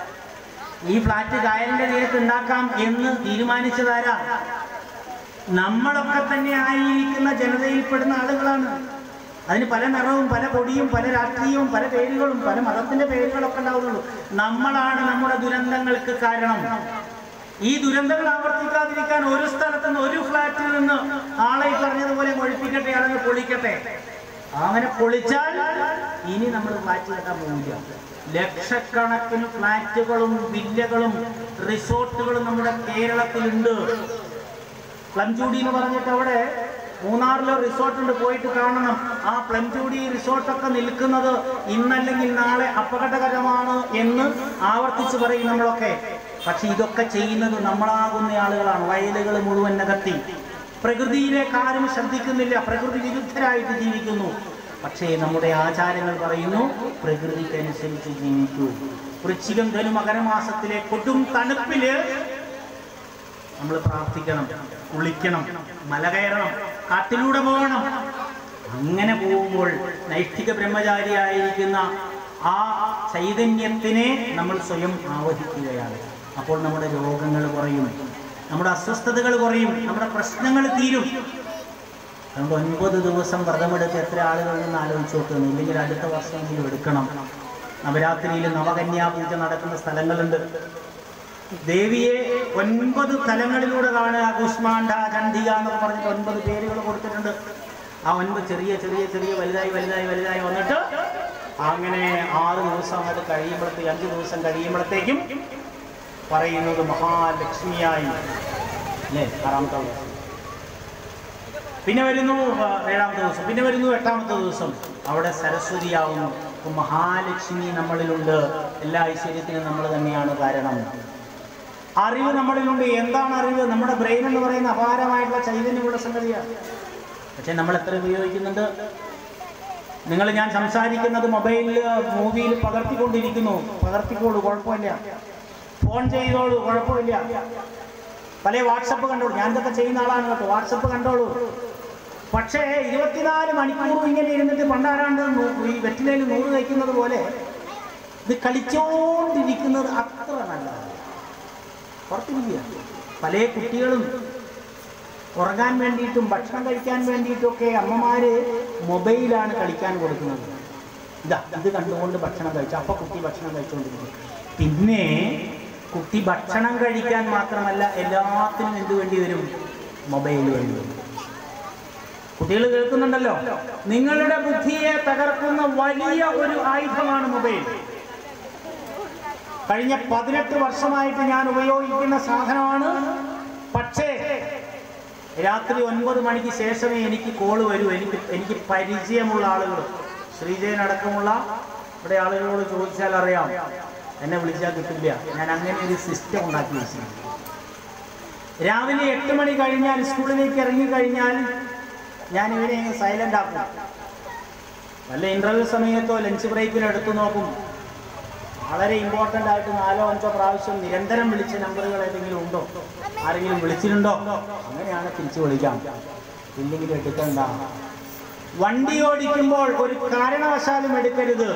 ഈ ഫ്ലാറ്റ് കായലിന്റെ തീരത്ത് ഉണ്ടാക്കാം എന്ന് തീരുമാനിച്ചതാരാ നമ്മളൊക്കെ തന്നെ ആയിരിക്കുന്ന ജനതയിൽപ്പെടുന്ന ആളുകളാണ് അതിന് പല നിറവും പല പൊടിയും പല രാഷ്ട്രീയവും പല പേരുകളും പല മതത്തിന്റെ പേരുകളൊക്കെ ഉണ്ടാവുന്നുള്ളൂ നമ്മളാണ് നമ്മുടെ ദുരന്തങ്ങൾക്ക് കാരണം ഈ ദുരന്തങ്ങൾ ആവർത്തിക്കാതിരിക്കാൻ ഒരു സ്ഥലത്ത് നിന്ന് ഒരു ഫ്ലാറ്റിൽ നിന്ന് ആളെ ഈ പറഞ്ഞതുപോലെ ഒഴിപ്പിക്കട്ടെ അല്ലെങ്കിൽ പൊളിക്കട്ടെ അങ്ങനെ പൊളിച്ചാൽ ഇനി നമ്മൾ ഫ്ലാറ്റ് കെട്ടാൻ പോകില്ല ലക്ഷക്കണക്കിന് ഫ്ലാറ്റുകളും വില്ലകളും റിസോർട്ടുകളും നമ്മുടെ കേരളത്തിലുണ്ട് പ്ലംചൂടി എന്ന് പറഞ്ഞിട്ട് അവിടെ മൂന്നാറിലെ റിസോർട്ട് ഉണ്ട് പോയിട്ട് കാണണം ആ പ്ലംചൂടി റിസോർട്ടൊക്കെ നിൽക്കുന്നത് ഇന്നല്ലെങ്കിൽ നാളെ അപകടകരമാണ് എന്ന് ആവർത്തിച്ച് പറയും നമ്മളൊക്കെ പക്ഷെ ഇതൊക്കെ ചെയ്യുന്നത് നമ്മളാകുന്ന ആളുകളാണ് വയലുകൾ മുഴുവൻ നികത്തി പ്രകൃതിയിലേക്ക് ആരും ശ്രദ്ധിക്കുന്നില്ല പ്രകൃതി വിരുദ്ധരായിട്ട് ജീവിക്കുന്നു പക്ഷേ നമ്മുടെ ആചാരങ്ങൾ പറയുന്നു പ്രകൃതിക്കനുസരിച്ച് ജീവിക്കൂ വൃശ്ചികം ധനു മകരമാസത്തിലെ കൊടും തണുപ്പില് നമ്മൾ പ്രാർത്ഥിക്കണം കുളിക്കണം മല കയറണം കാട്ടിലൂടെ പോകണം അങ്ങനെ പോകുമ്പോൾ നൈഷ്ഠിക ബ്രഹ്മചാരിയായിരിക്കുന്ന ആ ചൈതന്യത്തിനെ നമ്മൾ സ്വയം ആവഹിക്കുകയാണ് അപ്പോൾ നമ്മുടെ രോഗങ്ങൾ കുറയും നമ്മുടെ അസ്വസ്ഥതകൾ കുറയും നമ്മുടെ പ്രശ്നങ്ങൾ തീരും അതുകൊണ്ട് ഒൻപത് ദിവസം വ്രതമെടുത്ത് എത്ര ആളുകളിൽ നിന്ന് ആലോചിച്ച് നോക്കുന്നു ഇല്ലെങ്കിൽ അടുത്ത വർഷമെങ്കിലും എടുക്കണം നവരാത്രിയിൽ നവകന്യാ പൂജ നടക്കുന്ന സ്ഥലങ്ങളുണ്ട് ദേവിയെ ഒൻപത് തലങ്ങളിലൂടെ കാണുക കുഷ്മാണ്ഡ ചണ്ഡിക എന്നൊക്കെ പറഞ്ഞിട്ട് ഒൻപത് പേരുകൾ കൊടുത്തിട്ടുണ്ട് ആ ഒൻപത് ചെറിയ ചെറിയ ചെറിയ വലുതായി വലുതായി വലുതായി വന്നിട്ട് അങ്ങനെ ആറ് ദിവസം അങ്ങോട്ട് കഴിയുമ്പോഴത്തേക്ക് അഞ്ച് ദിവസം കഴിയുമ്പോഴത്തേക്കും പറയുന്നത് മഹാലക്ഷ്മിയായി അല്ലേ ആറാമത്തെ ദിവസം പിന്നെ വരുന്നു ആ, ഏഴാമത്തെ ദിവസം പിന്നെ വരുന്നു എട്ടാമത്തെ ദിവസം അവിടെ സരസ്വതിയാവുന്നു അപ്പൊ മഹാലക്ഷ്മി നമ്മളിലുണ്ട് എല്ലാ ഐശ്വര്യത്തിനും നമ്മൾ തന്നെയാണ് കാരണം അറിവ് നമ്മളിലുണ്ട് എന്താണ് അറിവ് നമ്മുടെ ബ്രെയിൻ എന്ന് പറയുന്ന അപാരമായിട്ടുള്ള ചൈതന്യമുള്ള സംഗതിയാണ് പക്ഷെ നമ്മൾ എത്ര ഉപയോഗിക്കുന്നുണ്ട് നിങ്ങൾ ഞാൻ സംസാരിക്കുന്നത് മൊബൈലിൽ മൂവിയിൽ പകർത്തിക്കൊണ്ടിരിക്കുന്നു പകർത്തിക്കോളൂ കുഴപ്പമില്ല ഫോൺ ചെയ്തോളൂ കുഴപ്പമില്ല പല വാട്സപ്പ് കണ്ടോളൂ ഞാൻ ഇതൊക്കെ ചെയ്യുന്ന ആളാണ് കേട്ടോ വാട്സപ്പ് കണ്ടോളൂ പക്ഷേ ഇരുപത്തിനാല് മണിക്കൂർ ഇങ്ങനെ ഇരുന്നിട്ട് പണ്ടാരാണ്ട് നൂ- ഈ വെറ്റിലയിൽ നൂറ് കഴിക്കുന്നത് പോലെ ഇത് കളിച്ചോണ്ടിരിക്കുന്നത് അത്ര നല്ലതാണ് പുറത്തിരിക്കുക പല കുട്ടികളും ഉറങ്ങാൻ വേണ്ടിയിട്ടും ഭക്ഷണം കഴിക്കാൻ വേണ്ടിയിട്ടൊക്കെ അമ്മമാര് മൊബൈലാണ് കളിക്കാൻ കൊടുക്കുന്നത് ഇതാ ഇത് കണ്ടുകൊണ്ട് ഭക്ഷണം കഴിച്ചു അപ്പൊ കുട്ടി ഭക്ഷണം കഴിച്ചുകൊണ്ടിരിക്കും പിന്നെ കുട്ടി ഭക്ഷണം കഴിക്കാൻ മാത്രമല്ല എല്ലാത്തിനും എന്ത് വേണ്ടി വരും മൊബൈൽ വേണ്ടി വരും കുട്ടികൾ കേൾക്കുന്നുണ്ടല്ലോ നിങ്ങളുടെ ബുദ്ധിയെ തകർക്കുന്ന വലിയ ഒരു ആയുധമാണ് മൊബൈൽ കഴിഞ്ഞ പതിനെട്ട് വർഷമായിട്ട് ഞാൻ ഉപയോഗിക്കുന്ന സാധനമാണ് പക്ഷേ രാത്രി ഒൻപത് മണിക്ക് ശേഷമേ എനിക്ക് കോള് വരൂ എനിക്ക് എനിക്ക് പരിചയമുള്ള ആളുകൾ ശ്രീജയൻ അടക്കമുള്ള ഇവിടെ ആളുകളോട് ചോദിച്ചാൽ അറിയാം എന്നെ വിളിച്ചാൽ കിട്ടില്ല ഞാൻ അങ്ങനെ ഒരു സിസ്റ്റം ഉണ്ടാക്കി വെച്ചിട്ടുണ്ട് രാവിലെ എട്ട് മണി കഴിഞ്ഞാൽ സ്കൂളിലേക്ക് ഇറങ്ങി കഴിഞ്ഞാൽ ഞാൻ ഇവനെ സൈലന്റ് ആക്കും വല്ല ഇന്റർവ്യൂ സമയത്തോ ലഞ്ച് ബ്രേക്കിലോ എടുത്തു നോക്കും വളരെ ഇമ്പോർട്ടൻ്റ് ആയിട്ട് നാലോ അഞ്ചോ പ്രാവശ്യം നിരന്തരം വിളിച്ച നമ്പറുകൾ ഏതെങ്കിലും ഉണ്ടോ ആരെങ്കിലും വിളിച്ചിട്ടുണ്ടോ അങ്ങനെയാണ് തിരിച്ചു വിളിക്കാം ഇല്ലെങ്കിൽ എടുക്കണ്ട വണ്ടി ഓടിക്കുമ്പോൾ ഒരു കാരണവശാലും എടുക്കരുത്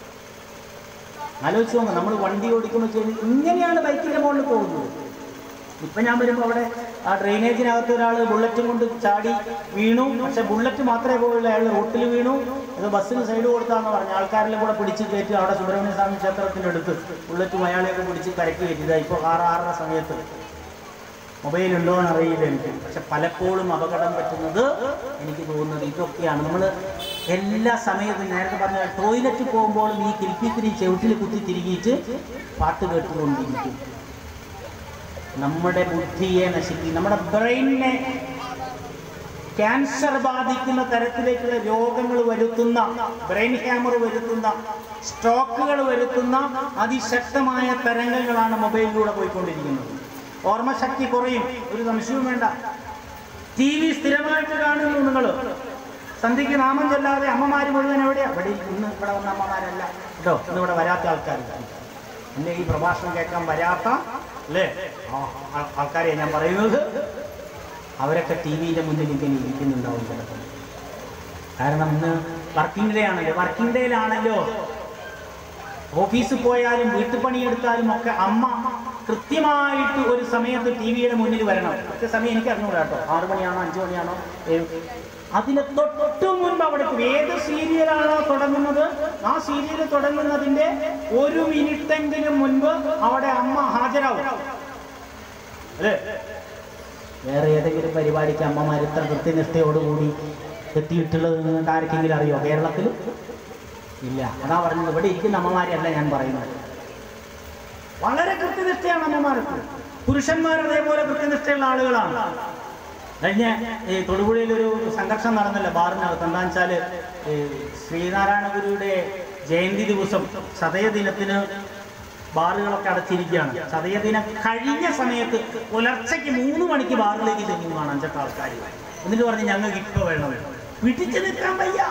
ആലോചിച്ച് നോക്കാം നമ്മൾ വണ്ടി ഓടിക്കുമ്പോൾ ചെയ്ത് ഇങ്ങനെയാണ് ബൈക്കിന്റെ മുകളിൽ പോകുന്നത് ഇപ്പൊ ഞാൻ വരുമ്പോൾ അവിടെ ആ ഡ്രെയിനേജിനകത്ത് ഒരാൾ ബുള്ളറ്റും കൊണ്ട് ചാടി വീണു പക്ഷെ ബുള്ളറ്റ് മാത്രമേ പോയുള്ളൂ അയാൾ റോട്ടിൽ വീണു ഇത് ബസ്സിന് സൈഡ് കൊടുത്താന്ന് പറഞ്ഞു ആൾക്കാരെല്ലാം കൂടെ പിടിച്ച് കയറ്റി അവിടെ സുബ്രഹ്മണ്യ സ്വാമി ക്ഷേത്രത്തിൻ്റെ അടുത്ത് ബുള്ളറ്റും അയാളെയൊക്കെ പിടിച്ച് കരക്കി കയറ്റിയതാ ഇപ്പോൾ ആറ് ആറര സമയത്ത് മൊബൈൽ ഉണ്ടോ എന്ന് അറിയില്ല എനിക്ക് പക്ഷെ പലപ്പോഴും അപകടം പറ്റുന്നത് എനിക്ക് തോന്നുന്നത് ഇതൊക്കെയാണ് നമ്മൾ എല്ലാ സമയത്തും നേരത്തെ പറഞ്ഞ ടോയ്ലറ്റ് പോകുമ്പോഴും ഈ കിൽപ്പിത്തിരി ചെവിട്ടിൽ കുത്തി തിരികിയിട്ട് പാട്ട് കേട്ടുകൊണ്ടിരിക്കും നമ്മുടെ ബുദ്ധിയെ നശിപ്പിക്കും നമ്മുടെ ബ്രെയിനിനെ ക്യാൻസർ ബാധിക്കുന്ന തരത്തിലേക്കുള്ള രോഗങ്ങൾ വരുത്തുന്ന ബ്രെയിൻ ഹാമർ വരുത്തുന്ന സ്ട്രോക്കുകൾ വരുത്തുന്ന അതിശക്തമായ തരംഗങ്ങളാണ് മൊബൈലിലൂടെ പോയിക്കൊണ്ടിരിക്കുന്നത് ഓർമ്മശക്തി കുറയും ഒരു സംശയവും വേണ്ട ടി വി സ്ഥിരമായിട്ട് കാണുന്നു നിങ്ങൾ സന്ധ്യയ്ക്ക് നാമം ചൊല്ലാതെ അമ്മമാര് മുഴുവൻ എവിടെയാ ഇവിടെ ഇന്ന് ഇവിടെ വന്ന അമ്മമാരല്ല കേട്ടോ ഇന്ന് ഇവിടെ വരാത്ത ആൾക്കാരില്ല ഇന്ന് ഈ പ്രഭാഷണം കേൾക്കാൻ വരാത്ത അല്ലേ ആ, ആ- ആൾക്കാരെ ഞാൻ പറയുന്നത് അവരൊക്കെ ടി വിയുടെ മുന്നിൽ ഇങ്ങനെ ഇരിക്കുന്നുണ്ടാവും ചിലപ്പോൾ കാരണം ഇന്ന് വർക്കിംഗ് ഡേ ആണല്ലോ വർക്കിംഗ് ഡേയിലാണല്ലോ ഓഫീസിൽ പോയാലും വീട്ടുപണിയെടുത്താലും ഒക്കെ അമ്മ കൃത്യമായിട്ട് ഒരു സമയത്ത് ടി വിയുടെ മുന്നിൽ വരണം ഒറ്റ സമയം എനിക്ക് അറിഞ്ഞൂടാ കേട്ടോ ആറു മണിയാണോ അഞ്ചു മണിയാണോ ഏഴ് അതിന് തൊട്ടു മുൻപ് അവിടെ എത്തും. ഏത് സീരിയലാണോ തുടങ്ങുന്നത് ആ സീരിയൽ തുടങ്ങുന്നതിന്റെ ഒരു മിനിറ്റെങ്കിലും മുൻപ് അവിടെ അമ്മ ഹാജരാവും അല്ലേ വേറെ ഏതെങ്കിലും പരിപാടിക്ക് അമ്മമാർ ഇത്ര കൃത്യനിഷ്ഠയോടുകൂടി എത്തിയിട്ടുള്ളത് നിങ്ങൾക്ക് ആർക്കെങ്കിലും അറിയോ കേരളത്തിൽ ഇല്ല അതാ പറഞ്ഞത് ഇവിടെ ഇരിക്കുന്ന അമ്മമാരെയല്ല ഞാൻ പറയുന്നത് വളരെ കൃത്യനിഷ്ഠയാണ് അമ്മമാർക്ക് പുരുഷന്മാർ അതേപോലെ കൃത്യനിഷ്ഠയുള്ള ആളുകളാണ് കഴിഞ്ഞ ഈ തൊടുപുഴയിൽ ഒരു സംഘർഷം നടന്നല്ലോ ബാറിനകത്ത് എന്താണെന്ന് വെച്ചാൽ ശ്രീനാരായണ ഗുരുയുടെ ജയന്തി ദിവസം ചതയദിനത്തിന് ബാറുകളൊക്കെ അടച്ചിരിക്കുകയാണ് ചതയദിനം കഴിഞ്ഞ സമയത്ത് പുലർച്ചയ്ക്ക് മൂന്ന് മണിക്ക് ബാറിലേക്ക് ചെല്ലുന്നതാണ് അഞ്ചെട്ട് ആൾക്കാർ എന്നിട്ട് പറഞ്ഞ് ഞങ്ങൾക്ക് ഇപ്പൊ വേണം പിടിച്ചു നിൽക്കാൻ വയ്യ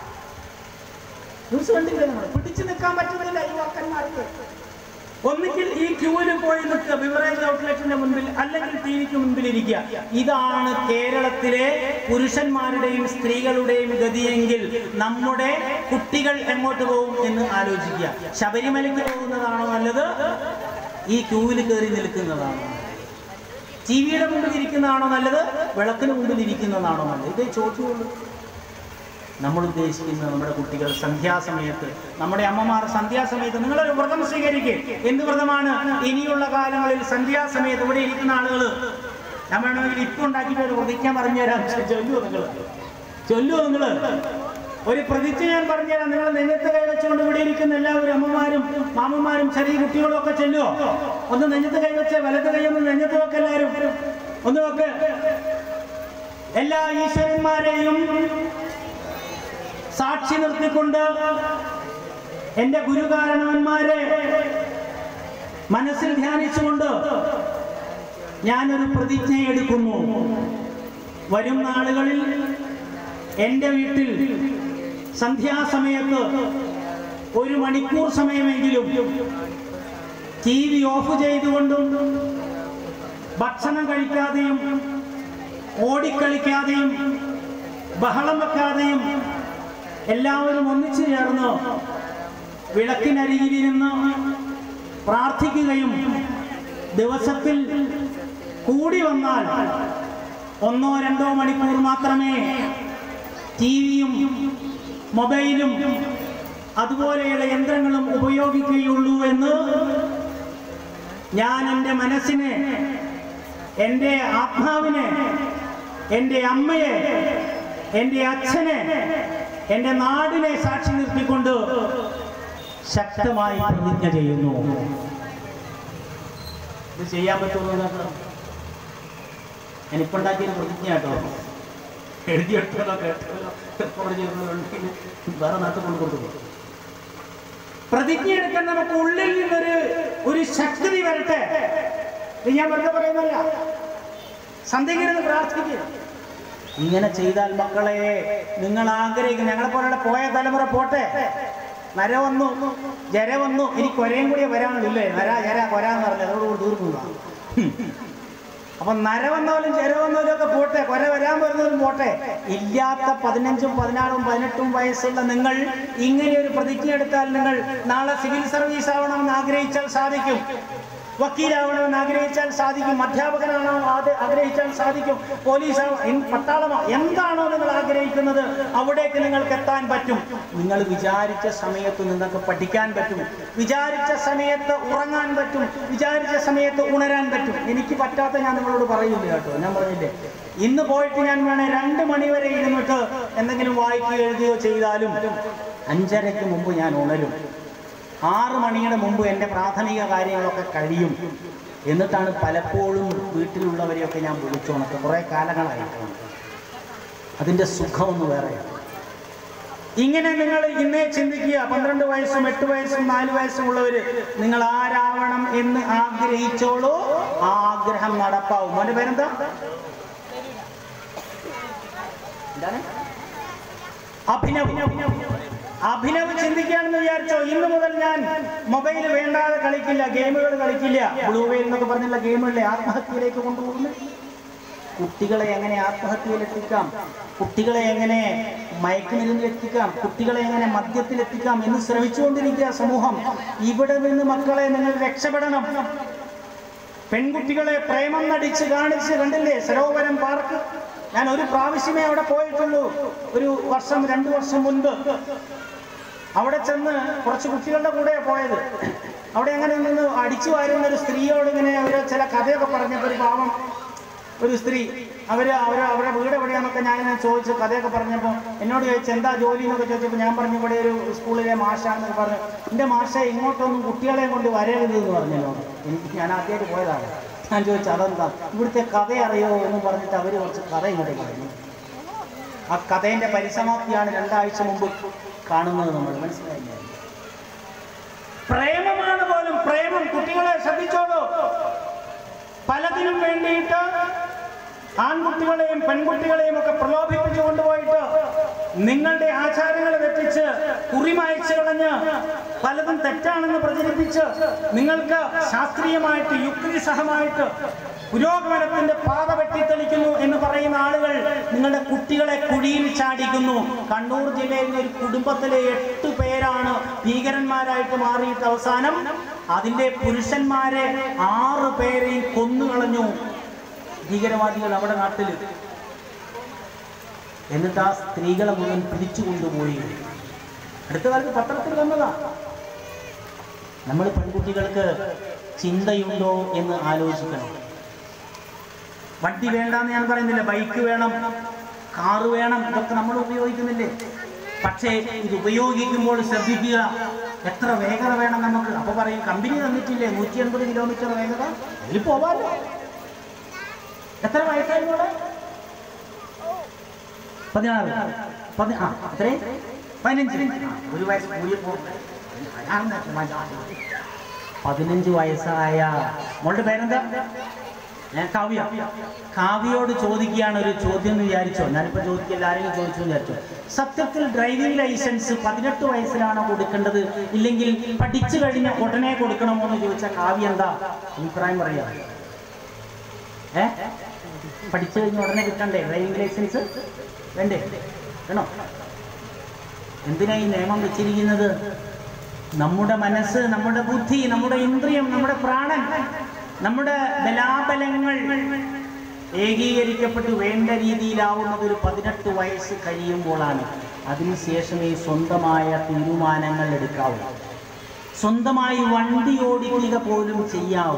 ന്യൂസ് കണ്ടില്ലേ നമ്മൾ പിടിച്ചു നിൽക്കാൻ പറ്റുന്നില്ല യുവാക്കന്മാർക്ക് ഒന്നുകിൽ ഈ ക്യൂവിൽ പോയി നിൽക്കുക ബിവറേജ് ഔട്ട്ലെറ്റിന്റെ മുൻപിൽ അല്ലെങ്കിൽ ടി വിക്ക് മുൻപിൽ ഇരിക്കുക ഇതാണ് കേരളത്തിലെ പുരുഷന്മാരുടെയും സ്ത്രീകളുടെയും ഗതിയെങ്കിൽ നമ്മുടെ കുട്ടികൾ എങ്ങോട്ട് പോകും എന്ന് ആലോചിക്കുക ശബരിമലയ്ക്ക് പോകുന്നതാണോ നല്ലത് ഈ ക്യൂവിൽ കയറി നിൽക്കുന്നതാണോ ടി വിയുടെ മുമ്പിൽ ഇരിക്കുന്നതാണോ നല്ലത് വിളക്കിന് മുമ്പിൽ ഇരിക്കുന്നതാണോ നല്ലത് ഇതേ ചോദ്യമുള്ളൂ നമ്മൾ ഉദ്ദേശിക്കുന്ന നമ്മുടെ കുട്ടികൾ സന്ധ്യാസമയത്ത് നമ്മുടെ അമ്മമാർ സന്ധ്യാസമയത്ത് നിങ്ങളൊരു വ്രതം സ്വീകരിക്കുക എന്ത് വ്രതമാണ് ഇനിയുള്ള കാലങ്ങളിൽ സന്ധ്യാസമയത്ത് ഇവിടെ ഇരിക്കുന്ന ആളുകൾ ഞാൻ വേണമെങ്കിൽ ഇപ്പം ഉണ്ടാക്കിയിട്ട് ഒരു പ്രതിജ്ഞ പറഞ്ഞുതരാം ചൊല്ലുവോ നിങ്ങൾ ചൊല്ലുവോ നിങ്ങൾ ഒരു പ്രതിജ്ഞ ഞാൻ പറഞ്ഞുതരാം നിങ്ങൾ നെഞ്ഞത്ത് കൈവച്ചുകൊണ്ട് ഇവിടെ ഇരിക്കുന്ന എല്ലാവരും അമ്മമാരും മാമന്മാരും ചെറിയ കുട്ടികളും ഒക്കെ ചെല്ലുവോ ഒന്ന് നെഞ്ഞത്ത് കൈവച്ച് വലത് കൈയൊന്ന് നെഞ്ഞത്ത് വെക്ക് എല്ലാവരും ഒന്ന് വെക്ക് എല്ലാ ഈശ്വരന്മാരെയും സാക്ഷി നിർത്തിക്കൊണ്ട് എന്റെ ഗുരുകാരണവന്മാരെ മനസ്സിൽ ധ്യാനിച്ചുകൊണ്ട് ഞാനൊരു പ്രതിജ്ഞ എടുക്കുന്നു വരും നാളുകളിൽ എൻ്റെ വീട്ടിൽ സന്ധ്യാസമയത്ത് ഒരു മണിക്കൂർ സമയമെങ്കിലും ടി വി ഓഫ് ചെയ്തുകൊണ്ടും ഭക്ഷണം കഴിക്കാതെയും ഓടിക്കളിക്കാതെയും ബഹളം വെക്കാതെയും എല്ലാവരും ഒന്നിച്ചു ചേർന്ന് വിളക്കിനരികിലിരുന്ന് പ്രാർത്ഥിക്കുകയും ദിവസത്തിൽ കൂടി വന്നാൽ ഒന്നോ രണ്ടോ മണിക്കൂർ മാത്രമേ ടി വിയും മൊബൈലും അതുപോലെയുള്ള യന്ത്രങ്ങളും ഉപയോഗിക്കുകയുള്ളൂ എന്ന് ഞാൻ എൻ്റെ മനസ്സിനെ എൻ്റെ ആത്മാവിനെ എൻ്റെ അമ്മയെ എൻ്റെ അച്ഛനെ എൻ്റെ നാടിനെ സാക്ഷി നിർത്തിക്കൊണ്ട് ശക്തമായി പ്രതിജ്ഞ ചെയ്യുന്നു ഇത് ചെയ്യാൻ പറ്റുമോ ഞാനിപ്പോൾ ഉണ്ടാക്കിയൊരു പ്രതിജ്ഞ കേട്ടോ എഴുതിയെടുത്തല്ലോ കേട്ടല്ലോ റെക്കോർഡ് ചെയ്യുന്നവരുണ്ടെങ്കിൽ വേറെ നാട്ടിൽ കൊണ്ട് കൊടുക്കും പ്രതിജ്ഞ എടുക്കാൻ നമുക്ക് ഉള്ളിൽ നിന്നൊരു ഒരു ശക്തി വരട്ടെ ഇത് ഞാൻ വെറുതെ പറയുന്നല്ല സന്ധിക്കരുത് പ്രാർത്ഥിക്കുക ഇങ്ങനെ ചെയ്താൽ മക്കളെ നിങ്ങൾ ആഗ്രഹിക്കും ഞങ്ങളെ പോലുള്ള പോയ തലമുറ പോട്ടെ നര വന്നു ജര വന്നു ഇനി കൊരയും കൂടിയേ വരാനില്ലേ നര ജര കൊര എന്ന് പറഞ്ഞത് അതോടുകൂടി തീർക്കുന്നതാണ് അപ്പൊ നര വന്നവരും ജര വന്നവരും ഒക്കെ പോട്ടെ കൊര വരാൻ വരുന്നവരും പോട്ടെ ഇല്ലാത്ത പതിനഞ്ചും പതിനാറും പതിനെട്ടും വയസ്സുള്ള നിങ്ങൾ ഇങ്ങനെ ഒരു പ്രതിജ്ഞ എടുത്താൽ നിങ്ങൾ നാളെ സിവിൽ സർവീസ് ആവണമെന്ന് ആഗ്രഹിച്ചാൽ സാധിക്കും വക്കീലാവണമെന്ന് ആഗ്രഹിച്ചാൽ സാധിക്കും അധ്യാപകനാണോ അത് ആഗ്രഹിച്ചാൽ സാധിക്കും പോലീസാണോ എൻ- പട്ടാളമോ എന്താണോ നിങ്ങൾ ആഗ്രഹിക്കുന്നത് അവിടേക്ക് നിങ്ങൾക്ക് എത്താൻ പറ്റും നിങ്ങൾ വിചാരിച്ച സമയത്ത് നിങ്ങൾക്ക് പഠിക്കാൻ പറ്റും വിചാരിച്ച സമയത്ത് ഉറങ്ങാൻ പറ്റും വിചാരിച്ച സമയത്ത് ഉണരാൻ പറ്റും എനിക്ക് പറ്റാത്ത ഞാൻ നിങ്ങളോട് പറയില്ല കേട്ടോ ഞാൻ പറഞ്ഞില്ലേ ഇന്ന് പോയിട്ട് ഞാൻ വേണേ രണ്ട് മണിവരെ ഇരുന്നിട്ട് എന്തെങ്കിലും വായിക്കുകയോ എഴുതുകയോ ചെയ്താലും അഞ്ചരയ്ക്ക് മുമ്പ് ഞാൻ ഉണരും ആറ് മണിയുടെ മുമ്പ് എൻ്റെ പ്രാഥമിക കാര്യങ്ങളൊക്കെ കഴിയും എന്നിട്ടാണ് പലപ്പോഴും വീട്ടിലുള്ളവരെയൊക്കെ ഞാൻ വിളിച്ചോണത് കുറേ കാലങ്ങളായിട്ടാണ് അതിൻ്റെ സുഖമൊന്ന് വേറെയാണ് ഇങ്ങനെ നിങ്ങൾ ഇന്നേ ചിന്തിക്കുക പന്ത്രണ്ട് വയസ്സും എട്ട് വയസ്സും നാല് വയസ്സും ഉള്ളവര് നിങ്ങൾ ആരാവണം എന്ന് ആഗ്രഹിച്ചോളൂ ആ ആഗ്രഹം നടപ്പാവും മോന്റെ പേരെന്താ എന്താണ് അഭിനവ് അഭിനവ് ചിന്തിക്കുകയാണെന്ന് വിചാരിച്ചോ ഇന്ന് മുതൽ ഞാൻ മൊബൈൽ വേണ്ടാതെ കളിക്കില്ല ഗെയിമുകൾ കളിക്കില്ല ബ്ലൂ വെയിൽ എന്നൊക്കെ പറഞ്ഞുള്ള ഗെയിമുകളിലെ ആത്മഹത്യയിലേക്ക് കൊണ്ടുപോകുന്നു കുട്ടികളെ എങ്ങനെ ആത്മഹത്യയിലെത്തിക്കാം കുട്ടികളെ എങ്ങനെ മയക്കുമരുന്നിലെത്തിക്കാം കുട്ടികളെ എങ്ങനെ മദ്യത്തിലെത്തിക്കാം എന്ന് ശ്രമിച്ചുകൊണ്ടിരിക്കുക സമൂഹം ഇവിടെ നിന്ന് മക്കളെ നിങ്ങൾ രക്ഷപ്പെടണം പെൺകുട്ടികളെ പ്രേമം നടിച്ച് കാണിച്ച് കണ്ടില്ലേ സരോവരം പാർക്ക് ഞാൻ ഒരു പ്രാവശ്യമേ അവിടെ പോയിട്ടുള്ളൂ ഒരു വർഷം രണ്ടു വർഷം മുൻപ് അവിടെ ചെന്ന് കുറച്ച് കുട്ടികളുടെ കൂടെ പോയത് അവിടെ അങ്ങനെ നിന്ന് അടിച്ചു വാരുന്ന ഒരു സ്ത്രീയോട് ഇങ്ങനെ ഒരു ചില കഥയൊക്കെ പറഞ്ഞപ്പോൾ ഒരു പാവം ഒരു സ്ത്രീ അവര് അവര് അവരുടെ വീട് എവിടെയാന്നൊക്കെ ഞാൻ ഇങ്ങനെ ചോദിച്ചു കഥയൊക്കെ പറഞ്ഞപ്പോൾ എന്നോട് ചോദിച്ചു എന്താ ജോലി എന്നൊക്കെ ചോദിച്ചപ്പോൾ ഞാൻ പറഞ്ഞു ഇവിടെ ഒരു സ്കൂളിലെ മാഷാണെന്ന് പറഞ്ഞു എൻ്റെ മാഷ ഇങ്ങോട്ടൊന്നും കുട്ടികളെ കൊണ്ട് വരരുത് എന്ന് പറഞ്ഞല്ലോ എനിക്ക് ഞാൻ ആദ്യമായിട്ട് പോയതാണ് ഞാൻ ചോദിച്ചു അതെന്താ ഇവിടുത്തെ കഥ അറിയോ എന്ന് പറഞ്ഞിട്ട് അവർ കുറച്ച് കഥ ഇങ്ങോട്ട് പറഞ്ഞു ആ കഥേന്റെ പരിസമാപ്തിയാണ് രണ്ടാഴ്ച മുമ്പ് കാണുന്നത് നമ്മൾ മനസ്സിലായില്ലേ പ്രേമമാണ് പോലും പ്രേമം കുട്ടികളെ ശ്രദ്ധിച്ചോളൂ പലതിനും വേണ്ടിയിട്ട് ആൺകുട്ടികളെയും പെൺകുട്ടികളെയും ഒക്കെ പ്രലോഭിപ്പിച്ചു കൊണ്ടുപോയിട്ട് നിങ്ങളുടെ ആചാരങ്ങൾ തെറ്റിച്ച് കുറിമായച്ചു കളഞ്ഞ് പലതും തെറ്റാണെന്ന് പ്രചരിപ്പിച്ച് നിങ്ങൾക്ക് ശാസ്ത്രീയമായിട്ട് യുക്തിസഹമായിട്ട് പുരോഗമനത്തിന്റെ പാത വെട്ടിത്തെളിക്കുന്നു എന്ന് പറയുന്ന ആളുകൾ നിങ്ങളുടെ കുട്ടികളെ കുഴിയിൽ ചാടിക്കുന്നു കണ്ണൂർ ജില്ലയിലെ ഒരു കുടുംബത്തിലെ എട്ട് പേരാണ് ഭീകരന്മാരായിട്ട് മാറിയിട്ട് അവസാനം അതിന്റെ പുരുഷന്മാരെ ആറ് പേരെയും കൊന്നുകളഞ്ഞു ഭീകരവാദികൾ അവിടെ നാട്ടിൽ എന്നിട്ട് ആ സ്ത്രീകളെ മുഴുവൻ പിടിച്ചു കൊണ്ടുപോയി അടുത്ത കാലത്ത് പത്രത്തിൽ വന്നതാ നമ്മൾ പെൺകുട്ടികൾക്ക് ചിന്തയുണ്ടോ എന്ന് ആലോചിക്കണം വണ്ടി വേണ്ടാന്ന് ഞാൻ പറയുന്നില്ല ബൈക്ക് വേണം കാറ് വേണം ഇതൊക്കെ നമ്മൾ ഉപയോഗിക്കുന്നില്ലേ പക്ഷേ ഇത് ഉപയോഗിക്കുമ്പോൾ ശ്രദ്ധിക്കുക എത്ര വേഗത വേണം നമുക്ക് അപ്പൊ പറയും കമ്പനി തന്നിട്ടില്ലേ നൂറ്റി എൺപത് കിലോമീറ്റർ വേഗത അതിൽ പോവാല്ലോ എത്ര വയസ്സായി മോളെ പതിനാറ് പതി ആ എത്രയും പതിനഞ്ച് ആ, ഒരു വയസ്സ് കൂടിയപ്പോ അതാണ് മജാ. പതിനഞ്ച് വയസ്സായ മോളുടെ പേരെന്താ ഞാൻ കാവ്യ കാവ്യയോട് ചോദിക്കുകയാണ് ഒരു ചോദ്യം എന്ന് വിചാരിച്ചോ ഞാനിപ്പോ ചോദിക്കില്ല ആരെങ്കിലും ചോദിച്ചു എന്ന് വിചാരിച്ചോ സത്യത്തിൽ ഡ്രൈവിംഗ് ലൈസൻസ് പതിനെട്ട് വയസ്സിലാണോ കൊടുക്കേണ്ടത് ഇല്ലെങ്കിൽ പഠിച്ചു കഴിഞ്ഞ ഉടനെ കൊടുക്കണമോ എന്ന് ചോദിച്ചാൽ കാവ്യ എന്താ അഭിപ്രായം പറയാ ഏ പഠിച്ചു കഴിഞ്ഞ ഉടനെ കിട്ടണ്ടേ ഡ്രൈവിംഗ് ലൈസൻസ് വേണ്ടേ വേണോ എന്തിനാ ഈ നിയമം വെച്ചിരിക്കുന്നത് നമ്മുടെ മനസ്സ് നമ്മുടെ ബുദ്ധി നമ്മുടെ ഇന്ദ്രിയം നമ്മുടെ പ്രാണൻ നമ്മുടെ ബലാബലങ്ങൾ ഏകീകരിക്കപ്പെട്ട് വേണ്ട രീതിയിലാവുന്നത് ഒരു പതിനെട്ട് വയസ്സ് കഴിയുമ്പോഴാണ് അതിനുശേഷമേ സ്വന്തമായ തീരുമാനങ്ങൾ എടുക്കാവൂ സ്വന്തമായി വണ്ടി ഓടിക്കുക പോലും ചെയ്യാവൂ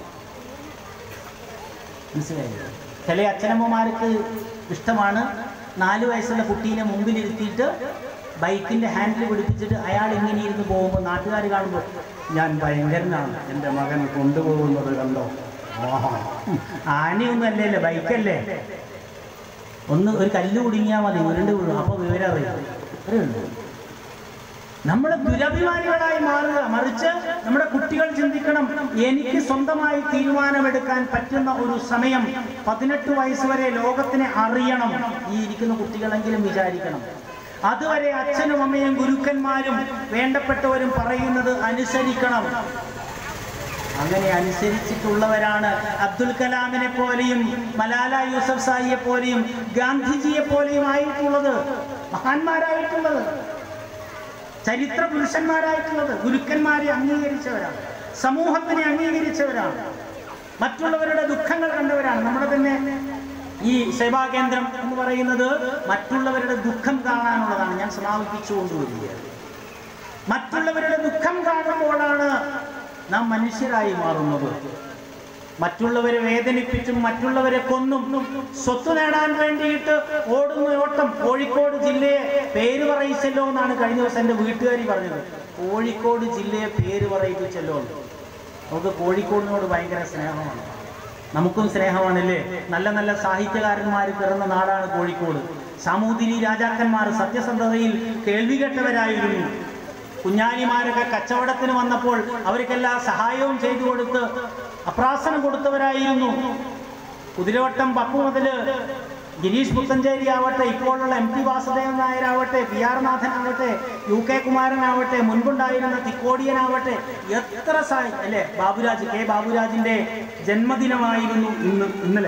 മനസ്സിലായില്ലേ ചില അച്ഛനമ്മമാർക്ക് ഇഷ്ടമാണ് നാല് വയസ്സുള്ള കുട്ടീനെ മുമ്പിലിരുത്തിയിട്ട് ബൈക്കിന്റെ ഹാൻഡിൽ പിടിപ്പിച്ചിട്ട് അയാൾ ഇങ്ങനെ ഇരുന്ന് പോകുമ്പോൾ നാട്ടുകാർ കാണുമ്പോൾ ഞാൻ ഭയങ്കരനാണ് എൻ്റെ മകൻ കൊണ്ടുപോകുന്നത് കണ്ടോ ആഹാ. ആനയൊന്നും അല്ലല്ലോ ബൈക്കല്ലേ ഒന്ന് ഒരു കല്ല് കുടുങ്ങിയാൽ മതി ഉരുണ്ട് വീഴും അപ്പോൾ വിവരം അറിയാം അത്രേ ഉള്ളൂ നമ്മൾ ദുരഭിമാനികളായി മാറുക മറിച്ച് നമ്മുടെ കുട്ടികൾ ചിന്തിക്കണം എനിക്ക് സ്വന്തമായി തീരുമാനമെടുക്കാൻ പറ്റുന്ന ഒരു സമയം പതിനെട്ട് വയസ്സ് വരെ ലോകത്തിനെ അറിയണം ഈ ഇരിക്കുന്ന കുട്ടികളെങ്കിലും വിചാരിക്കണം അതുവരെ അച്ഛനും അമ്മയും ഗുരുക്കന്മാരും വേണ്ടപ്പെട്ടവരും പറയുന്നത് അനുസരിക്കണം അങ്ങനെ അനുസരിച്ചിട്ടുള്ളവരാണ് അബ്ദുൽ കലാമിനെ പോലെയും മലാല യൂസഫ് സായിയെ പോലെയും ഗാന്ധിജിയെ പോലെയും ആയിട്ടുള്ളത് മഹാന്മാരായിട്ടുള്ളത് ചരിത്ര പുരുഷന്മാരായിട്ടുള്ളത് ഗുരുക്കന്മാരെ അംഗീകരിച്ചവരാണ് സമൂഹത്തിനെ അംഗീകരിച്ചവരാണ് മറ്റുള്ളവരുടെ ദുഃഖങ്ങൾ കണ്ടവരാണ് നമ്മുടെ തന്നെ ഈ സേവാ കേന്ദ്രം എന്ന് പറയുന്നത് മറ്റുള്ളവരുടെ ദുഃഖം കാണാനുള്ളതാണ് ഞാൻ സമാപിപ്പിച്ചുകൊണ്ടുവരികയാണ് മറ്റുള്ളവരുടെ ദുഃഖം കാണുമ്പോഴാണ് നാം മനുഷ്യരായി മാറുന്നത് മറ്റുള്ളവരെ വേദനിപ്പിച്ചും മറ്റുള്ളവരെ കൊന്നും സ്വത്ത് നേടാൻ വേണ്ടിയിട്ട് ഓടുന്ന ഓട്ടം കോഴിക്കോട് ജില്ലയെ പേര് പറയിച്ചല്ലോ എന്നാണ് കഴിഞ്ഞ ദിവസം എൻ്റെ വീട്ടുകാരി പറഞ്ഞത് കോഴിക്കോട് ജില്ലയെ പേര് പറയിപ്പിച്ചല്ലോ എന്ന്. നമുക്ക് കോഴിക്കോടിനോട് ഭയങ്കര സ്നേഹമാണ് നമുക്കും സ്നേഹമാണല്ലേ നല്ല നല്ല സാഹിത്യകാരന്മാർ പിറന്ന നാടാണ് കോഴിക്കോട് സാമൂതിരി രാജാക്കന്മാർ സത്യസന്ധതയിൽ കേൾവി കേട്ടവരായിരുന്നു കുഞ്ഞാലിമാരൊക്കെ കച്ചവടത്തിന് വന്നപ്പോൾ അവർക്കെല്ലാം സഹായവും ചെയ്തു കൊടുത്ത് അപ്രാസനം കൊടുത്തവരായിരുന്നു കുതിരവട്ടം പപ്പു മുതൽ ഗിരീഷ് പുത്തഞ്ചേരി ആവട്ടെ ഇപ്പോഴുള്ള എം ടി വാസുദേവൻ നായരാവട്ടെ പി ആർ നാഥനാവട്ടെ യു കെ കുമാരനാവട്ടെ മുൻപുണ്ടായിരുന്ന തിക്കോടിയനാവട്ടെ എത്ര സായി അല്ലെ ബാബുരാജ് കെ ബാബുരാജിന്റെ ജന്മദിനമായിരുന്നു ഇന്ന് ഇന്നലെ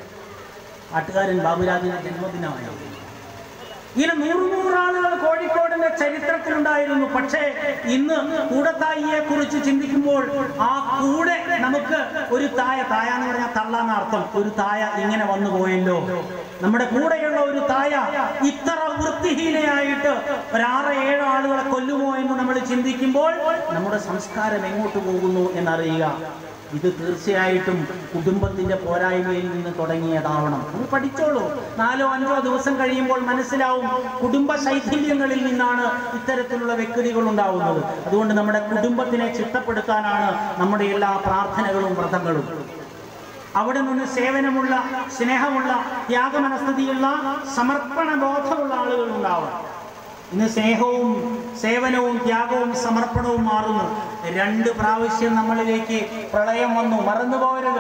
പാട്ടുകാരൻ ബാബുരാജിന്റെ ജന്മദിനമായിരുന്നു ഇങ്ങനെ നൂറ് നൂറാളുകൾ കോഴിക്കോടിന്റെ ചരിത്രത്തിലുണ്ടായിരുന്നു പക്ഷേ ഇന്ന് കൂടത്തായിയെ കുറിച്ച് ചിന്തിക്കുമ്പോൾ ആ കൂടെ നമുക്ക് ഒരു തായ തായ എന്ന് പറഞ്ഞാൽ തള്ളാന്ന അർത്ഥം ഒരു തായ ഇങ്ങനെ വന്നു പോയല്ലോ നമ്മുടെ കൂടെയുള്ള ഒരു തായ ഇത്ര വൃത്തിഹീനയായിട്ട് ഒരാറ് ഏഴ് ആളുകളെ കൊല്ലുമോ എന്ന് നമ്മൾ ചിന്തിക്കുമ്പോൾ നമ്മുടെ സംസ്കാരം എങ്ങോട്ട് പോകുന്നു എന്നറിയുക ഇത് തീർച്ചയായിട്ടും കുടുംബത്തിന്റെ പോരായ്മയിൽ നിന്ന് തുടങ്ങിയതാവണം നമ്മൾ പഠിച്ചോളൂ നാലോ അഞ്ചോ ദിവസം കഴിയുമ്പോൾ മനസ്സിലാവും കുടുംബ ശൈഥില്യങ്ങളിൽ നിന്നാണ് ഇത്തരത്തിലുള്ള വ്യക്തികൾ ഉണ്ടാവുന്നത് അതുകൊണ്ട് നമ്മുടെ കുടുംബത്തിനെ ചിട്ടപ്പെടുത്താനാണ് നമ്മുടെ എല്ലാ പ്രാർത്ഥനകളും വ്രതങ്ങളും അവിടെ നിന്ന് സേവനമുള്ള സ്നേഹമുള്ള ത്യാഗമനസ്ഥിതിയുള്ള സമർപ്പണ ബോധമുള്ള ആളുകൾ ഉണ്ടാവണം ഇന്ന് സ്നേഹവും സേവനവും ത്യാഗവും സമർപ്പണവും മാറുന്നു രണ്ട് പ്രാവശ്യം നമ്മളിലേക്ക് പ്രളയം വന്നു മറന്നു പോകരുത്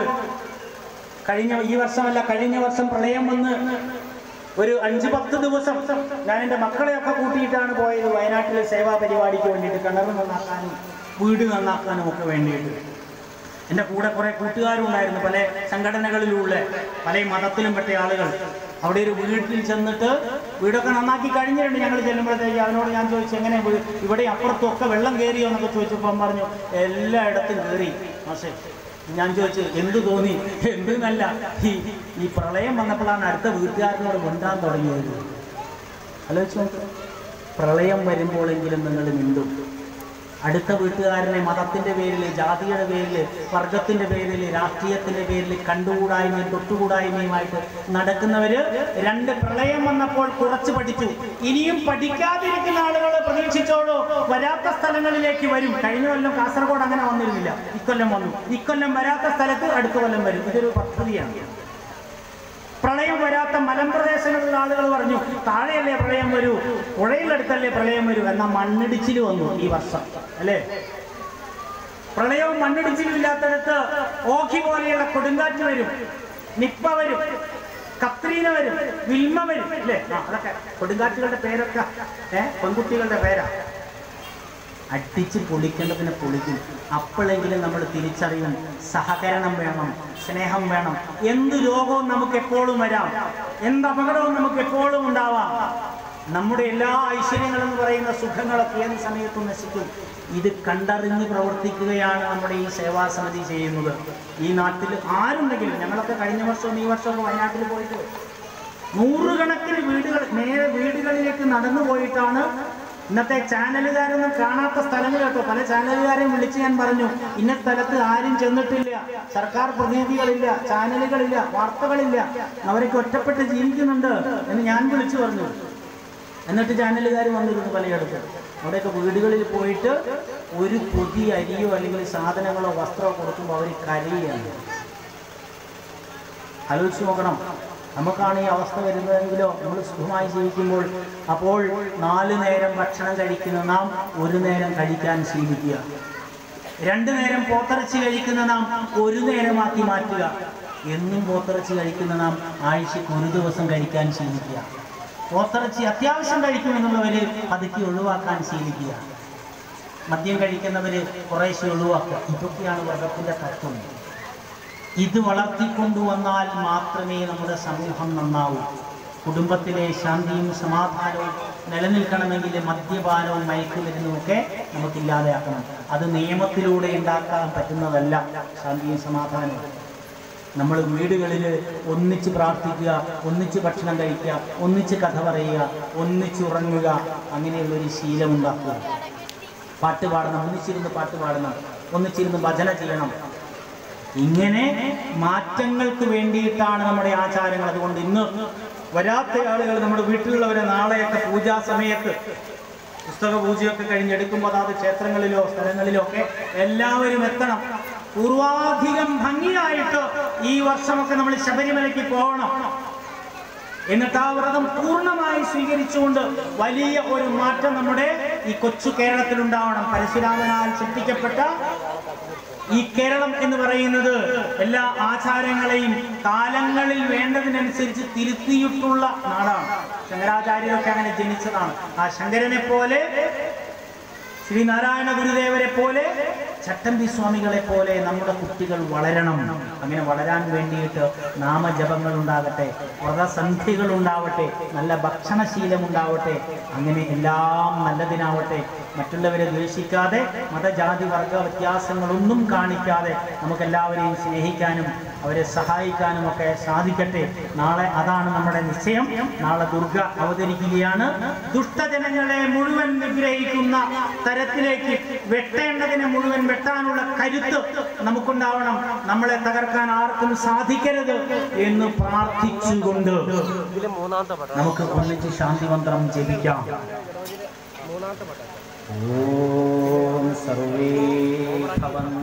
കഴിഞ്ഞ ഈ വർഷമല്ല കഴിഞ്ഞ വർഷം പ്രളയം വന്ന് ഒരു അഞ്ച് പത്ത് ദിവസം ഞാൻ എൻ്റെ മക്കളെയൊക്കെ കൂട്ടിയിട്ടാണ് പോയത് വയനാട്ടിലെ സേവാ പരിപാടിക്ക് വേണ്ടിയിട്ട് കിണർ നന്നാക്കാനും വീട് നന്നാക്കാനും ഒക്കെ വേണ്ടിയിട്ട് എൻ്റെ കൂടെ കുറെ കൂട്ടുകാരും ഉണ്ടായിരുന്നു പല സംഘടനകളിലുള്ള പല മതത്തിലും പെട്ട ആളുകൾ അവിടെ ഒരു വീട്ടിൽ ചെന്നിട്ട് വീടൊക്കെ നന്നാക്കി കഴിഞ്ഞിട്ടുണ്ട് ഞങ്ങൾ ചെല്ലുമ്പോഴത്തേക്ക് അവനോട് ഞാൻ ചോദിച്ചു എങ്ങനെ വീ- ഇവിടെ അപ്പുറത്തൊക്കെ വെള്ളം കയറിയോ എന്നൊക്കെ ചോദിച്ചപ്പോൾ അവൻ പറഞ്ഞു എല്ലായിടത്തും കയറി മാഷേ ഞാൻ ചോദിച്ചു എന്ത് തോന്നി എന്ത് നല്ല ഈ ഈ പ്രളയം വന്നപ്പോഴാണ് അടുത്ത വീട്ടുകാരനോട് മിണ്ടാൻ തുടങ്ങിയത് ആലോചിച്ച് നോക്ക് പ്രളയം വരുമ്പോഴെങ്കിലും നിങ്ങൾ മിണ്ടും അടുത്ത വീട്ടുകാരനെ മതത്തിന്റെ പേരിൽ ജാതിയുടെ പേരിൽ വർഗത്തിന്റെ പേരിൽ രാഷ്ട്രീയത്തിന്റെ പേരിൽ കണ്ടുകൂടായ്മയും തൊട്ടുകൂടായ്മയുമായിട്ട് നടക്കുന്നവര് രണ്ട് പ്രളയം വന്നപ്പോൾ കുറച്ച് പഠിച്ചു ഇനിയും പഠിക്കാതിരിക്കുന്ന ആളുകൾ പ്രതീക്ഷിച്ചോളൂ വരാത്ത സ്ഥലങ്ങളിലേക്ക് വരും കഴിഞ്ഞ കൊല്ലം കാസർഗോഡ് അങ്ങനെ വന്നിരുന്നില്ല ഇക്കൊല്ലം വന്നു ഇക്കൊല്ലം വരാത്ത സ്ഥലത്ത് അടുത്ത കൊല്ലം വരും ഇതൊരു പദ്ധതിയാണ് പ്രളയം വരാത്ത മലമ്പ്രദേശങ്ങളിലുള്ള ആളുകൾ പറഞ്ഞു താഴെയല്ലേ പ്രളയം വരൂ പുഴയിലടുത്തല്ലേ പ്രളയം വരൂ എന്ന മണ്ണിടിച്ചിൽ വന്നു ഈ വർഷം അല്ലേ പ്രളയവും മണ്ണിടിച്ചിലും ഇല്ലാത്തടത്ത് ഓഖി പോലെയുള്ള കൊടുങ്കാറ്റ് വരും നിപ്പ വരും കത്രീന വരും വിൽമ വരും അല്ലേ ആ അതൊക്കെ കൊടുങ്കാറ്റുകളുടെ പേരൊക്കെ ഏഹ് പെൺകുട്ടികളുടെ പേരാ അടിച്ച് പൊളിക്കേണ്ടതിനെ പൊളിക്കും അപ്പോഴെങ്കിലും നമ്മൾ തിരിച്ചറിയും സഹകരണം വേണം സ്നേഹം വേണം എന്ത് രോഗവും നമുക്ക് എപ്പോഴും വരാം എന്ത് അപകടവും നമുക്ക് എപ്പോഴും ഉണ്ടാവാം നമ്മുടെ എല്ലാ ഐശ്വര്യങ്ങളെന്ന് പറയുന്ന സുഖങ്ങളൊക്കെ ഏത് സമയത്തും നശിക്കും ഇത് കണ്ടറിഞ്ഞ് പ്രവർത്തിക്കുകയാണ് നമ്മുടെ ഈ സേവാ സമിതി ചെയ്യുന്നത് ഈ നാട്ടിൽ ആരുണ്ടെങ്കിലും ഞങ്ങളൊക്കെ കഴിഞ്ഞ വർഷവും ഈ വർഷവും വയനാട്ടിൽ പോയിട്ട് നൂറുകണക്കിന് വീടുകൾ നേരെ വീടുകളിലേക്ക് നടന്നു പോയിട്ടാണ് ഇന്നത്തെ ചാനലുകാരൊന്നും കാണാത്ത സ്ഥലങ്ങൾ കേട്ടോ പല ചാനലുകാരെയും വിളിച്ച് ഞാൻ പറഞ്ഞു ഇന്ന സ്ഥലത്ത് ആരും ചെന്നിട്ടില്ല സർക്കാർ പ്രതിനിധികളില്ല ചാനലുകളില്ല വാർത്തകളില്ല അവരൊക്കെ ഒറ്റപ്പെട്ട് ജീവിക്കുന്നുണ്ട് എന്ന് ഞാൻ വിളിച്ചു പറഞ്ഞു എന്നിട്ട് ചാനലുകാർ വന്നിരുന്നു പലയിടത്ത് അവിടെയൊക്കെ വീടുകളിൽ പോയിട്ട് ഒരു പൊതി അരിയോ അല്ലെങ്കിൽ സാധനങ്ങളോ വസ്ത്രമോ കൊടുക്കുമ്പോൾ അവർ കരയുകയാണ് ആലോചിച്ച് നോക്കണം നമുക്കാണ് ഈ അവസ്ഥ വരുന്നതെങ്കിലോ നമ്മൾ സുഖമായി ജീവിക്കുമ്പോൾ അപ്പോൾ നാല് നേരം ഭക്ഷണം കഴിക്കുന്ന നാം ഒരു നേരം കഴിക്കാൻ ശീലിക്കുക രണ്ടു നേരം പോത്തിറച്ചി കഴിക്കുന്ന നാം ഒരു നേരമാക്കി മാറ്റുക എന്നും പോത്തിറച്ചി കഴിക്കുന്ന നാം ആഴ്ചയ്ക്ക് ഒരു ദിവസം കഴിക്കാൻ ശീലിക്കുക പോത്തിറച്ചി അത്യാവശ്യം കഴിക്കുമെന്നുള്ളവർ പതുക്കി ഒഴിവാക്കാൻ ശീലിക്കുക മദ്യം കഴിക്കുന്നവർ കുറേശ്ശെ ഒഴിവാക്കുക ഇതൊക്കെയാണ് വ്രതത്തിൻ്റെ തത്വം ഇത് വളർത്തിക്കൊണ്ടുവന്നാൽ മാത്രമേ നമ്മുടെ സമൂഹം നന്നാവൂ കുടുംബത്തിലെ ശാന്തിയും സമാധാനവും നിലനിൽക്കണമെങ്കിൽ മദ്യപാനവും മയക്കുമരുന്നും ഒക്കെ നമുക്കില്ലാതെയാക്കണം അത് നിയമത്തിലൂടെ ഉണ്ടാക്കാൻ പറ്റുന്നതല്ല ശാന്തിയും സമാധാനവും നമ്മൾ വീടുകളിൽ ഒന്നിച്ച് പ്രാർത്ഥിക്കുക ഒന്നിച്ച് ഭക്ഷണം കഴിക്കുക ഒന്നിച്ച് കഥ പറയുക ഒന്നിച്ചുറങ്ങുക അങ്ങനെയുള്ളൊരു ശീലം ഉണ്ടാക്കുക പാട്ട് പാടണം ഒന്നിച്ചിരുന്ന് പാട്ട് പാടണം ഒന്നിച്ചിരുന്ന് ഭജന ചെയ്യണം ഇങ്ങനെ മാറ്റങ്ങൾക്ക് വേണ്ടിയിട്ടാണ് നമ്മുടെ ആചാരങ്ങൾ അതുകൊണ്ട് ഇന്ന് വരാത്ത ആളുകൾ നമ്മുടെ വീട്ടിലുള്ളവരെ നാളെയൊക്കെ പൂജാ സമയത്ത് പുസ്തക പൂജയൊക്കെ കഴിഞ്ഞെടുക്കുമ്പോൾ അതാത് ക്ഷേത്രങ്ങളിലോ സ്ഥലങ്ങളിലോ ഒക്കെ എല്ലാവരും എത്തണം പൂർവാധികം ഭംഗിയായിട്ട് ഈ വർഷമൊക്കെ നമ്മൾ ശബരിമലയ്ക്ക് പോകണം എന്നിട്ട് ആ വ്രതം പൂർണ്ണമായി സ്വീകരിച്ചുകൊണ്ട് വലിയ ഒരു മാറ്റം നമ്മുടെ ഈ കൊച്ചു കേരളത്തിൽ ഉണ്ടാവണം പരശുരാമനാൽ സൃഷ്ടിക്കപ്പെട്ട ഈ കേരളം എന്ന് പറയുന്നത് എല്ലാ ആചാരങ്ങളെയും കാലങ്ങളിൽ വേണ്ടതിനനുസരിച്ച് തിരുത്തിയിട്ടുള്ള നാടാണ് ശങ്കരാചാര്യരൊക്കെ അങ്ങനെ ജനിച്ചതാണ് ആ ശങ്കരനെ പോലെ ശ്രീനാരായണ ഗുരുദേവരെ പോലെ ചട്ടമ്പി സ്വാമികളെ പോലെ നമ്മുടെ കുട്ടികൾ വളരണം അങ്ങനെ വളരാൻ വേണ്ടിയിട്ട് നാമജപങ്ങൾ ഉണ്ടാകട്ടെ വ്രതസന്ധികൾ ഉണ്ടാവട്ടെ നല്ല ഭക്ഷണശീലം ഉണ്ടാവട്ടെ അങ്ങനെ എല്ലാം നല്ലതിനാവട്ടെ മറ്റുള്ളവരെ ദ്വേഷിക്കാതെ മതജാതി വർഗ വ്യത്യാസങ്ങളൊന്നും കാണിക്കാതെ നമുക്കെല്ലാവരെയും സ്നേഹിക്കാനും അവരെ സഹായിക്കാനും ഒക്കെ സാധിക്കട്ടെ നാളെ അതാണ് നമ്മുടെ നിശ്ചയം നാളെ ദുർഗ അവതരിക്കുകയാണ് ദുഷ്ടജനങ്ങളെ മുഴുവൻ നിഗ്രഹിക്കുന്ന തരത്തിലേക്ക് വെട്ടേണ്ടതിനെ മുഴുവൻ വെട്ടാനുള്ള കരുത്ത് നമുക്കുണ്ടാവണം നമ്മളെ തകർക്കാൻ ആർക്കും സാധിക്കരുത് എന്ന് പ്രാർത്ഥിച്ചുകൊണ്ട് ഇതിലെ മൂന്നാമത്തെ പടം നമുക്ക് ഒന്നിച്ച് ശാന്തി മന്ത്രം ജപിക്കാം മൂന്നാമത്തെ പടം ഓം സർവേ ഭവന്തു